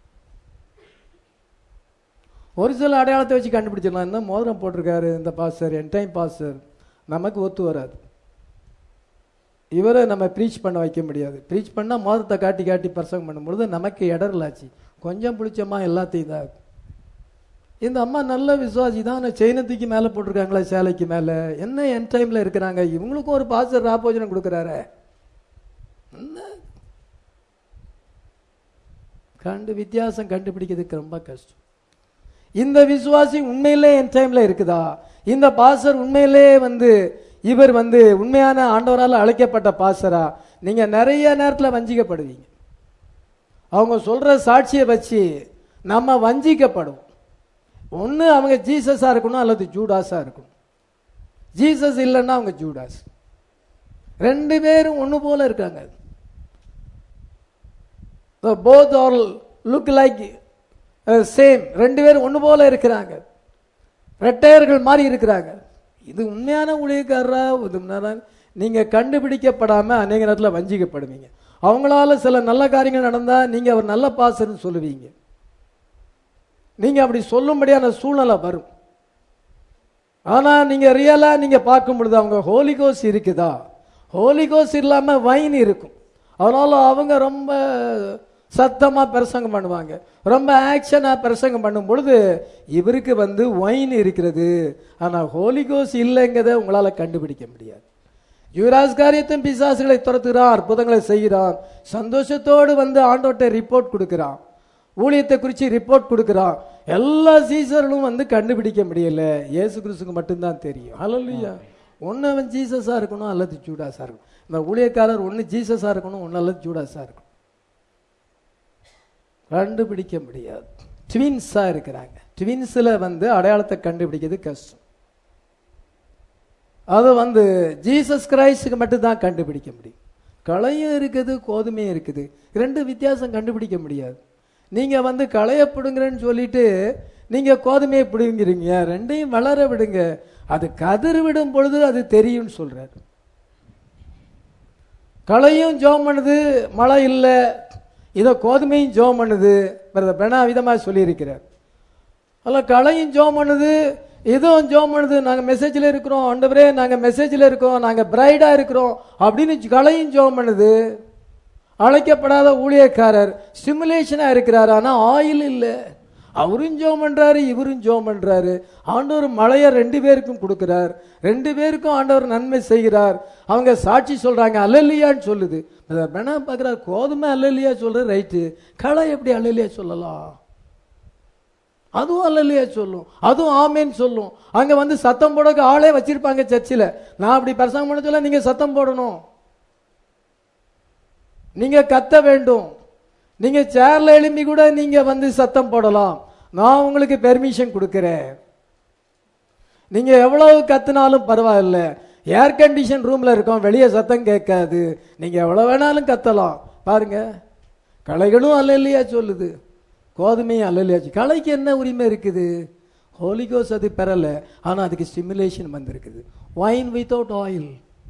Speaker 1: ஒரு சில அடையாளத்தை வச்சு கண்டுபிடிச்சிடலாம் இந்த மோதிரம் போட்டிருக்காரு இந்த பாஸ்டர் என் டைம் பாஸ்டர் நமக்கு ஒத்து வராது இவரை நம்ம ப்ரீச் பண்ண வைக்க முடியாது ப்ரீச் பண்ணால் மோதத்தை காட்டி காட்டி பிரசங்கம் பண்ணும்பொழுது நமக்கு இடரலாச்சு கொஞ்சம் பிடிச்சமா எல்லாத்தையும் தான் இந்த அம்மா நல்ல விசுவாசி தான் ஆனால் செயினத்துக்கு மேலே போட்டிருக்காங்களா சேலைக்கு மேலே என்ன என் டைமில் இருக்கிறாங்க இவங்களுக்கும் ஒரு பாஸ்டர் ராபோஜனம் கொடுக்குறாரு என்ன கண்டு வித்தியாசம் கண்டுபிடிக்கிறதுக்கு ரொம்ப கஷ்டம் இந்த விசுவாசி உண்மையிலே என் டைம்ல இருக்குதா இந்த பாசர் உண்மையிலே வந்து இவர் வந்து உண்மையான ஆண்டவரால் அழைக்கப்பட்ட பாசரா நீங்க நிறைய நேரத்தில் வஞ்சிக்கப்படுவீங்க அவங்க சொல்ற சாட்சியை வச்சு நம்ம வஞ்சிக்கப்படும் ஒன்று அவங்க ஜீசஸா இருக்கணும் அல்லது ஜூடாஸா இருக்கணும் ஜீசஸ் இல்லைன்னா அவங்க ஜூடாஸ் ரெண்டு பேரும் ஒன்று போல இருக்காங்க both are look like same ரெண்டு பேரும் ஒன்று போல இருக்கிறாங்க ரெட்டையர்கள் மாதிரி இருக்கிறாங்க இது உண்மையான ஊழியக்காரரா இது உண்மையான நீங்க கண்டுபிடிக்கப்படாம அநேக நேரத்தில் வஞ்சிக்கப்படுவீங்க அவங்களால சில நல்ல காரியங்கள் நடந்தா நீங்க அவர் நல்ல பாசன்னு சொல்லுவீங்க நீங்க அப்படி சொல்லும்படியான சூழ்நிலை வரும் ஆனா நீங்க ரியலா நீங்க பார்க்கும் பொழுது அவங்க ஹோலிகோஸ் இருக்குதா ஹோலிகோஸ் இல்லாம வைன் இருக்கும் அதனால அவங்க ரொம்ப சத்தமா பிரசங்கம் பண்ணுவாங்க ரொம்ப ஆக்ஷனா பிரசங்கம் பண்ணும் பொழுது இவருக்கு வந்து ஒயின் இருக்கிறது ஆனா ஹோலிகோஸ் இல்லைங்கிறத உங்களால கண்டுபிடிக்க முடியாது யுவராஜ் காரியத்தும் பிசாசுகளை துரத்துகிறான் அற்புதங்களை செய்கிறான் சந்தோஷத்தோடு வந்து ஆண்டோட்ட ரிப்போர்ட் கொடுக்கிறான் ஊழியத்தை குறித்து ரிப்போர்ட் கொடுக்கிறான் எல்லா சீசர்களும் வந்து கண்டுபிடிக்க முடியல இயேசு கிறிஸ்துக்கு மட்டும்தான் தெரியும் ஹalleluya ஒன்று அவன் ஜீசஸா இருக்கணும் அல்லது ஜூடாஸா இருக்கணும் இந்த ஊழியக்காரர் ஒன்று ஜீசஸா இருக்கணும் ஒன்று அல்லது ஜூடாஸா இருக்கணும் கண்டுபிடிக்க முடியாது ட்வின்ஸா இருக்கிறாங்க ட்வின்ஸ்ல வந்து அடையாளத்தை கண்டுபிடிக்கிறது கஷ்டம் அது வந்து ஜீசஸ் கிரைஸ்டுக்கு மட்டும்தான் கண்டுபிடிக்க முடியும் களையும் இருக்குது கோதுமையும் இருக்குது ரெண்டு வித்தியாசம் கண்டுபிடிக்க முடியாது நீங்க வந்து களைய பிடுங்குறேன்னு சொல்லிட்டு நீங்க கோதுமையை பிடுங்கிறீங்க ரெண்டையும் வளர விடுங்க அது கதிர் விடும் பொழுது அது தெரியும்னு சொல்றாரு களையும் ஜோம் பண்ணுது மழை இல்லை இதோ கோதுமையும் ஜோம் பண்ணுது பிரதர் பெனா விதமாக சொல்லியிருக்கிறார் அல்ல களையும் ஜோம் பண்ணுது இதுவும் ஜோம் பண்ணுது நாங்கள் மெசேஜில் இருக்கிறோம் ஆண்டவரே நாங்கள் மெசேஜில் இருக்கோம் நாங்கள் பிரைடாக இருக்கிறோம் அப்படின்னு களையும் ஜோம் பண்ணுது அழைக்கப்படாத ஊழியக்காரர் ஸ்டிமுலேஷனாக இருக்கிறார் ஆனால் ஆயில் இல்லை அவரும் ஜோம் பண்றாரு இவரும் ஜோம் பண்றாரு ஆண்டவர் மழையை ரெண்டு பேருக்கும் கொடுக்கிறார் ரெண்டு பேருக்கும் ஆண்டவர் நன்மை செய்கிறார் அவங்க சாட்சி சொல்றாங்க அல்லலியான்னு சொல்லுது வேணா பார்க்குறாரு கோதுமை அல்லலியா சொல்றது ரைட்டு களை எப்படி அல்லலியா சொல்லலாம் அதுவும் அல்லலியா சொல்லும் அதுவும் ஆமேன்னு சொல்லும் அங்க வந்து சத்தம் போட ஆளே வச்சிருப்பாங்க சர்ச்சில் நான் அப்படி பிரசங்கம் பண்ண சொல்ல நீங்க சத்தம் போடணும் நீங்க கத்த வேண்டும் நீங்க சேர்ல எழும்பி கூட நீங்க வந்து சத்தம் போடலாம் நான் உங்களுக்கு பெர்மிஷன் கொடுக்கிறேன் நீங்க எவ்வளவு கத்துனாலும் பரவாயில்ல ஏர் கண்டிஷன் ரூம்ல இருக்கோம் வெளியே சத்தம் கேட்காது நீங்க எவ்வளவு வேணாலும் கத்தலாம் பாருங்க கலைகளும் அல்லையா சொல்லுது கோதுமையும் அல்லையா கலைக்கு என்ன உரிமை இருக்குது ஹோலிகோஸ் அது பெறல ஆனா அதுக்கு ஸ்டிமுலேஷன் வந்திருக்குது வைன் வித்தவுட் ஆயில்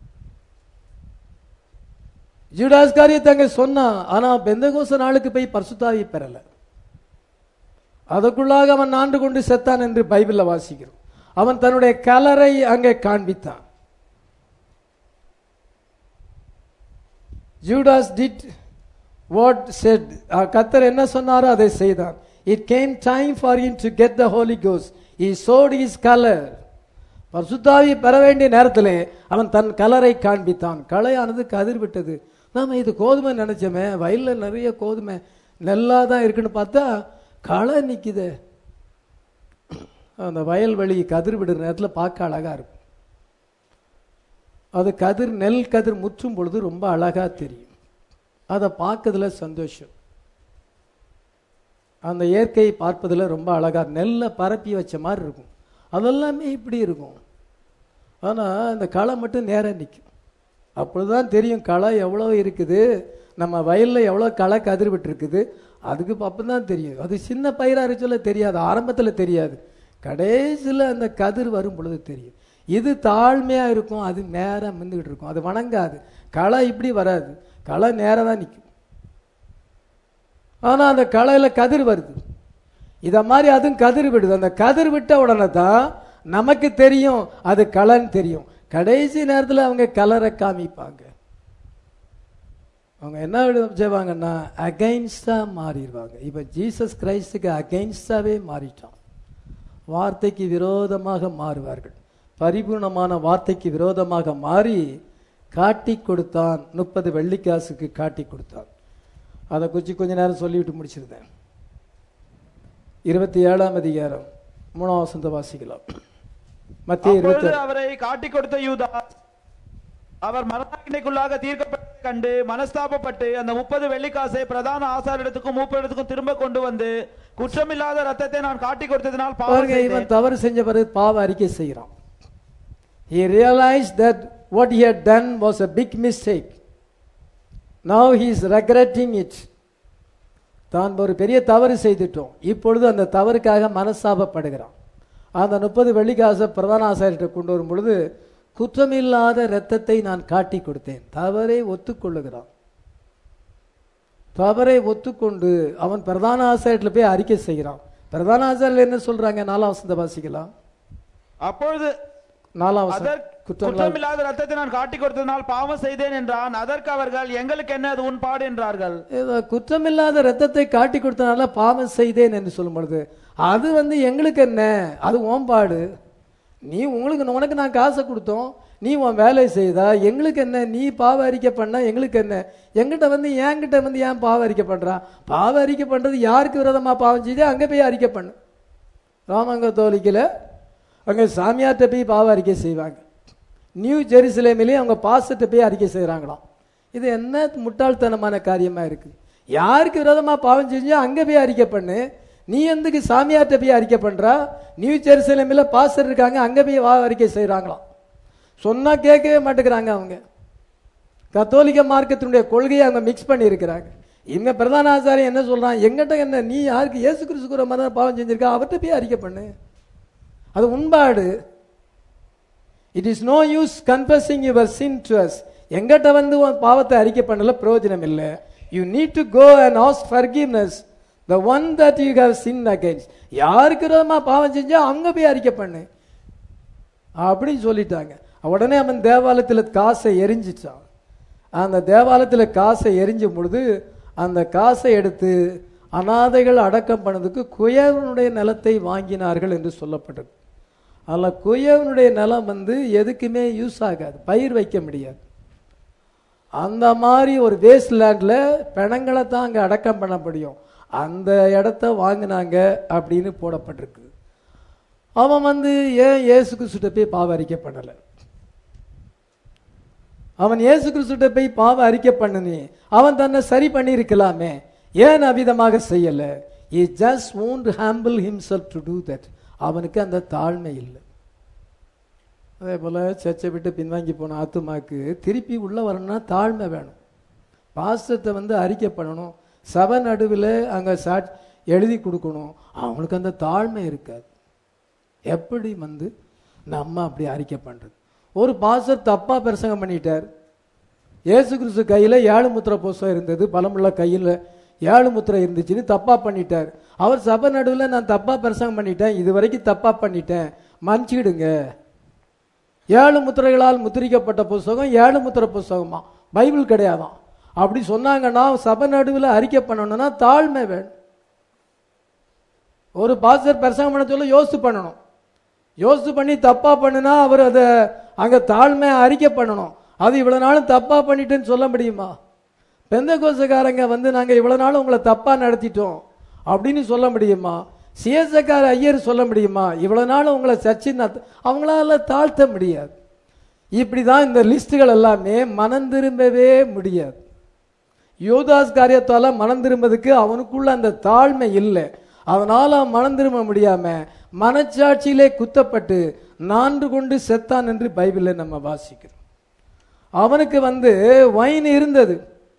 Speaker 1: ஜூடாஸ் காரியத்தை அங்க சொன்னான் ஆனா பெந்தகோச நாளுக்கு போய் பரிசுத்தாவி பெறல அதற்குள்ளாக அவன் ஆண்டு கொண்டு செத்தான் என்று பைபிள்ல வாசிக்கிறோம் அவன் தன்னுடைய கலரை அங்கே காண்பித்தான் ஜூடாஸ் டிட் வாட் செட் கத்தர் என்ன சொன்னாரோ அதை செய்தான் it came time for him to get the holy கோஸ் he sowed his கலர் பரிசுத்தாவி பெற வேண்டிய நேரத்திலே அவன் தன் கலரை காண்பித்தான் களையானது கதிர் விட்டது நாம இது கோதுமை நினைச்சோமே வயல்ல நிறைய கோதுமை நெல்லா தான் இருக்குன்னு பார்த்தா களை நிக்குதே அந்த வயல்வெளி கதிர் விடுற நேரத்தில் பார்க்க அழகா இருக்கும் அது கதிர் நெல் கதிர் முற்றும் பொழுது ரொம்ப அழகா தெரியும் அதை பார்க்கறதுல சந்தோஷம் அந்த இயற்கையை பார்ப்பதில் ரொம்ப அழகா நெல்லை பரப்பி வச்ச மாதிரி இருக்கும் அதெல்லாமே இப்படி இருக்கும் ஆனால் இந்த களை மட்டும் நேரம் நிற்கும் அப்பொழுதுதான் தெரியும் களை எவ்வளோ இருக்குது நம்ம வயலில் எவ்வளோ களை கதிர்விட்டு இருக்குது அதுக்கு அப்போ தான் தெரியும் அது சின்ன பயிராக இருச்சல தெரியாது ஆரம்பத்தில் தெரியாது கடைசியில் அந்த கதிர் வரும் பொழுது தெரியும் இது தாழ்மையாக இருக்கும் அது நேராக மின்னுக்கிட்டு இருக்கும் அது வணங்காது களை இப்படி வராது களை நேராக தான் நிற்கும் ஆனால் அந்த களையில் கதிர் வருது இத மாதிரி அதுவும் கதிர் விடுது அந்த கதிர் விட்ட உடனே தான் நமக்கு தெரியும் அது கலன்னு தெரியும் கடைசி நேரத்தில் அவங்க கலரை காமிப்பாங்க அவங்க என்ன விட- செய்வாங்கன்னா அகைன்ஸ்டா மாறிடுவாங்க இப்போ ஜீசஸ் கிரைஸ்டுக்கு அகைன்ஸ்டாவே மாறிட்டான் வார்த்தைக்கு விரோதமாக மாறுவார்கள் பரிபூர்ணமான வார்த்தைக்கு விரோதமாக மாறி காட்டி கொடுத்தான் முப்பது வெள்ளிக்காசுக்கு காட்டி கொடுத்தான் அதை குறித்து கொஞ்ச நேரம் சொல்லிவிட்டு முடிச்சிருந்தேன் இருபத்தி ஏழாம் அதிகாரம் மூணாம் வசந்த வாசிக்கலாம் மத்திய இருபத்தி
Speaker 2: அப்பொழுது அவரை காட்டிக் கொடுத்த யூதா அவர் மரணாக்கினைக்குள்ளாக தீர்க்கப்பட்டு கண்டு மனஸ்தாபப்பட்டு அந்த முப்பது வெள்ளிக்காசை பிரதான ஆசாரிடத்துக்கும் மூப்பரிடத்துக்கும் திரும்ப கொண்டு வந்து குற்றமில்லாத ரத்தத்தை நான் காட்டிக் கொடுத்ததினால் பாவம்
Speaker 1: பாருங்க
Speaker 2: செய்தேன்.
Speaker 1: இவன் தவறு செஞ்ச பிறகு பாவ அறிக்கை செய்கிறான் he realized that what he had done was a big mistake now he is regretting it தான் ஒரு பெரிய தவறு செய்துட்டோம் இப்பொழுது அந்த தவறுக்காக மனஸ்தாபப்படுகிறான் அந்த முப்பது வெள்ளிக்காசை பிரதான ஆசாரிட்ட கொண்டு வரும் பொழுது குற்றமில்லாத இரத்தத்தை நான் காட்டி கொடுத்தேன் தவறை ஒத்துக்கொள்ளுகிறான் தவறை ஒத்துக்கொண்டு அவன் பிரதான ஆசாரியத்துல போய் அறிக்கை செய்கிறான் பிரதான ஆசாரியர் என்ன சொல்றாங்க நாலாம் வசந்த வாசிக்கலாம்
Speaker 2: அப்பொழுது
Speaker 1: நாலாம் வசனம்
Speaker 2: அதற்கு
Speaker 1: குற்றமில்லாத
Speaker 2: குற்றமில்லாத ரத்தத்தை நான் காட்டிக் கொடுத்ததினால் பாவம் செய்தேன் என்றான் அதற்கு அவர்கள் எங்களுக்கு என்ன அது உன் பாடு என்றார்கள்
Speaker 1: ஏதோ குற்றமில்லாத ரத்தத்தை காட்டி கொடுத்தனால பாவம் செய்தேன் என்று சொல்லும் பொழுது அது வந்து எங்களுக்கு என்ன அது ஓம்பாடு நீ உங்களுக்கு உனக்கு நான் காசை கொடுத்தோம் நீ உன் வேலையை செய்தா எங்களுக்கு என்ன நீ பாவ அறிக்கை பண்ணா எங்களுக்கு என்ன எங்கிட்ட வந்து என்கிட்ட வந்து ஏன் பாவ அறிக்கை பண்றா பாவ அறிக்கை பண்றது யாருக்கு விரோதமா பாவம் செய்தே அங்க போய் அறிக்கை பண்ணு ராமங்க தோலிக்கல அங்க சாமியார்ட்ட போய் பாவ அறிக்கை செய்வாங்க நியூ ஜெருசலேமிலே அவங்க பாஸ்டர்ட்ட போய் அறிக்கை செய்கிறாங்களாம் இது என்ன முட்டாள்தனமான காரியமா இருக்கு யாருக்கு விரோதமா பாவம் செஞ்சா அங்க போய் அறிக்கை பண்ணு நீ எதுக்கு சாமியார்ட்ட போய் அறிக்கை பண்றா நியூ ஜெருசலேமில் பாஸ்டர் இருக்காங்க அங்க போய் வா அறிக்கை செய்கிறாங்களாம் சொன்னா கேட்கவே மாட்டேங்கிறாங்க அவங்க கத்தோலிக்க மார்க்கத்தினுடைய கொள்கையை அவங்க மிக்ஸ் பண்ணி இருக்கிறாங்க இவங்க பிரதான ஆசாரியன் என்ன சொல்றான் எங்கிட்ட என்ன நீ யாருக்கு இயேசு கிறிஸ்துக்குற மாதிரி தான் பாவம் செஞ்சிருக்கா அவர்கிட்ட போய் அறிக்கை பண்ணு அது உண்பாடு it is no use confessing your sin to us எங்கிட்ட வந்து உன் பாவத்தை அறிக்கை பண்ணல பிரயோஜனம் இல்லை you need to go and ask forgiveness the one that you have sin against யாருக்கு விரோதமா பாவம் செஞ்சா அங்க போய் அறிக்கை பண்ணு அப்படின்னு சொல்லிட்டாங்க உடனே அவன் தேவாலயத்தில் காசை எரிஞ்சிச்சான் அந்த தேவாலயத்தில் காசை எரிஞ்சும் பொழுது அந்த காசை எடுத்து அனாதைகள் அடக்கம் பண்ணதுக்கு குயவனுடைய நிலத்தை வாங்கினார்கள் என்று சொல்லப்பட்டது அதில் குயவனுடைய நிலம் வந்து எதுக்குமே யூஸ் ஆகாது பயிர் வைக்க முடியாது அந்த மாதிரி ஒரு வேஸ்ட் லேண்டில் பிணங்களை தான் அங்கே அடக்கம் பண்ண முடியும் அந்த இடத்த வாங்கினாங்க அப்படின்னு போடப்பட்டிருக்கு அவன் வந்து ஏன் இயேசு கிறிஸ்துட்ட போய் பாவ அறிக்கை பண்ணலை அவன் இயேசு கிறிஸ்துட்ட போய் பாவ அறிக்கை பண்ணனே அவன் தன்னை சரி பண்ணியிருக்கலாமே ஏன் அவிதமாக செய்யல he just won't humble himself to do that அவனுக்கு அந்த தாழ்மை இல்லை அதே போல சர்ச்சை விட்டு பின்வாங்கி போன ஆத்துமாக்கு திருப்பி உள்ள வரணும்னா தாழ்மை வேணும் பாஸ்டத்தை வந்து அறிக்கை பண்ணணும் சபை நடுவில் அங்கே சாட் எழுதி கொடுக்கணும் அவனுக்கு அந்த தாழ்மை இருக்காது எப்படி வந்து நம்ம அப்படி அறிக்கை பண்றது ஒரு பாஸ்டர் தப்பா பிரசங்கம் பண்ணிட்டார் இயேசு கிறிஸ்து கையில ஏழு முத்திரை புஸ்தகம் இருந்தது பலமுள்ள கையில் ஏழு முத்திரை இருந்துச்சுன்னு தப்பா பண்ணிட்டார் அவர் சபை நடுவில் நான் தப்பா பிரசங்கம் பண்ணிட்டேன் இது வரைக்கும் தப்பா பண்ணிட்டேன் மன்னிச்சிடுங்க ஏழு முத்திரைகளால் முத்திரிக்கப்பட்ட புஸ்தகம் ஏழு முத்திரை புஸ்தகமா பைபிள் கிடையாதாம் அப்படி சொன்னாங்கன்னா சபை நடுவில் அறிக்கை பண்ணணும்னா தாழ்மை வேணும் ஒரு பாஸ்டர் பிரசங்கம் பண்ண சொல்ல யோசித்து பண்ணணும் யோசித்து பண்ணி தப்பா பண்ணுனா அவர் அதை அங்க தாழ்மை அறிக்கை பண்ணணும் அது இவ்வளவு நாளும் தப்பா பண்ணிட்டேன்னு சொல்ல முடியுமா பெந்தகோசக்காரங்க வந்து நாங்க இவ்வளவு நாள் உங்களை தப்பா நடத்திட்டோம் அப்படின்னு சொல்ல முடியுமா சிஎஸ்ஐக்கார ஐயர் சொல்ல முடியுமா இவ்வளவு நாள் உங்களை சர்ச்சி அவங்களால தாழ்த்த முடியாது இப்படிதான் இந்த லிஸ்டுகள் எல்லாமே மனம் திரும்பவே முடியாது யோதாஸ் காரியத்தால மனம் திரும்பதுக்கு அவனுக்குள்ள அந்த தாழ்மை இல்லை அதனால அவன் மனம் திரும்ப முடியாம மனச்சாட்சியிலே குத்தப்பட்டு நான்கு கொண்டு செத்தான் என்று பைபிளில் நம்ம வாசிக்கிறோம் அவனுக்கு வந்து வைன் இருந்தது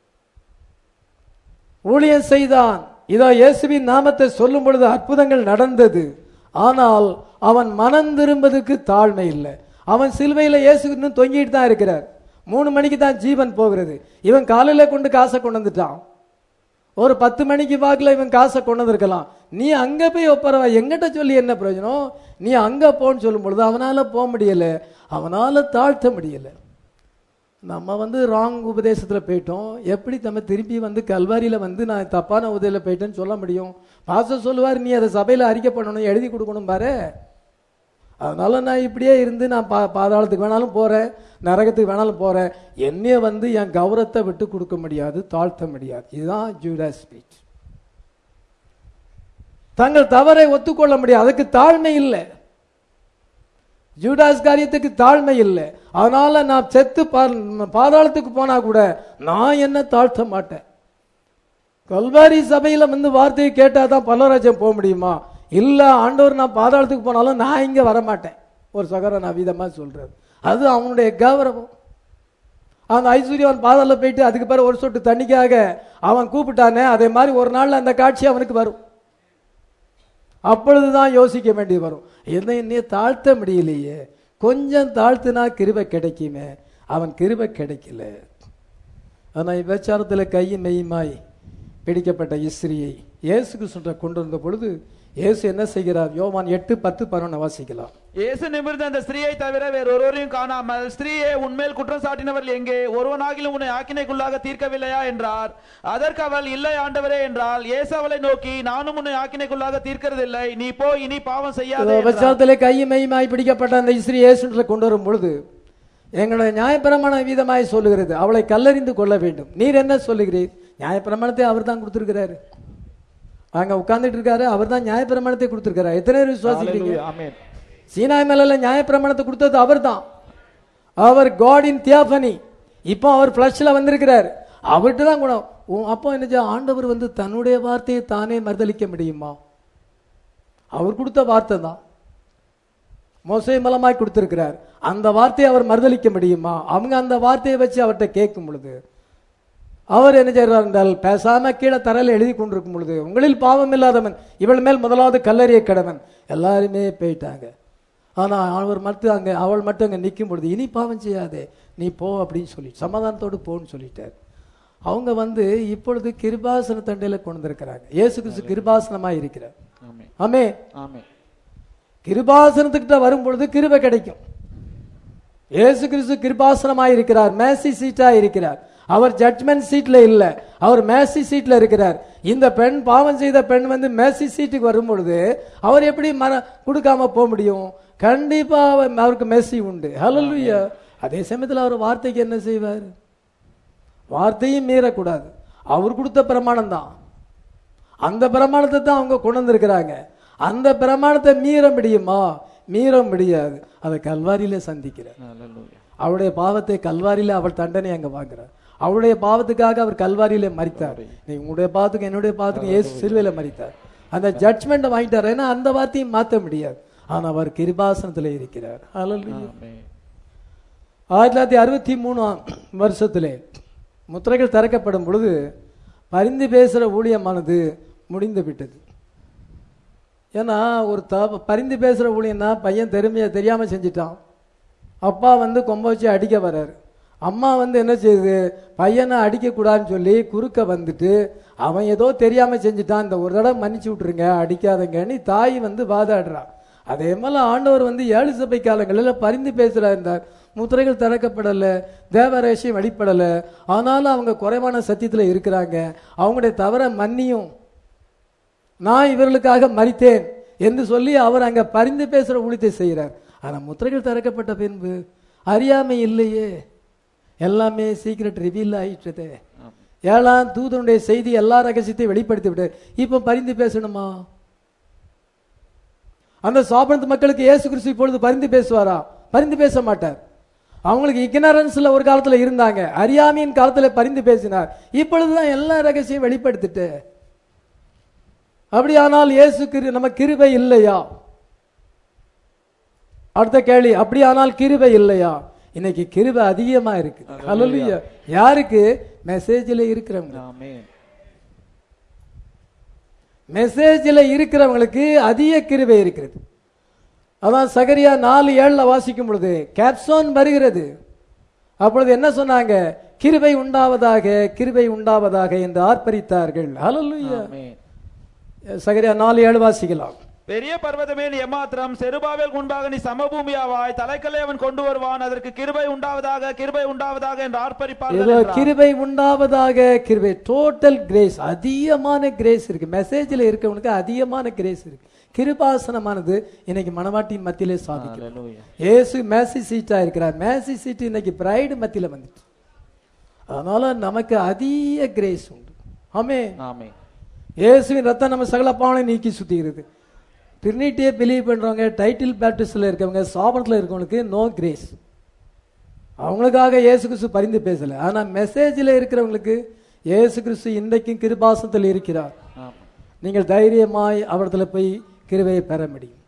Speaker 1: ஊழியம் செய்தான் இதோ இயேசுவின் நாமத்தை சொல்லும் பொழுது அற்புதங்கள் நடந்தது ஆனால் அவன் மனம் திரும்பதுக்கு தாழ்மை இல்லை அவன் சிலுவையில் இயேசு இன்னும் தொங்கிட்டு தான் இருக்கிறார் மூணு மணிக்கு தான் ஜீவன் போகிறது இவன் காலையில கொண்டு காசை கொண்டு வந்துட்டான் ஒரு பத்து மணிக்கு வாக்குல இவன் காசை கொண்டு வந்திருக்கலாம் நீ அங்க போய் ஒப்பரவா எங்கிட்ட சொல்லி என்ன பிரயோஜனம் நீ அங்க போன்னு சொல்லும் பொழுது அவனால போக முடியல அவனால தாழ்த்த முடியல நம்ம வந்து ராங் உபதேசத்துல போயிட்டோம் எப்படி நம்ம திருப்பி வந்து கல்வாரியில வந்து நான் தப்பான உதவியில போயிட்டேன்னு சொல்ல முடியும் பாச சொல்லுவார் நீ அதை சபையில அறிக்கை பண்ணணும் எழுதி கொடுக்கணும் பாரு அதனால நான் இப்படியே இருந்து நான் பா பாதாளத்துக்கு வேணாலும் போறேன் நரகத்துக்கு வேணாலும் போறேன் என்னைய வந்து என் கௌரவத்தை விட்டு கொடுக்க முடியாது தாழ்த்த முடியாது இதுதான் ஜூடா ஸ்பீச் தங்கள் தவறை ஒத்துக்கொள்ள முடியாது அதுக்கு தாழ்மை இல்லை ஜூடாஸ் காரியத்துக்கு தாழ்மை இல்லை அதனால நான் செத்து பா- பாதாளத்துக்கு போனா கூட நான் என்ன தாழ்த்த மாட்டேன் கல்வாரி சபையில வந்து வார்த்தையை கேட்டா தான் பல்லவராஜ்யம் போக முடியுமா இல்ல ஆண்டவர் நான் பாதாளத்துக்கு போனாலும் நான் இங்க வர மாட்டேன் ஒரு சகோதரன் அவிதமா சொல்றாரு அது அவனுடைய கௌரவம் அந்த ஐஸ்வர்யவன் பாதாள போயிட்டு அதுக்கு பிறகு ஒரு சொட்டு தண்ணிக்காக அவன் கூப்பிட்டானே அதே மாதிரி ஒரு நாள்ல அந்த காட்சி அவனுக்கு வரும் அப்பொழுதுதான் யோசிக்க வேண்டி வரும் என்ன என்னைய தாழ்த்த முடியலையே கொஞ்சம் தாழ்த்துனா கிருபை கிடைக்குமே அவன் கிருபை கிடைக்கல ஆனா விபச்சாரத்துல கையும் மெய்யுமாய் பிடிக்கப்பட்ட இஸ்ரியை இயேசுக்கு சொல்ற கொண்டு வந்த பொழுது இயேசு என்ன செய்கிறார் யோவான் எட்டு பத்து பதினொன்று வாசிக்கலாம்
Speaker 2: இயேசு நிமிர்ந்த அந்த ஸ்திரீயை தவிர வேறு ஒருவரையும் காணாமல் ஸ்திரீயே உன்மேல் குற்றம் சாட்டினவர்கள் எங்கே ஒருவனாகிலும் உன்னை ஆக்கினைக்குள்ளாக தீர்க்கவில்லையா என்றார் அதற்கு அவள் இல்லை ஆண்டவரே என்றால் இயேசு அவளை நோக்கி நானும் உன்னை ஆக்கினைக்குள்ளாக தீர்க்கிறதில்லை நீ போய் இனி பாவம் செய்யாதே என்றார்.
Speaker 1: விபச்சாரத்திலே கையும் மெய்யுமாய் பிடிக்கப்பட்ட அந்த இஸ்ரீ இயேசுல கொண்டு வரும் பொழுது எங்களுடைய நியாயப்பிரமாண வீதமாய் சொல்லுகிறது அவளை கல்லறிந்து கொள்ள வேண்டும் நீர் என்ன சொல்லுகிறீர் நியாயப்பிரமாணத்தை அவர் தான் கொடுத்திருக்கிறாரு அங்க உட்கார்ந்துட்டு இருக்காரு அவர் தான் நியாயப்பிரமாணத்தை கொடுத்திருக்காரு எத்தனை பேர் விசுவாசிக்கிறீங்க
Speaker 2: Hallelujah. Amen.
Speaker 1: சீனாய் மேல நியாயப்பிரமாணத்தை கொடுத்தது அவர்தான் அவர் காடின் தியாபனி இப்போ அவர் பிளஷ்ல வந்திருக்கிறார் அவர்கிட்ட தான் குணம் உன் அப்போ என்ன ஆண்டவர் வந்து தன்னுடைய வார்த்தையை தானே மறுதலிக்க முடியுமா அவர் கொடுத்த வார்த்தை தான் மோசை மூலமாய் கொடுத்திருக்கிறார் அந்த வார்த்தையை அவர் மறுதலிக்க முடியுமா அவங்க அந்த வார்த்தையை வச்சு அவர்கிட்ட கேட்கும் பொழுது அவர் என்ன செய்கிறார் என்றால் பேசாம கீழே தரையில் எழுதி கொண்டிருக்கும் பொழுது உங்களில் பாவம் இல்லாதவன் இவள் மேல் முதலாவது கல்லறிய கடவன் எல்லாருமே போயிட்டாங்க ஆனா அவர் மட்டும் அங்க அவள் மட்டும் அங்க நிற்கும் பொழுது இனி பாவம் செய்யாதே நீ போ அப்படின்னு சொல்லி சமாதானத்தோடு போன்னு சொல்லிட்டார் அவங்க வந்து இப்பொழுது கிருபாசன தண்டையில கொண்டு வந்திருக்கிறாங்க இயேசு கிறிஸ்து கிருபாசனமா இருக்கிறார்
Speaker 2: Amen.
Speaker 1: ஆமே
Speaker 2: Amen.
Speaker 1: கிருபாசனத்துக்கிட்ட வரும் பொழுது கிருபை கிடைக்கும் இயேசு கிறிஸ்து கிருபாசனமாய் இருக்கிறார் மேசி சீட்டா இருக்கிறார் அவர் ஜட்மெண்ட் சீட்ல இல்ல அவர் மேசி சீட்ல இருக்கிறார் இந்த பெண் பாவம் செய்த பெண் வந்து மேசி சீட்டுக்கு வரும் பொழுது அவர் எப்படி மர கொடுக்காம போக முடியும் கண்டிப்பா அவர்- அவருக்கு மெஸ்ஸி உண்டு ஹalleluya அதே சமயத்துல அவர் வார்த்தைக்கு என்ன செய்வார் வார்த்தையும் மீறக்கூடாது அவர் கொடுத்த பிரமாணம் தான் அந்த பிரமாணத்தை தான் அவங்க கொண்டு வந்திருக்கிறாங்க அந்த பிரமாணத்தை மீற முடியுமா மீற முடியாது அதை கல்வாரியில சந்திக்கிறார்
Speaker 2: Hallelujah.
Speaker 1: அவளுடைய பாவத்தை கல்வாரியில அவள் தண்டனை அங்க வாங்குறார் அவளுடைய பாவத்துக்காக அவர் கல்வாரியில மறித்தார் நீ உங்களுடைய பாவத்துக்கு என்னுடைய பாவத்துக்கு இயேசு சிலுவையில மறித்தார் அந்த ஜட்மெண்ட் வாங்கிட்டார் ஏன்னா அந்த வார்த்தையும் மாத்த முடியாது ஆனா அவர் கிருபாசனத்துல இருக்கிறார் ஹalleluya
Speaker 2: Amen.
Speaker 1: ஆயிரத்தி தொள்ளாயிரத்தி அறுபத்தி மூணாம் வருஷத்திலே முத்திரைகள் திறக்கப்படும் பொழுது பரிந்து பேசுகிற ஊழியமானது முடிந்து விட்டது ஏன்னா ஒரு த பரிந்து பேசுகிற ஊழியம்னா பையன் தெரிமையை தெரியாமல் செஞ்சிட்டான் அப்பா வந்து கொம்ப வச்சு அடிக்க வர்றாரு அம்மா வந்து என்ன செய்யுது பையனை அடிக்கக்கூடாதுன்னு சொல்லி குறுக்க வந்துட்டு அவன் ஏதோ தெரியாமல் செஞ்சுட்டான் இந்த ஒரு தடவை மன்னிச்சு விட்ருங்க அடிக்காதங்கன்னு தாய் வந்து வாதாடுறான் அதே மாதிரி ஆண்டவர் வந்து ஏழு சபை காலங்களில் பரிந்து பேசுகிறா இருந்தார் முத்திரைகள் திறக்கப்படலை தேவரேஷம் வெளிப்படலை ஆனாலும் அவங்க குறைவான சத்தியத்தில் இருக்கிறாங்க அவங்களுடைய தவற மன்னியும் நான் இவர்களுக்காக மறித்தேன் என்று சொல்லி அவர் அங்க பரிந்து பேசுற ஊழியத்தை செய்கிறார் ஆனா முத்திரைகள் திறக்கப்பட்ட பின்பு அறியாமை இல்லையே எல்லாமே சீக்கிரட் ரிவீல் ஆயிட்டதே ஏழாம் தூதனுடைய செய்தி எல்லா ரகசியத்தையும் வெளிப்படுத்தி விட்டு இப்போ பரிந்து பேசணுமா அந்த சாப்பிடுறது மக்களுக்கு இயேசு கிறிஸ்து இப்பொழுது பரிந்து பேசுவாரா பரிந்து பேச மாட்டார் அவங்களுக்கு இக்னரன்ஸ்ல ஒரு காலத்துல இருந்தாங்க அறியாமையின் காலத்துல பரிந்து பேசினார் இப்பொழுதுதான் எல்லா ரகசியம் வெளிப்படுத்திட்டு அப்படியானால் இயேசு கிரு நம்ம கிருபை இல்லையா அடுத்த கேள்வி அப்படியானால் கிருபை இல்லையா இன்னைக்கு கிருபை அதிகமா இருக்கு ஹalleluya யாருக்கு மெசேஜ்ல இருக்கிறவங்க
Speaker 2: ஆமென்
Speaker 1: மெசேஜ்ல இருக்கிறவங்களுக்கு அதிக கிருபை இருக்கிறது அதான் சகரியா நாலு ஏழுல வாசிக்கும் பொழுது கேப்சோன் வருகிறது அப்பொழுது என்ன சொன்னாங்க கிருபை உண்டாவதாக கிருபை உண்டாவதாக என்று ஆர்ப்பரித்தார்கள் ஹalleluya
Speaker 2: ஆமென்
Speaker 1: சகரியா நாலு ஏழு வாசிக்கலாம்
Speaker 2: பெரிய பர்வதமே நீ எம்மாத்திரம் செருபாவேல் முன்பாக நீ சமபூமியாவாய் தலைக்கல்லை அவன் கொண்டு வருவான் அதற்கு கிருபை உண்டாவதாக கிருபை உண்டாவதாக என்று ஆர்ப்பரிப்பார்கள்
Speaker 1: ஏதோ
Speaker 2: என்றார்.
Speaker 1: கிருபை உண்டாவதாக கிருபை டோட்டல் கிரேஸ் அதிகமான கிரேஸ் இருக்கு மெசேஜ்ல இருக்கவனுக்கு அதிகமான கிரேஸ் இருக்கு கிருபாசனமானது இன்னைக்கு மனவாட்டியின் மத்தியிலே சாதிக்கும்
Speaker 2: Hallelujah.
Speaker 1: இயேசு மேசி சீட்டா இருக்கிறார் மேசி சீட் இன்னைக்கு பிரைடு மத்தியில வந்துட்டு அதனால நமக்கு அதிக கிரேஸ் உண்டு ஆமே
Speaker 2: ஆமென்
Speaker 1: இயேசுவின் ரத்தம் நம்ம சகல பாவனை நீக்கி சுத்திகிறது ட்ரினிட்டியை பிலீவ் பண்றவங்க டைட்டில் பேப்டிஸ்ட்ல இருக்கவங்க சாபனத்தில் இருக்கவங்களுக்கு நோ கிரேஸ் அவங்களுக்காக இயேசு கிறிஸ்து பரிந்து பேசல ஆனா மெசேஜில் இருக்கிறவங்களுக்கு இயேசு கிறிஸ்து இன்றைக்கும் கிருபாசனத்தில் இருக்கிறார்
Speaker 2: ஆமென்.
Speaker 1: நீங்கள் தைரியமாய் அவரிடத்துல போய் கிருபையை பெற முடியும்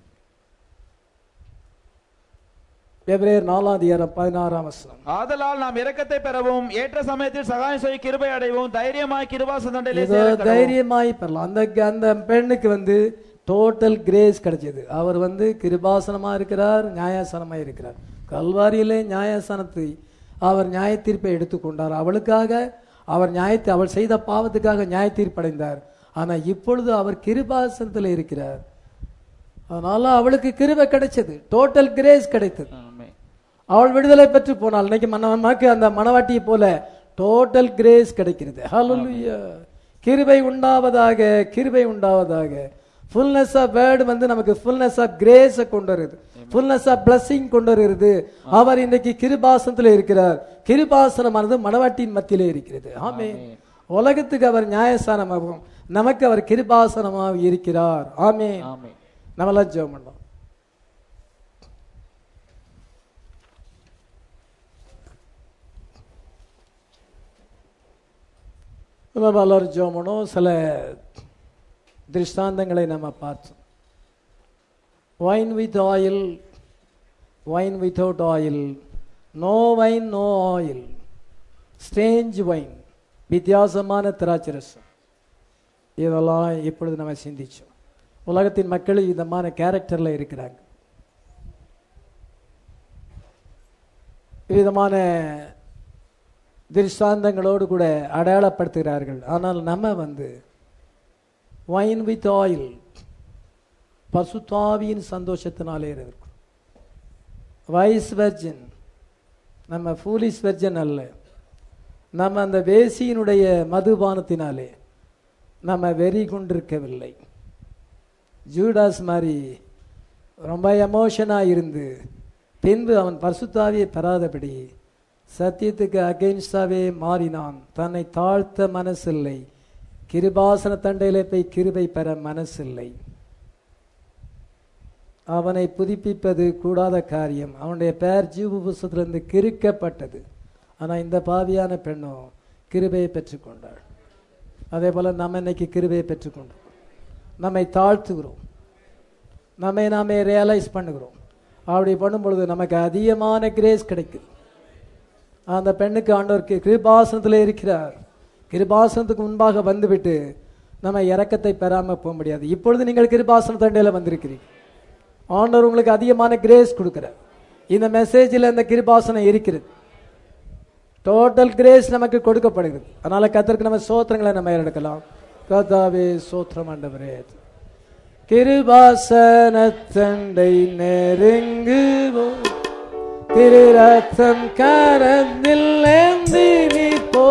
Speaker 1: எபிரேயர் நாலாம் அதிகாரம் பதினாறாம் வசனம்
Speaker 2: ஆதலால் நாம் இரக்கத்தை பெறவும் ஏற்ற சமயத்தில் சகாயம் செய்ய கிருபை அடைவோம் தைரியமாய் கிருபாச தண்டையிலே
Speaker 1: ஏதோ தைரியமாய் பெறலாம் அந்த அந்த பெண்ணுக்கு வந்து டோட்டல் கிரேஸ் கிடைச்சது அவர் வந்து கிருபாசனமா இருக்கிறார் நியாயாசனமா இருக்கிறார் கல்வாரியிலே நியாயாசனத்தை அவர் நியாய தீர்ப்பை எடுத்துக்கொண்டார் அவளுக்காக அவர் நியாயத்தை அவள் செய்த பாவத்துக்காக நியாய தீர்ப்படைந்தார் ஆனா இப்பொழுது அவர் கிருபாசனத்தில் இருக்கிறார் அதனால அவளுக்கு கிருபை கிடைச்சது டோட்டல் கிரேஸ் கிடைத்தது
Speaker 2: ஆமென்.
Speaker 1: அவள் விடுதலை பெற்று போனாள் இன்னைக்கு மன நமக்கு அந்த மனவாட்டியை போல டோட்டல் கிரேஸ் கிடைக்கிறது ஹalleluya கிருபை உண்டாவதாக கிருபை உண்டாவதாக ஃபுல்னஸ் ஆஃப் வேர்டு வந்து நமக்கு ஃபுல்னஸ் ஆஃப் கிரேஸ கொண்டு வருது ஃபுல்னஸ் ஆஃப் பிளஸிங் கொண்டு வருகிறது அவர் இன்னைக்கு கிருபாசனத்தில் இருக்கிறார் கிருபாசனமானது மனவாட்டியின் மத்தியிலே இருக்கிறது ஆமே உலகத்துக்கு அவர் நியாயஸ்தானமாகவும் நமக்கு அவர் கிருபாசனமாக இருக்கிறார் ஆமே
Speaker 2: ஆமென்.
Speaker 1: நம்மளாம் ஜெபம் பண்ணோம் நம்ம எல்லாரும் ஜெபம் பண்ணோம் சில திருஷ்டாந்தங்களை நம்ம பார்த்தோம் wine with oil wine without oil no wine no oil strange wine வித்தியாசமான திராட்சரசம் இதெல்லாம் இப்பொழுது நம்ம சிந்திச்சோம் உலகத்தின் மக்கள் விதமான கேரக்டர்ல இருக்கிறாங்க விதமான திருஷ்டாந்தங்களோடு கூட அடையாளப்படுத்துகிறார்கள் ஆனால் நம்ம வந்து வைன் வித் ஆயில் பசுத்தாவியின் சந்தோஷத்தினாலே இருக்கும் வைஸ் வெர்ஜன் நம்ம ஃபூலிஸ் வெர்ஜன் அல்ல நம்ம அந்த வேசியினுடைய மதுபானத்தினாலே நம்ம வெறி கொண்டிருக்கவில்லை ஜூடாஸ் மாதிரி ரொம்ப எமோஷனாக இருந்து பின்பு அவன் பரிசுத்தாவியை பெறாதபடி சத்தியத்துக்கு அகெயின்ஸ்டாவே மாறினான் தன்னை தாழ்த்த மனசில்லை கிருபாசன தண்டையிலே போய் கிருபை பெற மனசில்லை அவனை புதுப்பிப்பது கூடாத காரியம் அவனுடைய பெயர் ஜீவ புஸ்தத்திலிருந்து கிறுக்கப்பட்டது ஆனால் இந்த பாவியான பெண்ணோ கிருபையை பெற்றுக்கொண்டாள் அதே போல நம்ம இன்னைக்கு கிருபையை பெற்றுக்கொண்டோம் நம்மை தாழ்த்துகிறோம் நம்மை நாமே ரியலைஸ் பண்ணுகிறோம் அப்படி பண்ணும் பொழுது நமக்கு அதிகமான கிரேஸ் கிடைக்குது அந்த பெண்ணுக்கு ஆண்டவர் கி- கிருபாசனத்தில் இருக்கிறார் கிருபாசனத்துக்கு முன்பாக வந்துவிட்டு நம்ம இரக்கத்தை பெறாம போக முடியாது இப்பொழுது நீங்கள் கிருபாசன தண்டையில் வந்திருக்கிறீங்க ஆண்டவர் உங்களுக்கு அதிகமான கிரேஸ் கொடுக்கிறார் இந்த மெசேஜில் இந்த கிருபாசனம் இருக்கிறது டோட்டல் கிரேஸ் நமக்கு கொடுக்கப்படுகிறது அதனால கத்தருக்கு நம்ம சோத்திரங்களை நம்ம எடுக்கலாம் கதாவே சோத்திரம் ஆண்டவரே கிருபாசனத்தண்டை நெருங்குவோம் திரு ரத்தம் கரந்தில் ஏந்தி நிற்போ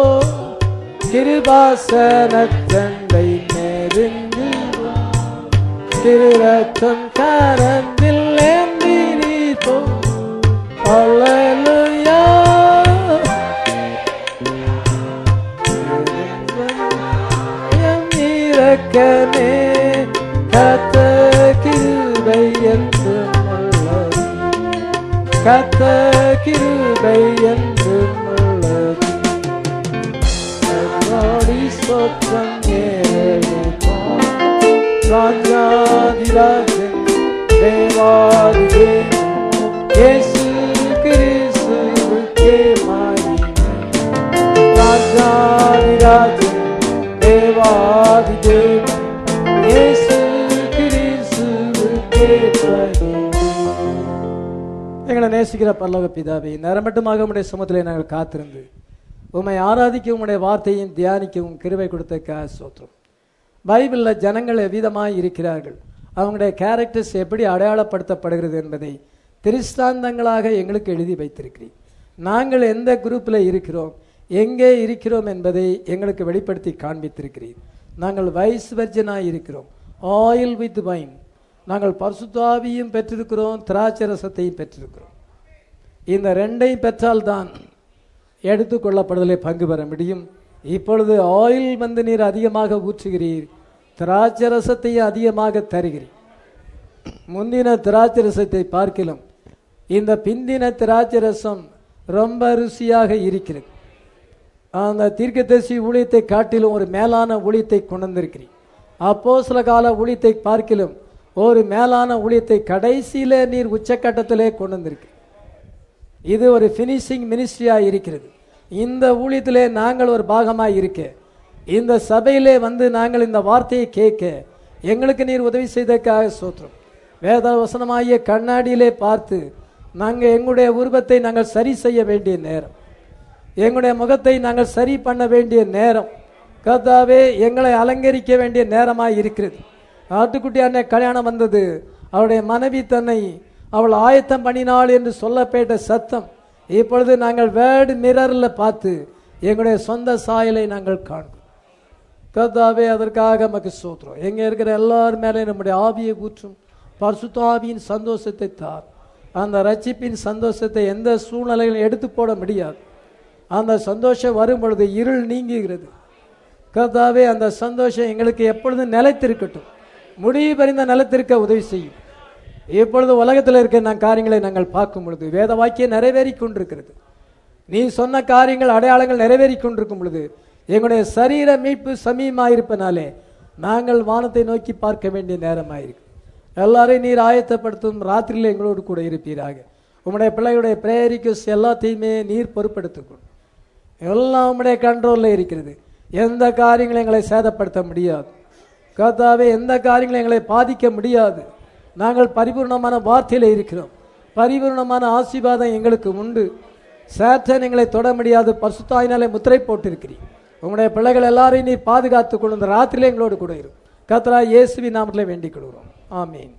Speaker 1: கிருபாசனத்தண்டை நெருங்குவோம் திரு ரத்தம் கரந்தில் ஏந்தி நிற்போ Hallelujah. இரக்கமே கத்த கிருபை என்றும் உள்ளது கத்த கிருபை என்றும் உள்ளது கர்த்தாடி ஸ்தோத்திரம் ஏறெடுப்போம். ராஜாதிராஜன் தேவாதி தேவன் இயேசு கிறிஸ்துவுக்கே மகிமை. ராஜாதிராஜன் தேவாதி தேவன் இயேசு கிறிஸ்துவுக்கே மகிமை. எங்களை நேசிக்கிற பரலோக பிதாவே நேரம் மட்டுமாக உம்முடைய சமத்திலே நாங்கள் காத்திருந்து உம்மை ஆராதிக்க உம்முடைய வார்த்தையும் தியானிக்கவும் கிருபை கொடுத்த சோத்திரம் பைபிளில் ஜனங்கள் எவ்விதமாய் இருக்கிறார்கள் அவங்களுடைய கேரக்டர்ஸ் எப்படி அடையாளப்படுத்தப்படுகிறது என்பதை திருஷ்டாந்தங்களாக எங்களுக்கு எழுதி வைத்திருக்கிறீர் நாங்கள் எந்த குரூப்பில் இருக்கிறோம் எங்கே இருக்கிறோம் என்பதை எங்களுக்கு வெளிப்படுத்தி காண்பித்திருக்கிறீர் நாங்கள் வைஸ் வெர்ஜனாய் இருக்கிறோம் ஆயில் வித் வைன் நாங்கள் பரிசுத்தாவியும் பெற்றிருக்கிறோம் திராட்சை ரசத்தையும் பெற்றிருக்கிறோம் இந்த ரெண்டையும் பெற்றால்தான் எடுத்துக்கொள்ளப்படுதலை பங்கு பெற முடியும் இப்பொழுது ஆயில் வந்து நீர் அதிகமாக ஊற்றுகிறீர் திராட்சை ரசத்தையும் அதிகமாக தருகிறீர் முந்தின திராட்சை ரசத்தை பார்க்கிலும் இந்த பிந்தின திராட்சை ரசம் ரொம்ப ருசியாக இருக்கிறது அந்த தீர்க்கதரிசி ஊழியத்தை காட்டிலும் ஒரு மேலான ஊழியத்தை கொண்டு வந்திருக்கிறீர் அப்போ சில கால ஊழியத்தை பார்க்கிலும் ஒரு மேலான ஊழியத்தை கடைசியிலே நீர் உச்சக்கட்டத்திலே கொண்டு வந்திருக்கிறீர் இது ஒரு ஃபினிஷிங் மினிஸ்ட்ரியா இருக்கிறது இந்த ஊழியத்திலே நாங்கள் ஒரு பாகமாய் இருக்க இந்த சபையிலே வந்து நாங்கள் இந்த வார்த்தையை கேட்க எங்களுக்கு நீர் உதவி செய்ததற்காக சோத்திரம் வேத வசனமாகிய கண்ணாடியிலே பார்த்து நாங்கள் எங்களுடைய உருவத்தை நாங்கள் சரி செய்ய வேண்டிய நேரம் எங்களுடைய முகத்தை நாங்கள் சரி பண்ண வேண்டிய நேரம் கர்த்தாவே எங்களை அலங்கரிக்க வேண்டிய நேரமாய் இருக்கிறது ஆட்டுக்குட்டி அண்ணன் கல்யாணம் வந்தது அவருடைய மனைவி தன்னை அவள் ஆயத்தம் பண்ணினாள் என்று சொல்லப்பட்ட சத்தம் இப்பொழுது நாங்கள் வேர்டு மிரரில் பார்த்து எங்களுடைய சொந்த சாயலை நாங்கள் காண்போம் கர்த்தாவே அதற்காக நமக்கு சோத்திரம் எங்க இருக்கிற எல்லார் மேலே நம்முடைய ஆவியை ஊற்றும் பரிசுத்த ஆவியின் சந்தோஷத்தை தார் அந்த ரட்சிப்பின் சந்தோஷத்தை எந்த சூழ்நிலையிலும் எடுத்து போட முடியாது அந்த சந்தோஷம் வரும் பொழுது இருள் நீங்குகிறது கர்த்தாவே அந்த சந்தோஷம் எங்களுக்கு எப்பொழுதும் நிலைத்திருக்கட்டும் முடிவு பறிந்த நிலைத்திருக்க உதவி செய்யும் இப்பொழுது உலகத்தில் இருக்க நான் காரியங்களை நாங்கள் பார்க்கும் பொழுது வேத வாக்கியம் நிறைவேறி கொண்டிருக்கிறது நீ சொன்ன காரியங்கள் அடையாளங்கள் நிறைவேறி கொண்டிருக்கும் பொழுது எங்களுடைய சரீர மீட்பு சமீபமாயிருப்பனாலே நாங்கள் வானத்தை நோக்கி பார்க்க வேண்டிய நேரமாயிருக்கு எல்லாரையும் நீர் ஆயத்தப்படுத்தும் ராத்திரியில் எங்களோடு கூட இருப்பீராக உம்முடைய பிள்ளைகளுடைய பிரேரிக்கஸ் எல்லாத்தையுமே நீர் பொறுப்படுத்திக்கொள் எல்லாம் உம்முடைய கண்ட்ரோலில் இருக்கிறது எந்த காரியங்களும் எங்களை சேதப்படுத்த முடியாது கர்த்தாவே எந்த காரியங்களும் எங்களை பாதிக்க முடியாது நாங்கள் பரிபூர்ணமான வார்த்தையில் இருக்கிறோம் பரிபூர்ணமான ஆசீர்வாதம் எங்களுக்கு உண்டு சேற்றன் எங்களை தொட முடியாது பசுத்தாயினாலே முத்திரை போட்டிருக்கிறீர் உங்களுடைய பிள்ளைகள் எல்லாரையும் நீர் பாதுகாத்துக் கொண்டு இந்த ராத்திரியிலே எங்களோடு கூட இருக்கும் கத்ரா இயேசுவி நாமத்திலே வேண்டிக் கொள்கிறோம் ஆமீன்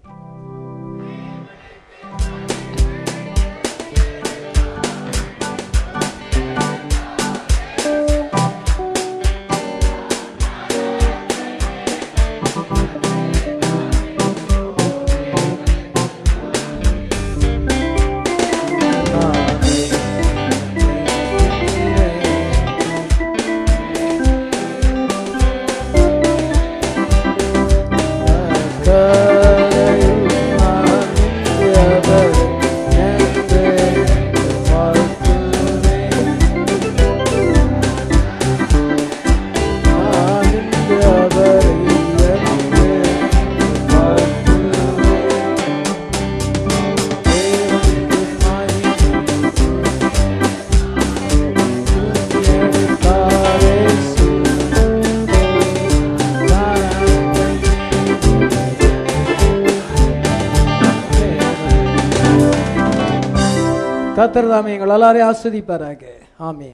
Speaker 1: கத்தர் தாமே எங்கள் எல்லாரையும் ஆஸ்வதிப்பாராக ஆமே